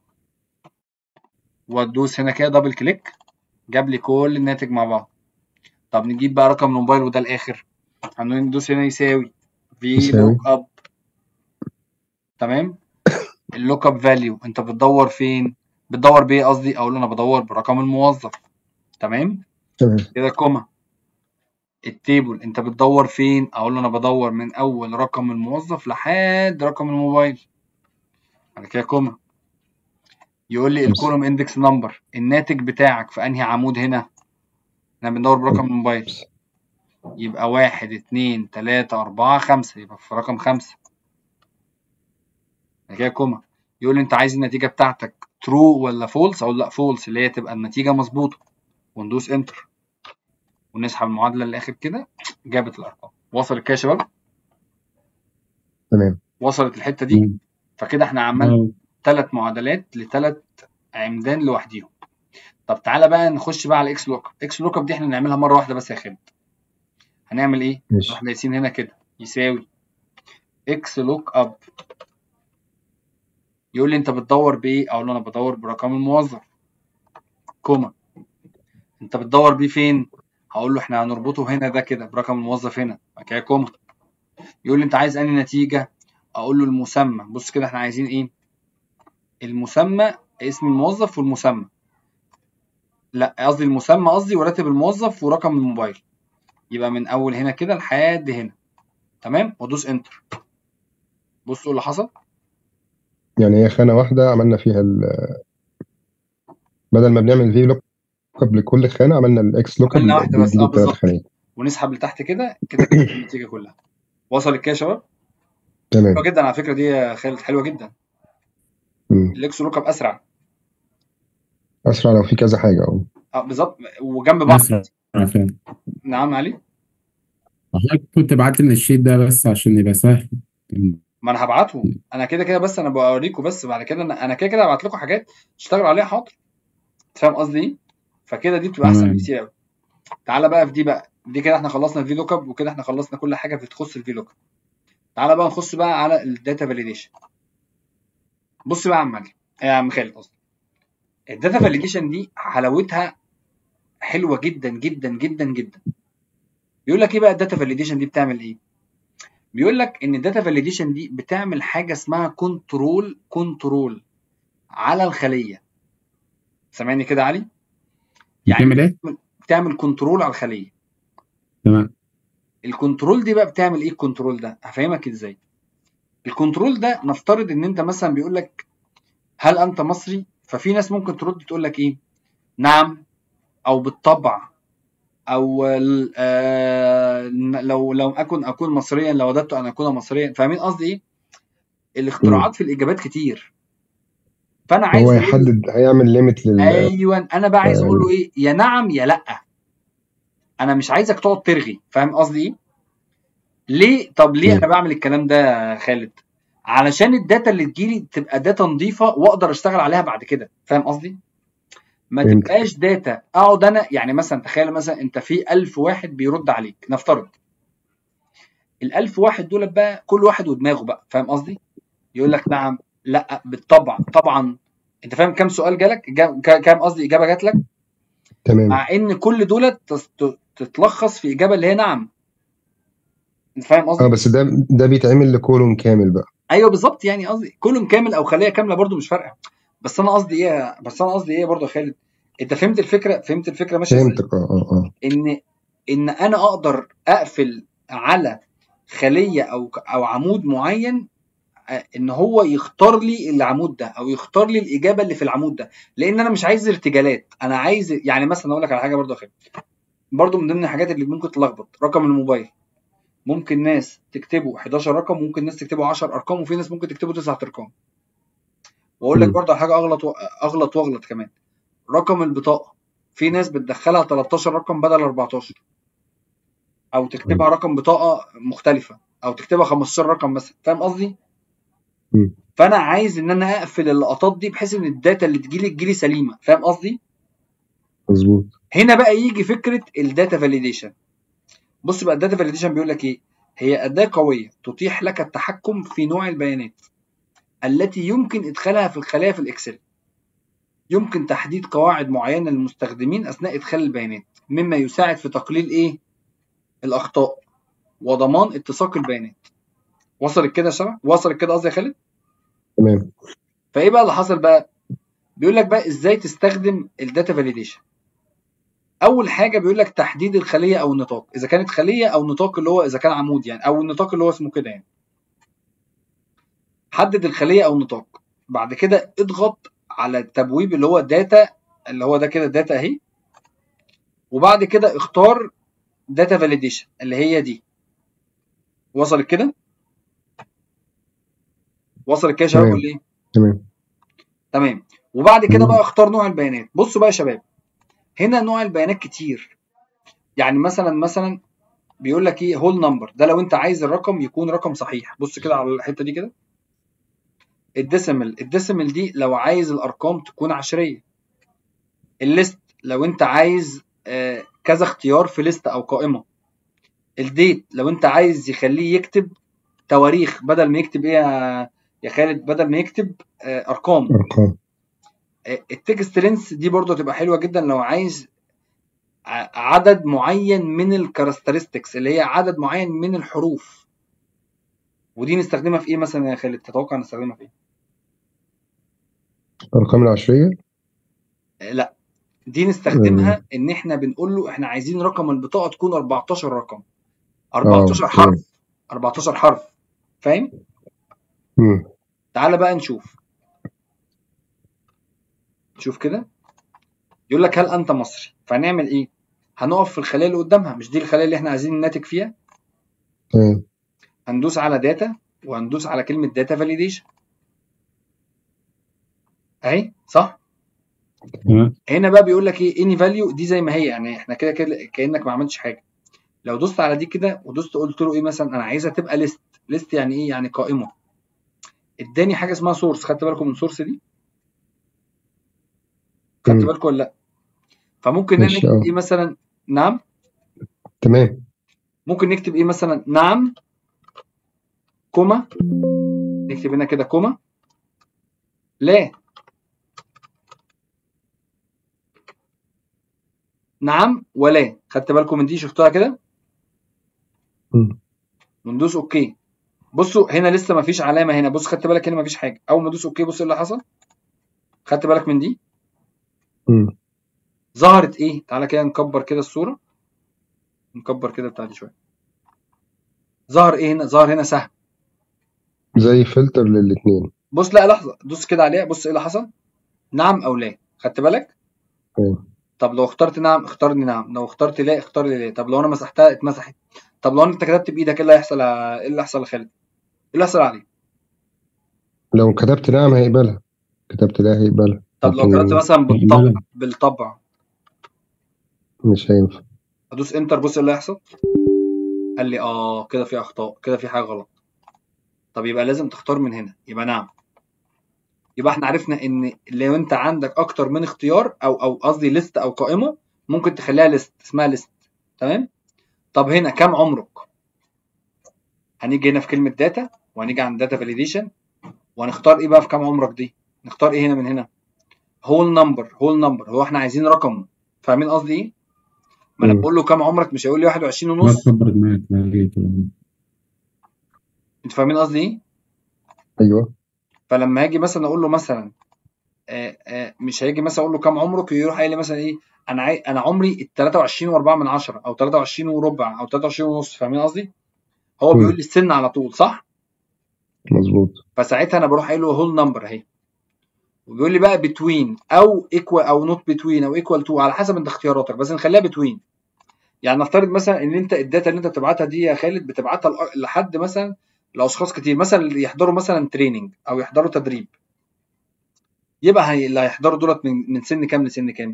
وادوس هنا كده دبل كليك جاب لي كل الناتج مع بعض طب نجيب بقى رقم الموبايل وده الاخر هندوس هنا يساوي في يساوي. لوك اب تمام اللوك اب فاليو انت بتدور فين بتدور بايه قصدي اقول له انا بدور برقم الموظف تمام تمام كده كوما التيبل انت بتدور فين اقول له انا بدور من اول رقم الموظف لحد رقم الموبايل بعد كده كوما يقول لي بس. الكولوم اندكس نمبر الناتج بتاعك في انهي عمود هنا احنا بندور برقم الموبايل يبقى واحد اتنين تلاتة أربعة خمسة يبقى في رقم خمسة بعد كده كوما يقول لي أنت عايز النتيجة بتاعتك ترو ولا فولس أقول لا فولس اللي هي تبقى النتيجة مظبوطة وندوس انتر ونسحب المعادلة للآخر كده جابت الأرقام وصلت كده يا شباب تمام وصلت الحتة دي مم. فكده احنا عملنا اه ثلاث معادلات لثلاث عمدان لوحديهم طب تعالى بقى نخش بقى على اكس لوك اب اكس لوك اب دي احنا نعملها مره واحده بس يا خالد هنعمل ايه ماشي نروح دايسين هنا كده يساوي اكس لوك اب يقول لي انت بتدور بايه اقول له انا بدور برقم الموظف كوما انت بتدور بيه فين هقول له احنا هنربطه هنا ده كده برقم الموظف هنا بعد كده كوما يقول لي انت عايز انهي نتيجه اقول له المسمى بص كده احنا عايزين ايه المسمى اسم الموظف والمسمى لا قصدي المسمى قصدي وراتب الموظف ورقم الموبايل يبقى من اول هنا كده لحد هنا تمام وادوس انتر بص ايه اللي حصل يعني هي خانة واحدة عملنا فيها ال بدل ما بنعمل في لوك اب لكل خانة عملنا الاكس لوك اب عملنا واحده بس بيديني اه الثلاث بالظبط خانات ونسحب لتحت كده كده كده النتيجه كلها وصل كده يا شباب تمام حلوه جدا على فكره دي يا خالد حلوه جدا مم. الاكس لوك اب اسرع اسرع لو في كذا حاجة اه اه بالظبط وجنب بعض اسرع فعلا نعم علي حضرتك كنت بعت لنا الشيت ده بس عشان يبقى سهل ما انا هبعته انا كده كده بس انا بوريكم بس بعد كده انا انا كده كده هبعت لكم حاجات تشتغلوا عليها حاضر فاهم قصدي ايه فكده دي بتبقى احسن تمام. بكتير قوي تعالى بقى في دي بقى دي كده احنا خلصنا الفي لوك اب وكده احنا خلصنا كل حاجه بتخص الفي لوك اب تعالى بقى نخش بقى على الداتا فاليديشن بص بقى يا عم علي يا عم خالد قصدي الداتا فاليديشن دي حلاوتها حلوه جدا جدا جدا جدا بيقول لك ايه بقى الداتا فاليديشن دي بتعمل ايه بيقول لك ان الداتا فاليديشن دي بتعمل حاجه اسمها كنترول كنترول على الخليه سامعني كده علي يعني بتعمل ايه؟ بتعمل كنترول على الخليه تمام الكنترول دي بقى بتعمل ايه الكنترول ده هفهمك ازاي الكنترول ده نفترض ان انت مثلا بيقول لك هل انت مصري ففي ناس ممكن ترد تقول لك ايه نعم او بالطبع او ال- آه لو لو اكن اكون مصريا لو وددت ان اكون مصريا فاهمين قصدي ايه الاختراعات في الاجابات كتير فانا عايز هو أقول- يحدد هيعمل ليميت لل ايوه انا بقى عايز اقول له ايه يا نعم يا لا انا مش عايزك تقعد ترغي فاهم قصدي ايه ليه طب ليه مم. انا بعمل الكلام ده يا خالد علشان الداتا اللي تجيلي تبقى داتا نظيفه واقدر اشتغل عليها بعد كده فاهم قصدي ما فهمت. تبقاش داتا اقعد انا يعني مثلا تخيل مثلا انت في ألف واحد بيرد عليك نفترض الألف واحد دول بقى كل واحد ودماغه بقى فاهم قصدي يقول لك نعم لا بالطبع طبعا انت فاهم كام سؤال جالك جا- كا- كام قصدي اجابه جات لك تمام مع ان كل دول تس- تتلخص في اجابه اللي هي نعم انت فاهم قصدي اه بس ده ده بيتعمل لكولوم كامل بقى ايوه بالظبط يعني قصدي كولوم كامل او خليه كامله برضو مش فارقه بس انا قصدي ايه بس انا قصدي ايه برضو يا خالد انت فهمت الفكره فهمت الفكره ماشيه ازاي فهمتك اه اه اه ان ان انا اقدر اقفل على خليه او او عمود معين آه، ان هو يختار لي العمود ده او يختار لي الاجابه اللي في العمود ده لان انا مش عايز ارتجالات انا عايز يعني مثلا اقول لك على حاجه برضو يا خالد برضو من ضمن الحاجات اللي ممكن تلخبط رقم الموبايل ممكن ناس تكتبوا 11 رقم ممكن ناس تكتبوا 10 ارقام وفي ناس ممكن تكتبوا 9 ارقام واقول لك مم. برضه على حاجه اغلط و... اغلط واغلط كمان رقم البطاقه في ناس بتدخلها 13 رقم بدل 14 او تكتبها رقم بطاقه مختلفه او تكتبها 15 رقم مثلا فاهم قصدي مم. فانا عايز ان انا اقفل اللقطات دي بحيث ان الداتا اللي تجيلي تجيلي سليمه فاهم قصدي مظبوط هنا بقى يجي فكره الداتا فاليديشن بص بقى الداتا فاليديشن بيقول لك ايه هي اداه قويه تتيح لك التحكم في نوع البيانات التي يمكن ادخالها في الخلايا في الاكسل يمكن تحديد قواعد معينه للمستخدمين اثناء ادخال البيانات مما يساعد في تقليل ايه الاخطاء وضمان اتساق البيانات وصلت كده يا شباب وصلت كده قصدي يا خالد تمام فايه بقى اللي حصل بقى بيقول لك بقى ازاي تستخدم الداتا فاليديشن اول حاجه بيقول لك تحديد الخليه او النطاق اذا كانت خليه او نطاق اللي هو اذا كان عمود يعني او النطاق اللي هو اسمه كده يعني حدد الخليه او النطاق بعد كده اضغط على التبويب اللي هو داتا اللي هو ده كده داتا اهي وبعد كده اختار داتا فاليديشن اللي هي دي وصلت كده وصلت كده يا شباب تمام. ولا ايه تمام تمام وبعد كده مم. بقى اختار نوع البيانات بصوا بقى يا شباب هنا نوع البيانات كتير يعني مثلا مثلا بيقول لك ايه هول نمبر ده لو انت عايز الرقم يكون رقم صحيح بص كده على الحته دي كده الديسيمال الديسيمال دي لو عايز الارقام تكون عشريه الليست لو انت عايز آه، كذا اختيار في ليست او قائمه الديت لو انت عايز يخليه يكتب تواريخ بدل ما يكتب ايه يا يا خالد بدل ما يكتب آه، ارقام ارقام التكست لينس دي برضو تبقى حلوه جدا لو عايز ع- عدد معين من الكاركترستكس اللي هي عدد معين من الحروف ودي نستخدمها في ايه مثلا يا خالد تتوقع نستخدمها في ايه ارقام العشريه آه، لا دي نستخدمها ان احنا بنقول له احنا عايزين رقم البطاقه تكون 14 رقم 14 اه حرف 14 حرف فاهم مم. تعالى بقى نشوف شوف كده يقول لك هل انت مصري فهنعمل ايه هنقف في الخليه اللي قدامها مش دي الخليه اللي احنا عايزين الناتج فيها تمام هندوس على داتا وهندوس على كلمه داتا فاليديشن اهي صح تمام هنا بقى بيقول لك ايه اني فاليو دي زي ما هي يعني احنا كده كده كانك ما عملتش حاجه لو دوست على دي كده ودوست قلت له ايه مثلا انا عايزها تبقى ليست ليست يعني ايه يعني قائمه اداني حاجه اسمها سورس خدت بالكم من سورس دي خدت مم. بالكم ولا لا فممكن هنا ماشي نكتب اه ايه مثلا نعم تمام ممكن نكتب ايه مثلا نعم كوما نكتب هنا كده كوما لا نعم ولا خدت بالكم من دي شفتوها كده مم. وندوس اوكي بصوا هنا لسه ما فيش علامه هنا بص خدت بالك هنا ما فيش حاجه اول ما ادوس اوكي بص ايه اللي حصل خدت بالك من دي مم. ظهرت ايه تعالى كده نكبر كده الصوره نكبر كده بتاعتي شويه ظهر ايه هنا ظهر هنا سهم زي فلتر للاتنين بص لا لحظه دوس كده عليها بص ايه اللي حصل نعم او لا خدت بالك تمام طب لو اخترت نعم اختارني نعم لو اخترت لا اختار لي لا طب لو انا مسحتها اتمسحت طب لو انت كتبت بايدك ايه اللي هيحصل ايه اللي هيحصل لخالد ايه اللي هيحصل عليه لو كتبت نعم هيقبلها كتبت لا هيقبلها طب لو لكن كتبت مثلا بالطبع بالطبع مش هينفع ادوس انتر بص ايه اللي هيحصل قال لي اه كده في اخطاء كده في حاجه غلط طب يبقى لازم تختار من هنا يبقى نعم يبقى احنا عرفنا ان لو انت عندك اكتر من اختيار او او قصدي ليست او قائمه ممكن تخليها ليست اسمها ليست تمام طب هنا كم عمرك هنيجي هنا في كلمه داتا وهنيجي عند داتا فاليديشن وهنختار ايه بقى في كم عمرك دي نختار ايه هنا من هنا هول نمبر هول نمبر هو احنا عايزين رقم فاهمين قصدي ايه ما انا مم. بقول له كم عمرك مش هيقول لي 21 ما ونص تكبر دماغك لا جيت انتوا فاهمين قصدي ايه ايوه فلما هاجي مثلا اقول له مثلا آه آه مش هيجي مثلا اقول له كم عمرك يروح قايل لي مثلا ايه انا عاي... انا عمري 23 و4 من 10 او 23 وربع او 23 ونص فاهمين قصدي هو مم. بيقول لي السن على طول صح مظبوط فساعتها انا بروح قايل له هول نمبر اهي وبيقول لي بقى بتوين او ايكوال او نوت بتوين او ايكوال تو على حسب انت اختياراتك بس نخليها بتوين يعني نفترض مثلا ان انت الداتا اللي انت بتبعتها دي يا خالد بتبعتها لأ- لحد مثلا لاشخاص كتير مثلا اللي يحضروا مثلا تريننج او يحضروا تدريب يبقى هي... اللي هيحضروا دولت من من سن كام لسن كام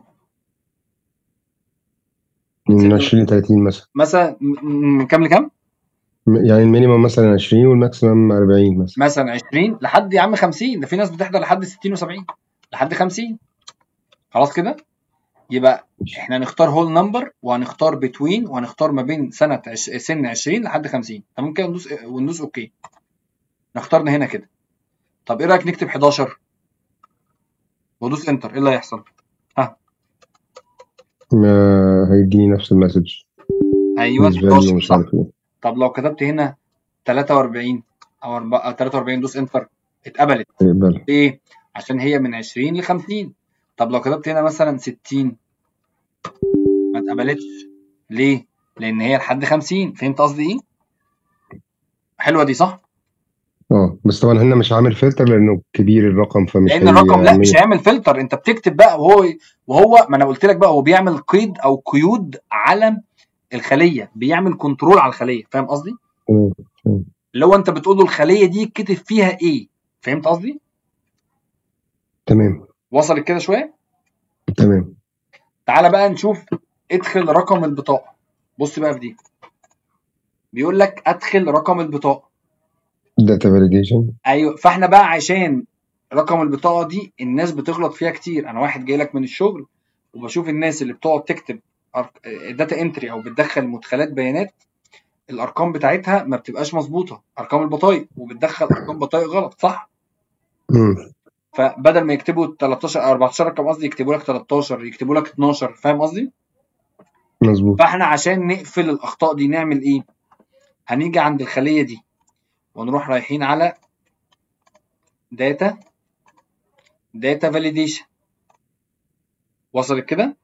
من سن 20 ل 30 مثلا مثلا م- م- من كام لكام م- يعني المينيمم مثلا 20 والماكسيمم 40 مثلا مثلا 20 لحد يا عم 50 ده في ناس بتحضر لحد 60 و70 لحد 50 خلاص كده يبقى احنا هنختار هول نمبر وهنختار بتوين وهنختار ما بين سنه عش... سن 20 لحد 50 تمام كده ندوس وندوس اوكي نختارنا هنا كده طب ايه رايك نكتب 11 وادوس انتر ايه اللي هيحصل ها ما هيديني نفس المسج ايوه بالنسبه لي 11 ومش صح عارف ايه طب لو كتبت هنا 43 او 4 43 دوس انتر اتقبلت هيقبل ليه عشان هي من 20 ل 50 طب لو كتبت هنا مثلا 60 ما اتقبلتش ليه لان هي لحد 50 فهمت قصدي ايه حلوه دي صح اه بس طبعا هنا مش عامل فلتر لانه كبير الرقم فمش لان الرقم لا مش هيعمل هيعمل فلتر انت بتكتب بقى وهو وهو ما انا قلت لك بقى هو بيعمل قيد او قيود على الخليه بيعمل كنترول على الخليه فاهم قصدي تمام تمام. اللي هو انت بتقول له الخليه دي كتب فيها ايه فهمت قصدي تمام وصلت كده شويه تمام تعالى بقى نشوف ادخل رقم البطاقه بص بقى في دي بيقول لك ادخل رقم البطاقه داتا فاليديشن ايوه فاحنا بقى عشان رقم البطاقه دي الناس بتغلط فيها كتير انا واحد جاي لك من الشغل وبشوف الناس اللي بتقعد تكتب داتا انتري او بتدخل مدخلات بيانات الارقام بتاعتها ما بتبقاش مظبوطه ارقام البطايق وبتدخل ارقام بطايق غلط صح فبدل ما يكتبوا 13 14 رقم قصدي يكتبوا لك 13 يكتبوا لك 12 فاهم قصدي مظبوط فاحنا عشان نقفل الاخطاء دي نعمل ايه هنيجي عند الخليه دي ونروح رايحين على داتا داتا فاليديشن وصلت كده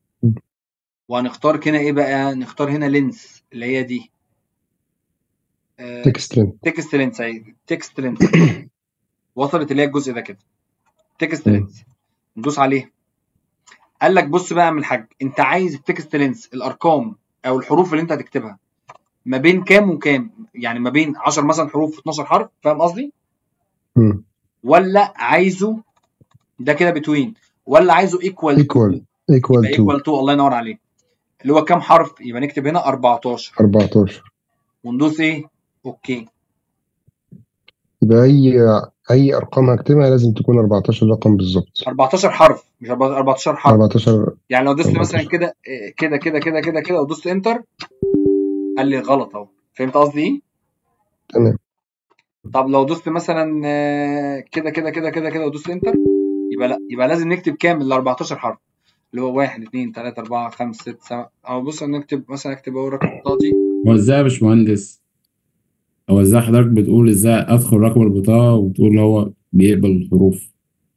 وهنختار هنا ايه بقى نختار هنا لينس اللي هي دي تكست لين تكست لينس اهي تكست لينس وصلت اللي هي الجزء ده كده تكست مم. لينس ندوس عليه قال لك بص بقى يا عم الحاج انت عايز التكست لينس الارقام او الحروف اللي انت هتكتبها ما بين كام وكام يعني ما بين 10 مثلا حروف 12 حرف فاهم قصدي مم. ولا عايزه ده كده بتوين ولا عايزه ايكوال ايكوال ايكوال تو ايكوال تو الله ينور عليك اللي هو كام حرف يبقى نكتب هنا 14 14 وندوس ايه اوكي يبقى اي اي ارقام هكتبها لازم تكون 14 رقم بالظبط 14 حرف مش 14 حرف 14 يعني لو دوست مثلا 14. كده إيه، كده كده كده كده كده ودوست انتر قال لي غلط اهو فهمت قصدي ايه؟ تمام طب لو دوست مثلا آه، كده كده كده كده كده ودوست انتر يبقى لا يبقى لازم نكتب كام ال 14 حرف اللي هو 1 2 3 4 5 6 7 او بص نكتب مثلا اكتب اهو رقم بطاقتي هو ازاي يا باشمهندس هو ازاي حضرتك بتقول ازاي ادخل رقم البطاقة وتقول هو بيقبل الحروف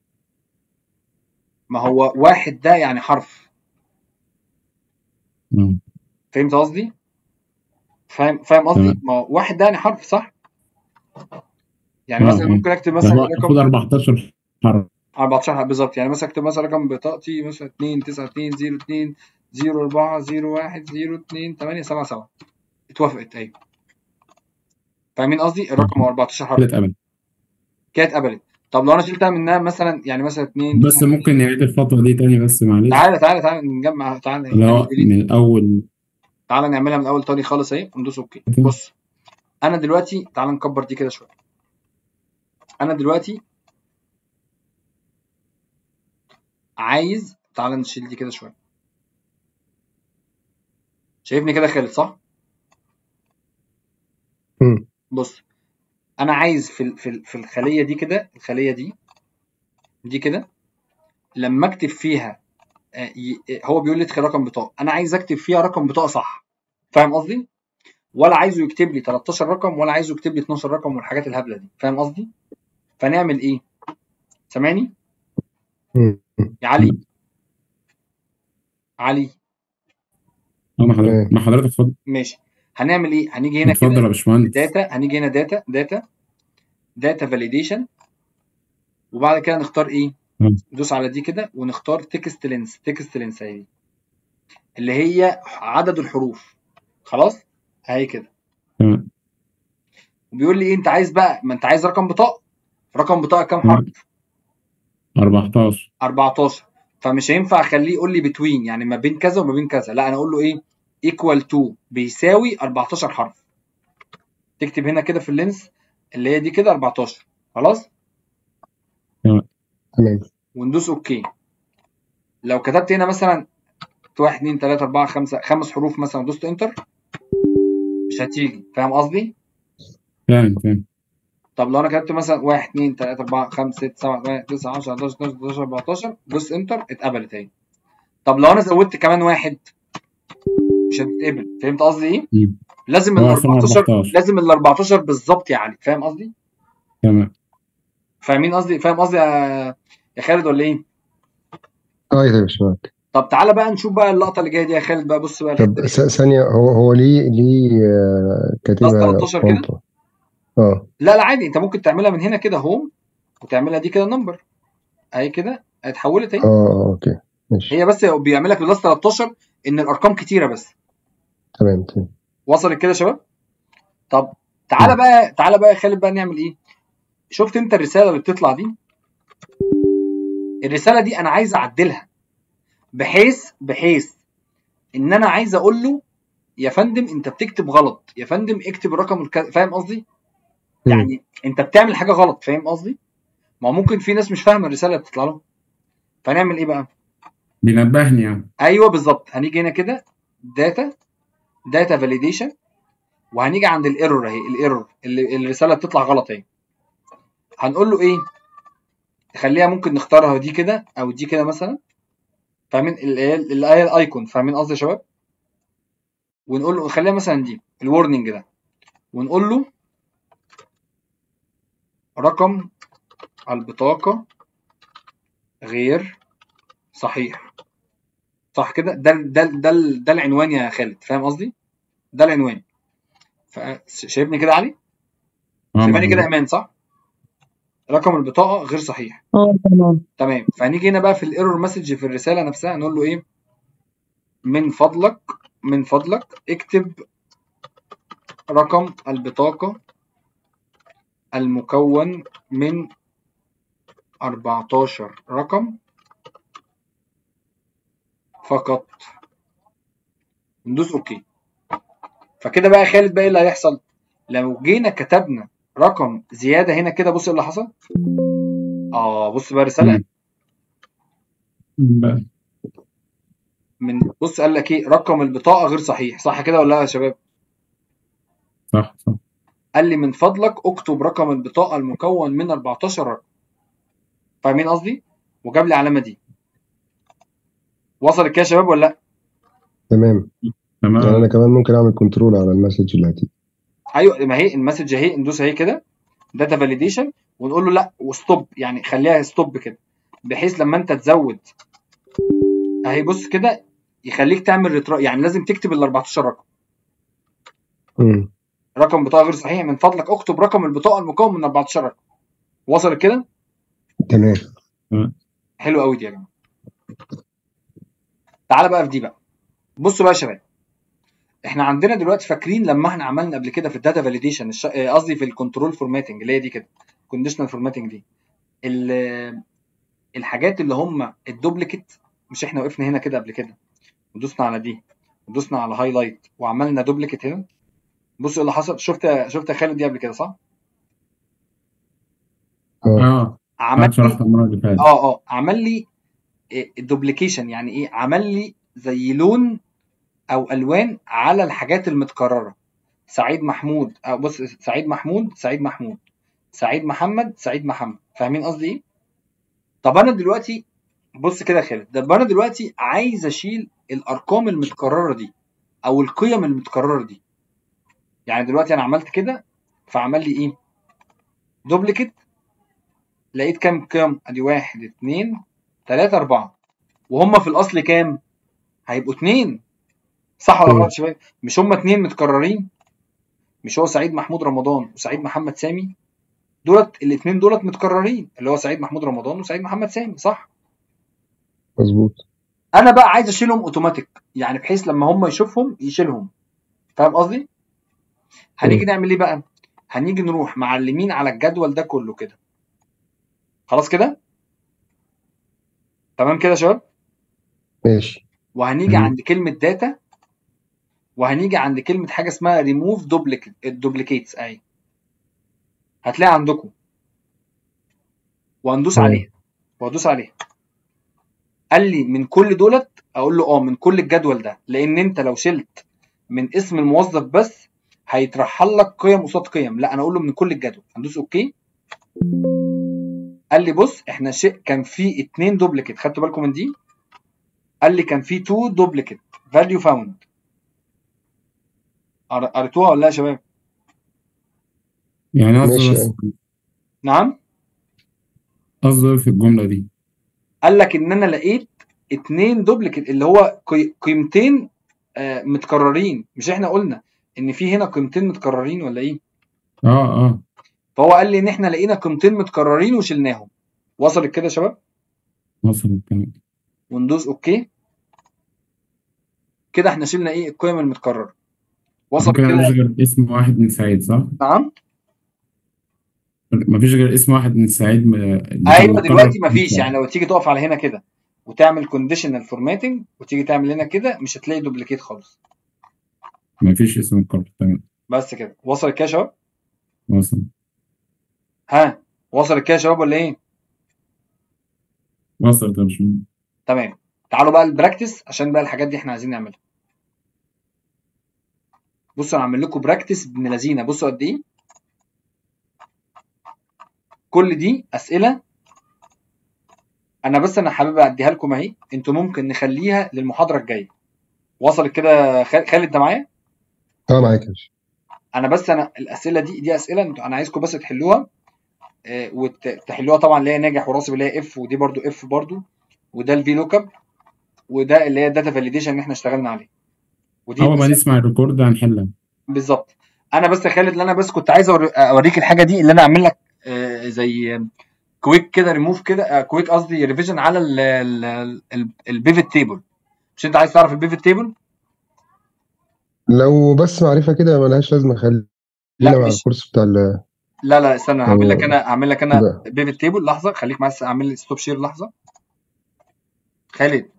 ما هو واحد ده يعني حرف اه فهمت قصدي؟ فاهم فاهم قصدي؟ تمام. ما هو واحد ده يعني حرف صح؟ يعني آه، مثلا آه. ممكن اكتب ده مثلا هو المفروض رقم 14 حرف 14 حرف بالظبط يعني مثلا اكتب مثلا رقم بطاقتي مثلا 2 9 2 0 2 0 4 0 1 0 2 8 7 7 اتوافقت ايوه فاهمين قصدي؟ الرقم هو 14 حرف كده اتقبل كده اتقبلت طب لو انا شلتها منها مثلا يعني مثلا 2 بس ممكن نعيد الخطوة دي تاني بس معلش تعالى تعالى تعالى نجمع تعالى اللي هو نعمل delete. من الأول تعالى نعملها من الاول تاني خالص اهي وندوس اوكي بص انا دلوقتي تعالى نكبر دي كده شويه انا دلوقتي عايز تعالى نشيل دي كده شويه شايفني كده خالد صح مم. بص انا عايز في ال- في ال- في الخليه دي كده الخليه دي دي كده لما اكتب فيها آه، ي- هو بيقول لي ادخل رقم بطاقه انا عايز اكتب فيها رقم بطاقه صح فاهم قصدي ولا عايزه يكتب لي 13 رقم ولا عايزه يكتب لي 12 رقم والحاجات الهبله دي فاهم قصدي فنعمل ايه سامعني مم. يا علي علي اه ما تمام. حضرتك ما حضرتك اتفضل ماشي هنعمل ايه هنيجي هنا اتفضل كده يا باشمهندس داتا هنيجي هنا داتا داتا داتا فاليديشن وبعد كده نختار ايه مم. ندوس على دي كده ونختار تكست لينس تكست لينس اهي اللي هي عدد الحروف خلاص اهي كده تمام وبيقول لي ايه انت عايز بقى ما انت عايز رقم بطاقه رقم بطاقه كام مم. حرف 14 14 فمش هينفع اخليه يقول لي بتوين يعني ما بين كذا وما بين كذا لا انا اقول له ايه ايكوال تو بيساوي 14 حرف تكتب هنا كده في اللينس اللي هي دي كده 14 خلاص تمام وندوس اوكي لو كتبت هنا مثلا 1 2 3 4 5 خمس حروف مثلا ودوست انتر مش هتيجي فاهم قصدي فاهم فاهم طب لو انا كتبت مثلا 1 2 3 4 5 6 7 8 9 10 11 12 13 14 دوست انتر اتقبلت اهي طب لو انا زودت كمان واحد مش هتتقبل فهمت قصدي ايه؟ مم. لازم ال هو عشان 14 14 لازم ال 14 بالظبط يا علي فاهم قصدي؟ تمام فاهمين قصدي فاهم قصدي يا يا خالد ولا ايه؟ اه يا باشمهندس طب تعالى بقى نشوف بقى اللقطه اللي جايه دي يا خالد بقى بص بقى الحته طب دي ث- ثانية هو هو ليه ليه آه، كاتبها 13 كده؟ فونت اه لا لا عادي انت ممكن تعملها من هنا كده هوم وتعملها دي كده نمبر اهي كده اتحولت اهي اه آه، اوكي ماشي هي بس بيعمل لك بلس 13 ان الارقام كتيره بس تمام تمام وصلت كده يا شباب طب تعالى مم. بقى تعالى بقى يا خالد بقى نعمل ايه شفت انت الرساله اللي بتطلع دي الرساله دي انا عايز اعدلها بحيث بحيث ان انا عايز اقول له يا فندم انت بتكتب غلط يا فندم اكتب الرقم الك... فاهم قصدي مم. يعني انت بتعمل حاجه غلط فاهم قصدي ما هو ممكن في ناس مش فاهمه الرساله اللي بتطلع لهم فنعمل ايه بقى بينبهني يعني ايوه بالظبط هنيجي هنا كده داتا داتا فاليديشن وهنيجي عند الايرور اهي الايرور اللي الرساله بتطلع غلط اهي هنقول له ايه خليها ممكن نختارها دي كده او دي كده مثلا فاهمين اللي هي اللي هي الايكون فاهمين قصدي يا شباب ونقول له خليها مثلا دي الورنينج ده ونقول له رقم البطاقة غير صحيح صح كده ده ده ده ده العنوان يا خالد فاهم قصدي ده العنوان ف- شايفني كده يا علي اه شايفاني كده موجود ايمان صح رقم البطاقه غير صحيح اه تمام تمام فهنيجي هنا بقى في الايرور مسج في الرساله نفسها نقول له ايه من فضلك من فضلك اكتب رقم البطاقه المكون من 14 رقم فقط ندوس اوكي فكده بقى يا خالد بقى ايه اللي هيحصل لو جينا كتبنا رقم زياده هنا كده بص ايه اللي حصل اه بص بقى رساله مم. بقى. من بص قال لك ايه رقم البطاقه غير صحيح صح كده ولا لا يا شباب صح صح قال لي من فضلك اكتب رقم البطاقه المكون من 14 رقم فاهمين قصدي وجاب لي العلامه دي وصلت كده يا شباب ولا لا تمام يعني تمام انا كمان ممكن اعمل كنترول على المسج اللي هتيجي ايوه ما هي المسج اهي ندوس اهي كده داتا فاليديشن ونقول له لا وستوب يعني خليها ستوب كده بحيث لما انت تزود اهي بص كده يخليك تعمل ريترا يعني لازم تكتب ال 14 رقم امم رقم بطاقه غير صحيح من فضلك اكتب رقم البطاقه المكون من 14 رقم وصلت كده تمام حلو قوي دي يا جماعه تعالى بقى في دي بقى بصوا بقى يا شباب احنا عندنا دلوقتي فاكرين لما احنا عملنا قبل كده في الداتا فاليديشن قصدي في الكنترول فورماتنج اللي هي دي كده كونديشنال فورماتنج دي ال- الحاجات اللي هم الدوبليكيت مش احنا وقفنا هنا كده قبل كده ودوسنا على دي ودوسنا على هايلايت وعملنا دوبليكيت هنا بصوا ايه اللي حصل شفت شفت يا خالد دي قبل كده صح اه اه عمل انا لي شرحت المره اللي فاتت اه اه عمل لي الدوبليكيشن يعني ايه عمل لي زي لون او الوان على الحاجات المتكرره سعيد محمود أو بص سعيد محمود سعيد محمود سعيد محمد سعيد محمد فاهمين قصدي ايه طب انا دلوقتي بص كده يا خالد طب انا دلوقتي عايز اشيل الارقام المتكرره دي او القيم المتكرره دي يعني دلوقتي انا عملت كده فعمل لي ايه دوبليكيت لقيت كام كام ادي واحد اتنين تلاتة اربعة وهم في الاصل كام هيبقوا اتنين صح ولا مم. غلط يا شباب مش هم اتنين متكررين مش هو سعيد محمود رمضان وسعيد محمد سامي دولت الاتنين دولت متكررين اللي هو سعيد محمود رمضان وسعيد محمد سامي صح مظبوط انا بقى عايز اشيلهم اوتوماتيك يعني بحيث لما هم يشوفهم يشيلهم فاهم قصدي هنيجي مم. نعمل ايه بقى هنيجي نروح معلمين على الجدول ده كله كده خلاص كده تمام كده يا شباب ماشي وهنيجي مم. عند كلمة داتا وهنيجي عند كلمة حاجة اسمها ريموف دوبليكيت الدوبليكيتس اهي هتلاقي عندكم وهندوس تمام. عليها وهدوس عليها قال لي من كل دولت اقول له اه من كل الجدول ده لان انت لو شلت من اسم الموظف بس هيترحل لك قيم قصاد قيم لا انا اقول له من كل الجدول هندوس اوكي قال لي بص احنا شيء كان في اتنين دوبليكيت خدتوا بالكم من دي قال لي كان في تو دوبليكيت فاليو فاوند قريتوها ولا لا يا شباب يعني قصده ماشي بس نعم قصده إيه في الجمله دي قال لك ان انا لقيت اتنين دوبليكيت اللي هو قي- قيمتين آه، متكررين مش احنا قلنا ان في هنا قيمتين متكررين ولا ايه اه اه فهو قال لي ان احنا لقينا قيمتين متكررين وشلناهم وصلت كده يا شباب وصل الكلام وندوس اوكي كده احنا شلنا ايه القيم المتكرره وصلت كده مفيش كده غير اسم واحد من سعيد صح؟ نعم مفيش غير اسم واحد من سعيد م- اللي كان ايوه متكرر دلوقتي في مفيش سعيد. يعني لو تيجي تقف على هنا كده وتعمل كونديشنال فورماتنج وتيجي تعمل هنا كده مش هتلاقي دوبليكيت خالص مفيش اسم متكرر تمام بس كده وصلت كده يا شباب وصل ها وصلت كده يا شباب ولا ايه وصلت يا باشمهندس تمام تعالوا بقى البراكتس عشان بقى الحاجات دي احنا عايزين نعملها بصوا انا هعمل لكم براكتس ابن لذينه بصوا قد ايه كل دي اسئله انا بس انا حابب اديها لكم اهي انتوا ممكن نخليها للمحاضره الجايه وصلت كده خال- خالد ده معايا اه معاك يا باشا انا بس انا الاسئله دي دي اسئله انتوا انا عايزكم بس تحلوها آه، وتحلوها طبعا اللي هي ناجح وراسب اللي هي اف ودي برضو اف برضو وده الفي لوك اب وده اللي هي داتا فاليديشن اللي احنا اشتغلنا عليه ودي اول ما الأسئلة- نسمع الريكورد هنحلها بالظبط انا بس يا خالد اللي انا بس كنت عايز أور- اوريك الحاجه دي اللي انا اعمل لك آه، زي كويك كده ريموف كده آه، كويك قصدي ريفيجن على البيفت تيبل مش انت عايز تعرف البيفت تيبل لو بس معرفة كده ملهاش لازمة خلينا لا مع مش الكورس بتاع ال لا لا استنى هعمل لك أو انا هعمل لك انا ده بيفت تيبل لحظه خليك معايا اعمل لي ستوب شير لحظه خالد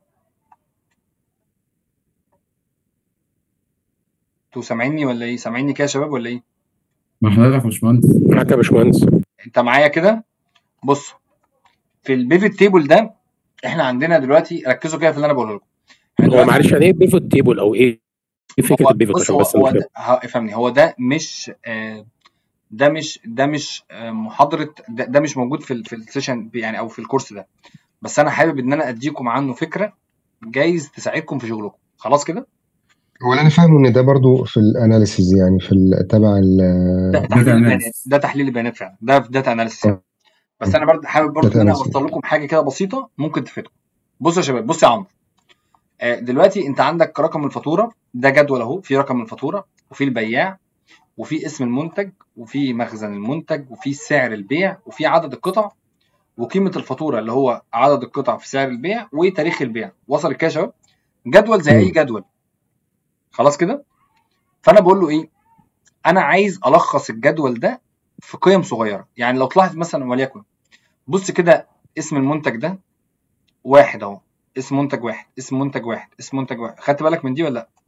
انتوا سامعيني ولا ايه سامعيني كده يا شباب ولا ايه مع حضرتك يا باشمهندس معاك يا باشمهندس انت معايا كده بص في البيفت تيبل ده احنا عندنا دلوقتي ركزوا كده في اللي انا بقوله لكم احنا هو دلوقتي معلش يعني ايه بيفوت تيبل او ايه ايه فكره هو البيفوت بص عشان هو بس هو نفهم ده ه- افهمني هو ده مش آه، ده مش ده مش آه، محاضره ده, ده مش موجود في ال- في السيشن يعني او في الكورس ده بس انا حابب ان انا اديكم عنه فكره جايز تساعدكم في شغلكم خلاص كده هو اللي انا فاهمه ان ده برضو في الاناليسيز يعني في ال- تبع ال ده داتا تحليل البيانات اناليسيس ده تحليل البيانات فعلا ده في داتا اناليسيس يعني اه بس انا برضه حابب برضه داتا ان انا اناليسيز اوصل لكم حاجه كده بسيطه ممكن تفيدكم بصوا يا شباب بص يا عمرو آه، دلوقتي انت عندك رقم الفاتوره ده جدول اهو في رقم الفاتوره وفي البياع وفي اسم المنتج وفي مخزن المنتج وفي سعر البيع وفي عدد القطع وقيمه الفاتوره اللي هو عدد القطع في سعر البيع وتاريخ البيع وصل كده يا شباب جدول زي اي مم. جدول خلاص كده فانا بقول له ايه انا عايز الخص الجدول ده في قيم صغيره يعني لو تلاحظ مثلا وليكن بص كده اسم المنتج ده واحد اهو اسم منتج واحد اسم منتج واحد اسم منتج واحد خدت بالك من دي ولا لا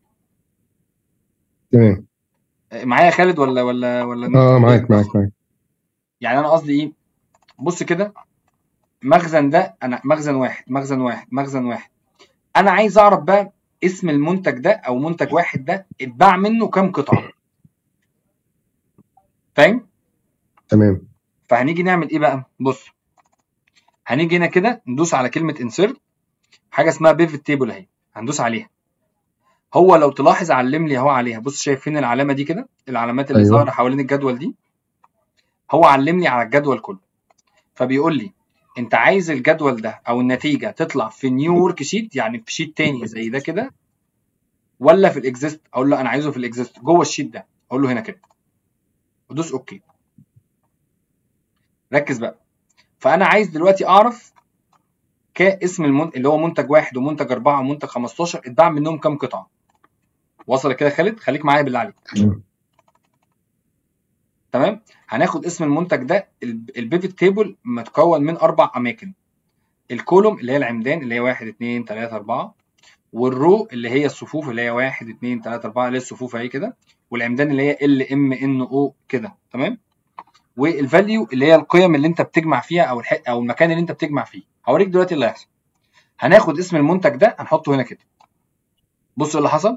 تمام معايا يا خالد ولا ولا ولا النت اه قطيع معاك معاك معاك يعني انا قصدي ايه بص كده مخزن ده انا مخزن واحد مخزن واحد مخزن واحد انا عايز اعرف بقى اسم المنتج ده او منتج واحد ده اتباع منه كام قطعه فاهم تمام فهنيجي نعمل ايه بقى بص هنيجي هنا كده ندوس على كلمه انسيرت حاجه اسمها بيفت تيبل اهي هندوس عليها هو لو تلاحظ علم لي اهو عليها بص شايف فين العلامه دي كده العلامات اللي ايوه ظاهره حوالين الجدول دي هو علم لي على الجدول كله فبيقول لي انت عايز الجدول ده او النتيجه تطلع في نيو ورك شيت يعني في شيت تاني زي ده كده ولا في الاكزيست اقول له انا عايزه في الاكزيست جوه الشيت ده اقول له هنا كده ودوس اوكي ركز بقى فانا عايز دلوقتي اعرف كاسم المن... اللي هو منتج واحد ومنتج اربعه ومنتج 15 اتباع منهم كام قطعه وصل كده يا خالد خليك معايا بالله عليك تمام تمام هناخد اسم المنتج ده البيفت تيبل متكون من اربع اماكن الكولوم اللي هي العمدان اللي هي 1 2 3 4 والرو اللي هي الصفوف اللي هي 1 2 3 4 اللي هي الصفوف اهي كده والعمدان اللي هي ال ام ان او كده تمام والفاليو اللي هي القيم اللي انت بتجمع فيها او الح... او المكان اللي انت بتجمع فيه هوريك دلوقتي اللي هيحصل هناخد اسم المنتج ده هنحطه هنا كده بص اللي حصل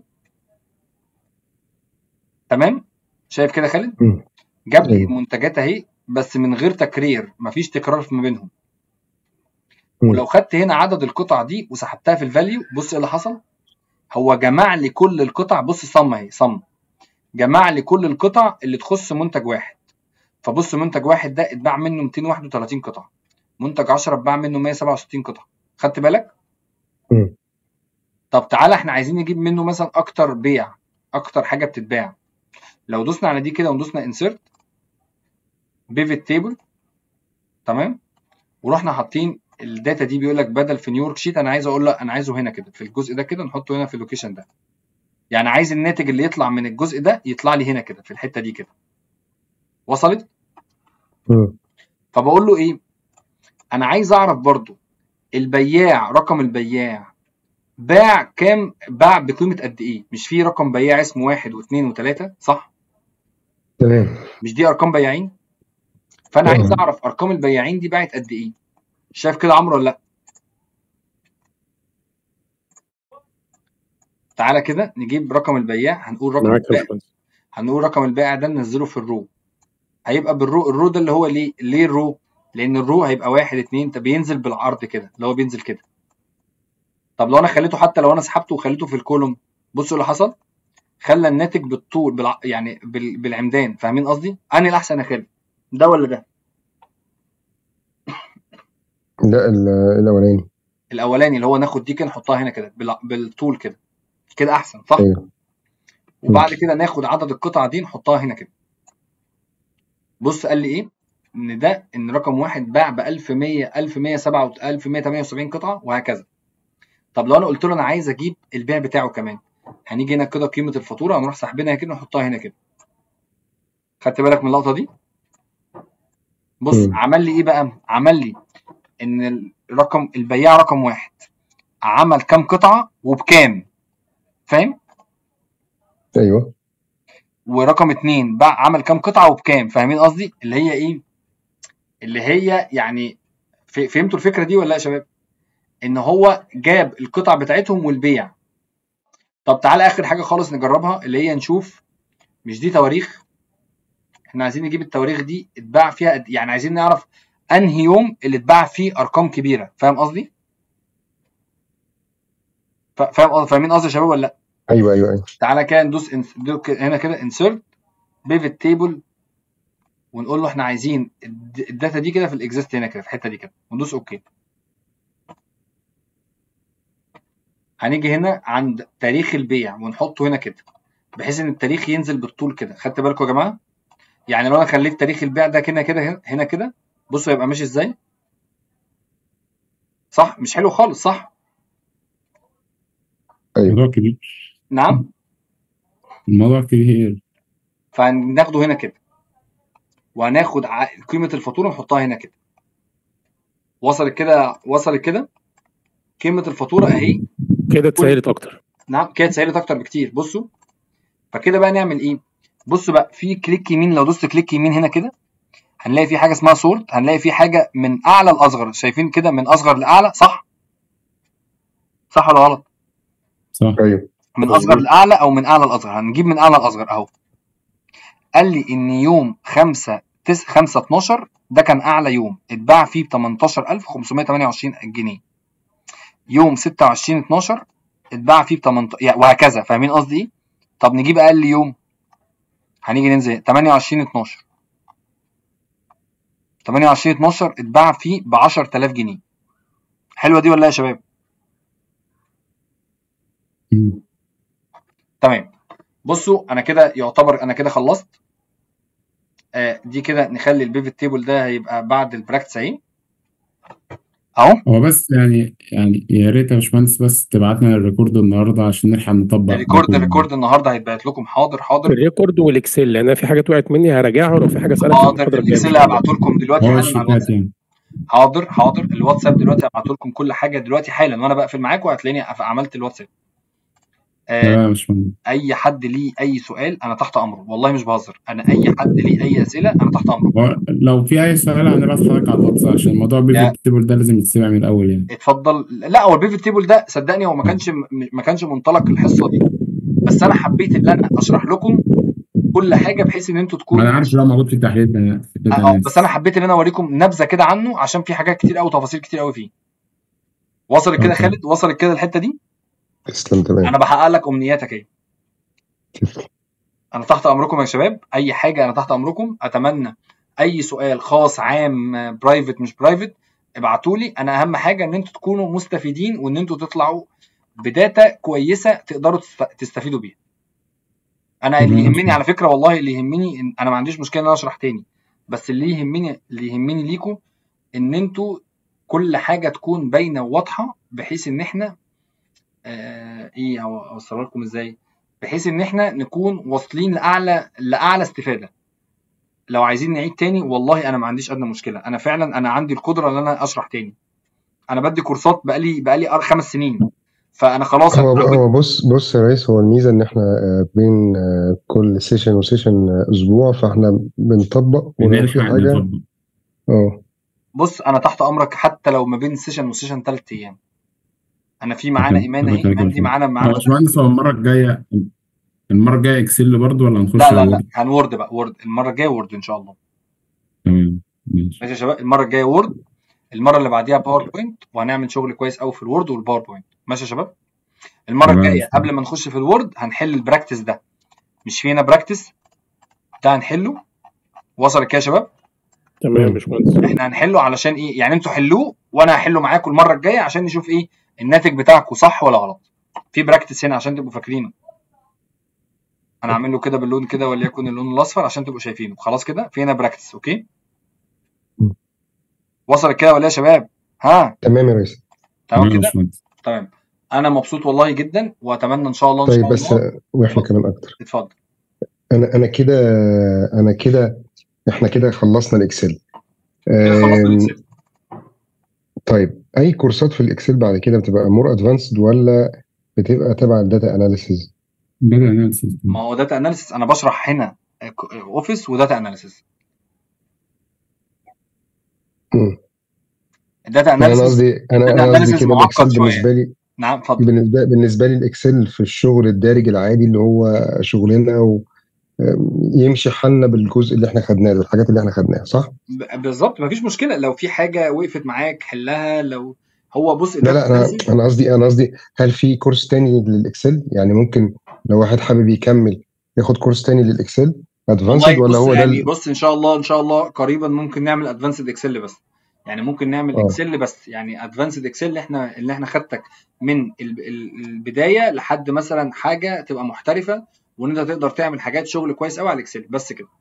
تمام شايف كده يا خالد مم. جاب لي ايوه منتجات اهي بس من غير تكرير مفيش تكرار ما بينهم مم. ولو خدت هنا عدد القطع دي وسحبتها في الفاليو بص ايه اللي حصل هو جمع لي كل القطع بص صم اهي صم جمع لي كل القطع اللي تخص منتج واحد فبص منتج واحد ده اتباع منه 231 قطعه منتج 10 اتباع منه 167 قطعه خدت بالك مم. طب تعالى احنا عايزين نجيب منه مثلا اكتر بيع اكتر حاجه بتتباع لو دوسنا على دي كده وندوسنا انسيرت بيفت تيبل تمام ورحنا حاطين الداتا دي بيقول لك بدل في نيويورك شيت انا عايز اقول لا انا عايزه هنا كده في الجزء ده كده نحطه هنا في اللوكيشن ده يعني عايز الناتج اللي يطلع من الجزء ده يطلع لي هنا كده في الحته دي كده وصلت مم. فبقول له ايه انا عايز اعرف برضو البياع رقم البياع باع كام باع بقيمه قد ايه مش في رقم بياع اسمه واحد واثنين وثلاثه صح تمام مش دي ارقام بياعين فانا عايز اه اعرف ارقام البياعين دي باعت قد ايه شايف كده عمرو ولا لا تعالى كده نجيب رقم البياع هنقول رقم معاك يا البائع باشمهندس هنقول رقم البائع ده ننزله في الرو هيبقى بالرو الرو ده اللي هو ليه ليه الرو لان الرو هيبقى واحد اتنين طب بينزل بالعرض كده اللي هو بينزل كده طب لو انا خليته حتى لو انا سحبته وخليته في الكولوم بصوا اللي حصل خلى الناتج بالطول بالع... يعني بال... بالعمدان فاهمين قصدي انهي الاحسن يا خالد ده ولا ده لا ال- الاولاني الاولاني اللي هو ناخد دي كده نحطها هنا كده بال... بالطول كده كده احسن صح ايوه وبعد كده ناخد عدد القطع دي نحطها هنا كده بص قال لي ايه ان ده ان رقم واحد باع ب 1100 1107 1178 قطعه وهكذا طب لو انا قلت له انا عايز اجيب البيع بتاعه كمان هنيجي هنا كده قيمه الفاتوره هنروح ساحبينها كده نحطها هنا كده خدت بالك من اللقطه دي بص مم. عمل لي ايه بقى عمل لي ان الرقم البياع رقم واحد عمل كام قطعه وبكام فاهم ايوه ورقم اتنين باع عمل كام قطعه وبكام فاهمين قصدي اللي هي ايه اللي هي يعني ف- فهمتوا الفكره دي ولا لا يا شباب ان هو جاب القطع بتاعتهم والبيع طب تعالى اخر حاجه خالص نجربها اللي هي نشوف مش دي تواريخ احنا عايزين نجيب التواريخ دي اتباع فيها قد- يعني عايزين نعرف انهي يوم اللي اتباع فيه ارقام كبيره فاهم قصدي ف- فاهم قصدي فاهمين قصدي يا شباب ولا لا ايوه ايوه ايوه تعالى كده ندوس إنس- دو- ك- هنا كده انسرت بيفت تيبل ونقول له احنا عايزين الد- الداتا دي كده في الاكزيست هنا كده في الحته دي كده وندوس اوكي هنيجي هنا عند تاريخ البيع ونحطه هنا كده بحيث ان التاريخ ينزل بالطول كده خدت بالكم يا جماعه يعني لو انا خليت تاريخ البيع ده كده كده هنا- هنا كده بصوا هيبقى ماشي ازاي صح مش حلو خالص صح الموضوع كبير نعم الموضوع كبير فهناخده هنا كده وهناخد ع- قيمه الفاتوره نحطها هنا كده وصلت كده وصلت كده قيمه الفاتوره اهي كده اتسهلت اكتر نعم كده اتسهلت اكتر بكتير بصوا فكده بقى نعمل ايه بصوا بقى في كليك يمين لو دوست كليك يمين هنا كده هنلاقي في حاجه اسمها سورت هنلاقي في حاجه من اعلى لاصغر شايفين كده من اصغر لاعلى صح صح ولا غلط صح ايوه من مظبوط. اصغر لاعلى او من اعلى لاصغر هنجيب من اعلى لاصغر اهو قال لي ان يوم 5 9 5 12 ده كان اعلى يوم اتباع فيه ب 18528 جنيه يوم 26 12 اتباع فيه ب 18 يعني وهكذا فاهمين قصدي ايه طب نجيب اقل يوم هنيجي ننزل 28 12 28 12 اتباع فيه ب 10000 جنيه حلوه دي ولا إيه يا شباب مم. تمام بصوا انا كده يعتبر انا كده خلصت آه دي كده نخلي البيفت تيبل ده هيبقى بعد البراكتس اهي اهو هو بس يعني يعني يا ريت يا باشمهندس بس تبعت لنا الريكورد النهارده عشان نلحق نطبق ده الريكورد كله. الريكورد النهارده هيتبعت لكم حاضر حاضر الريكورد والاكسل لان أنا في حاجات وقعت مني هراجعها ولو في حاجه اسالك في حاضر المحاضره الجايه الاكسل هبعته لكم دلوقتي هو حالا على الشيتات الواتساب يعني حاضر حاضر الواتساب دلوقتي هبعته لكم كل حاجه دلوقتي حالا وانا بقفل معاكم هتلاقيني أف- عملت الواتساب آه تمام يا باشمهندس اي حد ليه اي سؤال انا تحت امره والله مش بهزر انا اي حد ليه اي اسئله انا تحت امره هو لو في اي سؤال هنبعت حضرتك على الواتس عشان موضوع يا- بيفت تيبل ده لازم يتسمع من الاول يعني اتفضل لا هو البيفت تيبل ده صدقني هو ما كانش ما كانش منطلق الحصه دي بس انا حبيت ان انا اشرح لكم كل حاجه بحيث ان انتوا ما تكونوا انا عارف لو موجود في التحليل ده في اه الداتا بس انا حبيت ان انا اوريكم نبذه كده عنه عشان في حاجات كتير قوي تفاصيل كتير قوي فيه وصلت كده أوكي. خالد وصلت كده الحته دي تسلم تمام انا بحقق لك امنياتك اهي انا تحت امركم يا شباب اي حاجه انا تحت امركم اتمنى اي سؤال خاص عام برايفت مش برايفت ابعتوا لي انا اهم حاجه ان انتوا تكونوا مستفيدين وان انتوا تطلعوا بداتا كويسه تقدروا تست- تستفيدوا بيها انا اللي تمام. يهمني على فكره والله اللي يهمني إن انا ما عنديش مشكله ان انا اشرح تاني بس اللي يهمني اللي يهمني ليكم ان انتوا كل حاجه تكون باينه وواضحه بحيث ان احنا آه ايه أو- اوصلها لكم ازاي بحيث ان احنا نكون واصلين لاعلى لاعلى استفاده لو عايزين نعيد تاني والله انا ما عنديش ادنى مشكله انا فعلا انا عندي القدره ان انا اشرح تاني انا بدي كورسات بقالي بقالي أر- خمس سنين فانا خلاص هو أنا- هو بص بص يا ريس هو الميزه ان احنا آه، بين آه، كل سيشن وسيشن آه، اسبوع فاحنا بنطبق ولو في بنلحق حاجه نطبق اه بص انا تحت امرك حتى لو ما بين سيشن وسيشن ثلاث ايام انا في معانا أوكي. ايمان ربنا اهي يبارك ايمان دي فيك. معانا هو معانا باشمهندس هو المره الجايه المره الجايه اكسل برضه ولا هنخش لا لا على لا وورد؟ هنورد بقى وورد المره الجايه وورد ان شاء الله تمام ماشي ماشي يا شباب المره الجايه وورد المره اللي بعديها باوربوينت وهنعمل شغل كويس قوي في الوورد والباوربوينت ماشي يا شباب المره تمام. الجايه قبل ما نخش في الوورد هنحل البراكتس ده مش في هنا براكتس ده هنحله وصل كده يا شباب تمام يا باشمهندس احنا هنحله علشان ايه يعني انتوا حلوه وانا هحله معاكم المره الجايه عشان نشوف ايه الناتج بتاعكم صح ولا غلط في براكتس هنا عشان تبقوا فاكرينه انا هعمل له كده باللون كده وليكن اللون الاصفر عشان تبقوا شايفينه خلاص كده في هنا براكتس اوكي مم. وصلت كده ولا إيه يا شباب ها تمام يا ريس تمام تمام يا كده باشمهندس تمام انا مبسوط والله جدا واتمنى ان شاء الله ان طيب شاء بس الله واحنا كمان اكتر اتفضل انا انا كده انا كده احنا كده خلصنا الاكسل كده خلصنا أم، الاكسل طيب اي كورسات في الاكسل بعد كده بتبقى مور ادفانسد ولا بتبقى تبع الداتا اناليسيز داتا اناليسيس ما هو داتا اناليسيس انا بشرح هنا اوفيس وداتا اناليسيس الداتا يعني انا اناليسيس قصدي انا الداتا انا قصدي اناليسيس كده معقد الاكسل شويه بالنسبه لي نعم اتفضل بالنسبه بالنسبه لي الاكسل في الشغل الدارج العادي اللي هو شغلنا و يمشي حالنا بالجزء اللي احنا خدناه الحاجات اللي احنا خدناها صح؟ ب- بالظبط مفيش مشكله لو في حاجه وقفت معاك حلها لو هو بص لا الداتا لا انا اناليسيس انا قصدي انا قصدي هل في كورس تاني للاكسل؟ يعني ممكن لو واحد حابب يكمل ياخد كورس تاني للاكسل ادفانسد والله ولا بص هو ده يعني ال- بص ان شاء الله ان شاء الله قريبا ممكن نعمل ادفانسد اكسل بس يعني ممكن نعمل اه اكسل بس يعني ادفانسد اكسل اللي احنا اللي احنا خدتك من ال- ال- البدايه لحد مثلا حاجه تبقى محترفه وان انت تقدر تعمل حاجات شغل كويس قوي على الاكسل بس كده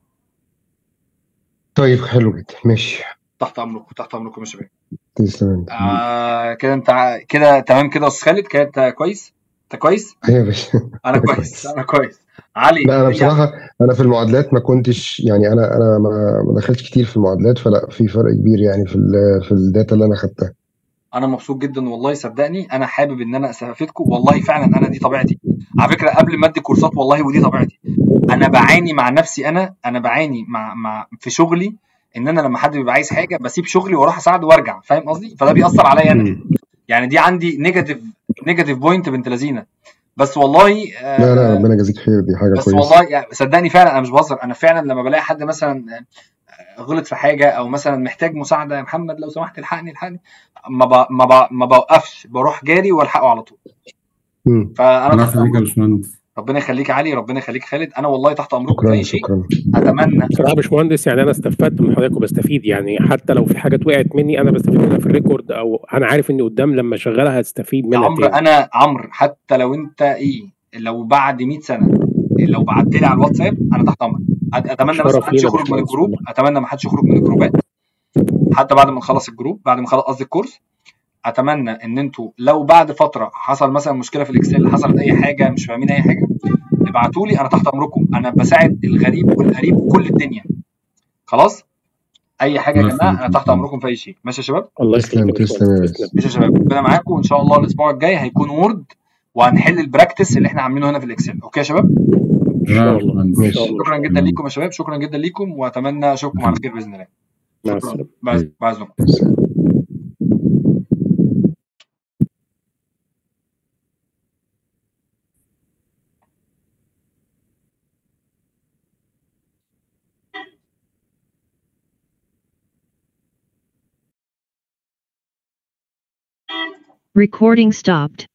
طيب حلو جدا ماشي تحت امركم تحت امركم يا شباب تسلم انت آه كده انت ع- كده تمام كده يا استاذ خالد كده انت كويس انت كويس ايوه يا باشا انا انا كويس كويس انا كويس علي لا انا الدنيا بصراحه انا في المعادلات ما كنتش يعني انا انا ما ما دخلتش كتير في المعادلات فلا في فرق كبير يعني في ال- في الداتا اللي انا خدتها انا مبسوط جدا والله صدقني انا حابب ان انا استفدكم والله فعلا انا دي طبيعتي على فكره قبل ما ادي كورسات والله ودي طبيعتي انا بعاني مع نفسي انا انا بعاني مع مع في شغلي ان انا لما حد بيبقى عايز حاجه بسيب شغلي واروح اساعده وارجع فاهم قصدي فده بيأثر عليا انا مم. يعني دي عندي نيجاتيف نيجاتيف بوينت بنت لذينه بس والله لا لا آه ربنا يجزيك خير دي حاجه بس كويسه والله يعني صدقني فعلا انا مش بهزر انا فعلا لما بلاقي حد مثلا آه، غلط في حاجه او مثلا محتاج مساعده يا محمد لو سمحت الحقني الحقني ما ب... ما ب... ما بوقفش بروح جاري والحقه على طول مم. فانا الله تحت يخليك يا امركم باشمهندس ربنا يخليك يا علي ربنا يخليك خالد انا والله تحت امركم في شكرا اي شيء شكرا اتمنى بصراحه يا باشمهندس يعني انا استفدت من حضرتك وبستفيد يعني حتى لو في حاجات وقعت مني انا بستفيد منها في الريكورد او انا عارف اني قدام لما اشغلها هستفيد يا منها عمرو تاني انا عمرو حتى لو انت ايه لو بعد 100 سنه لو بعت لي على الواتساب انا تحت امرك أت- اتمنى بس ما شرف حدش لينا يخرج من باشمهندس الجروب والله اتمنى ما حدش يخرج من الجروبات حتى بعد ما نخلص الجروب بعد ما نخلص قصدي الكورس اتمنى ان انتوا لو بعد فتره حصل مثلا مشكله في الاكسل حصلت اي حاجه مش فاهمين اي حاجه ابعتوا لي انا تحت امركم انا بساعد الغريب والقريب وكل الدنيا خلاص اي حاجه يا الله جماعه يخليك انا تحت امركم في اي شيء ماشي يا شباب الله يخليك تسلم يا تسلم يا باشمهندس باشا تسلم ماشي يا شباب ربنا معاكم وان شاء الله الاسبوع الجاي هيكون وورد وهنحل البراكتس اللي احنا عاملينه هنا في الاكسل اوكي يا شباب ان لا شاء يا الله ان باشمهندس شاء ماشي الله شكرا جدا ليكم يا شباب شكرا جدا ليكم واتمنى اشوفكم على خير باذن الله مع شكرا السلامه بعد بعد إذنكم. تسلم. Recording stopped.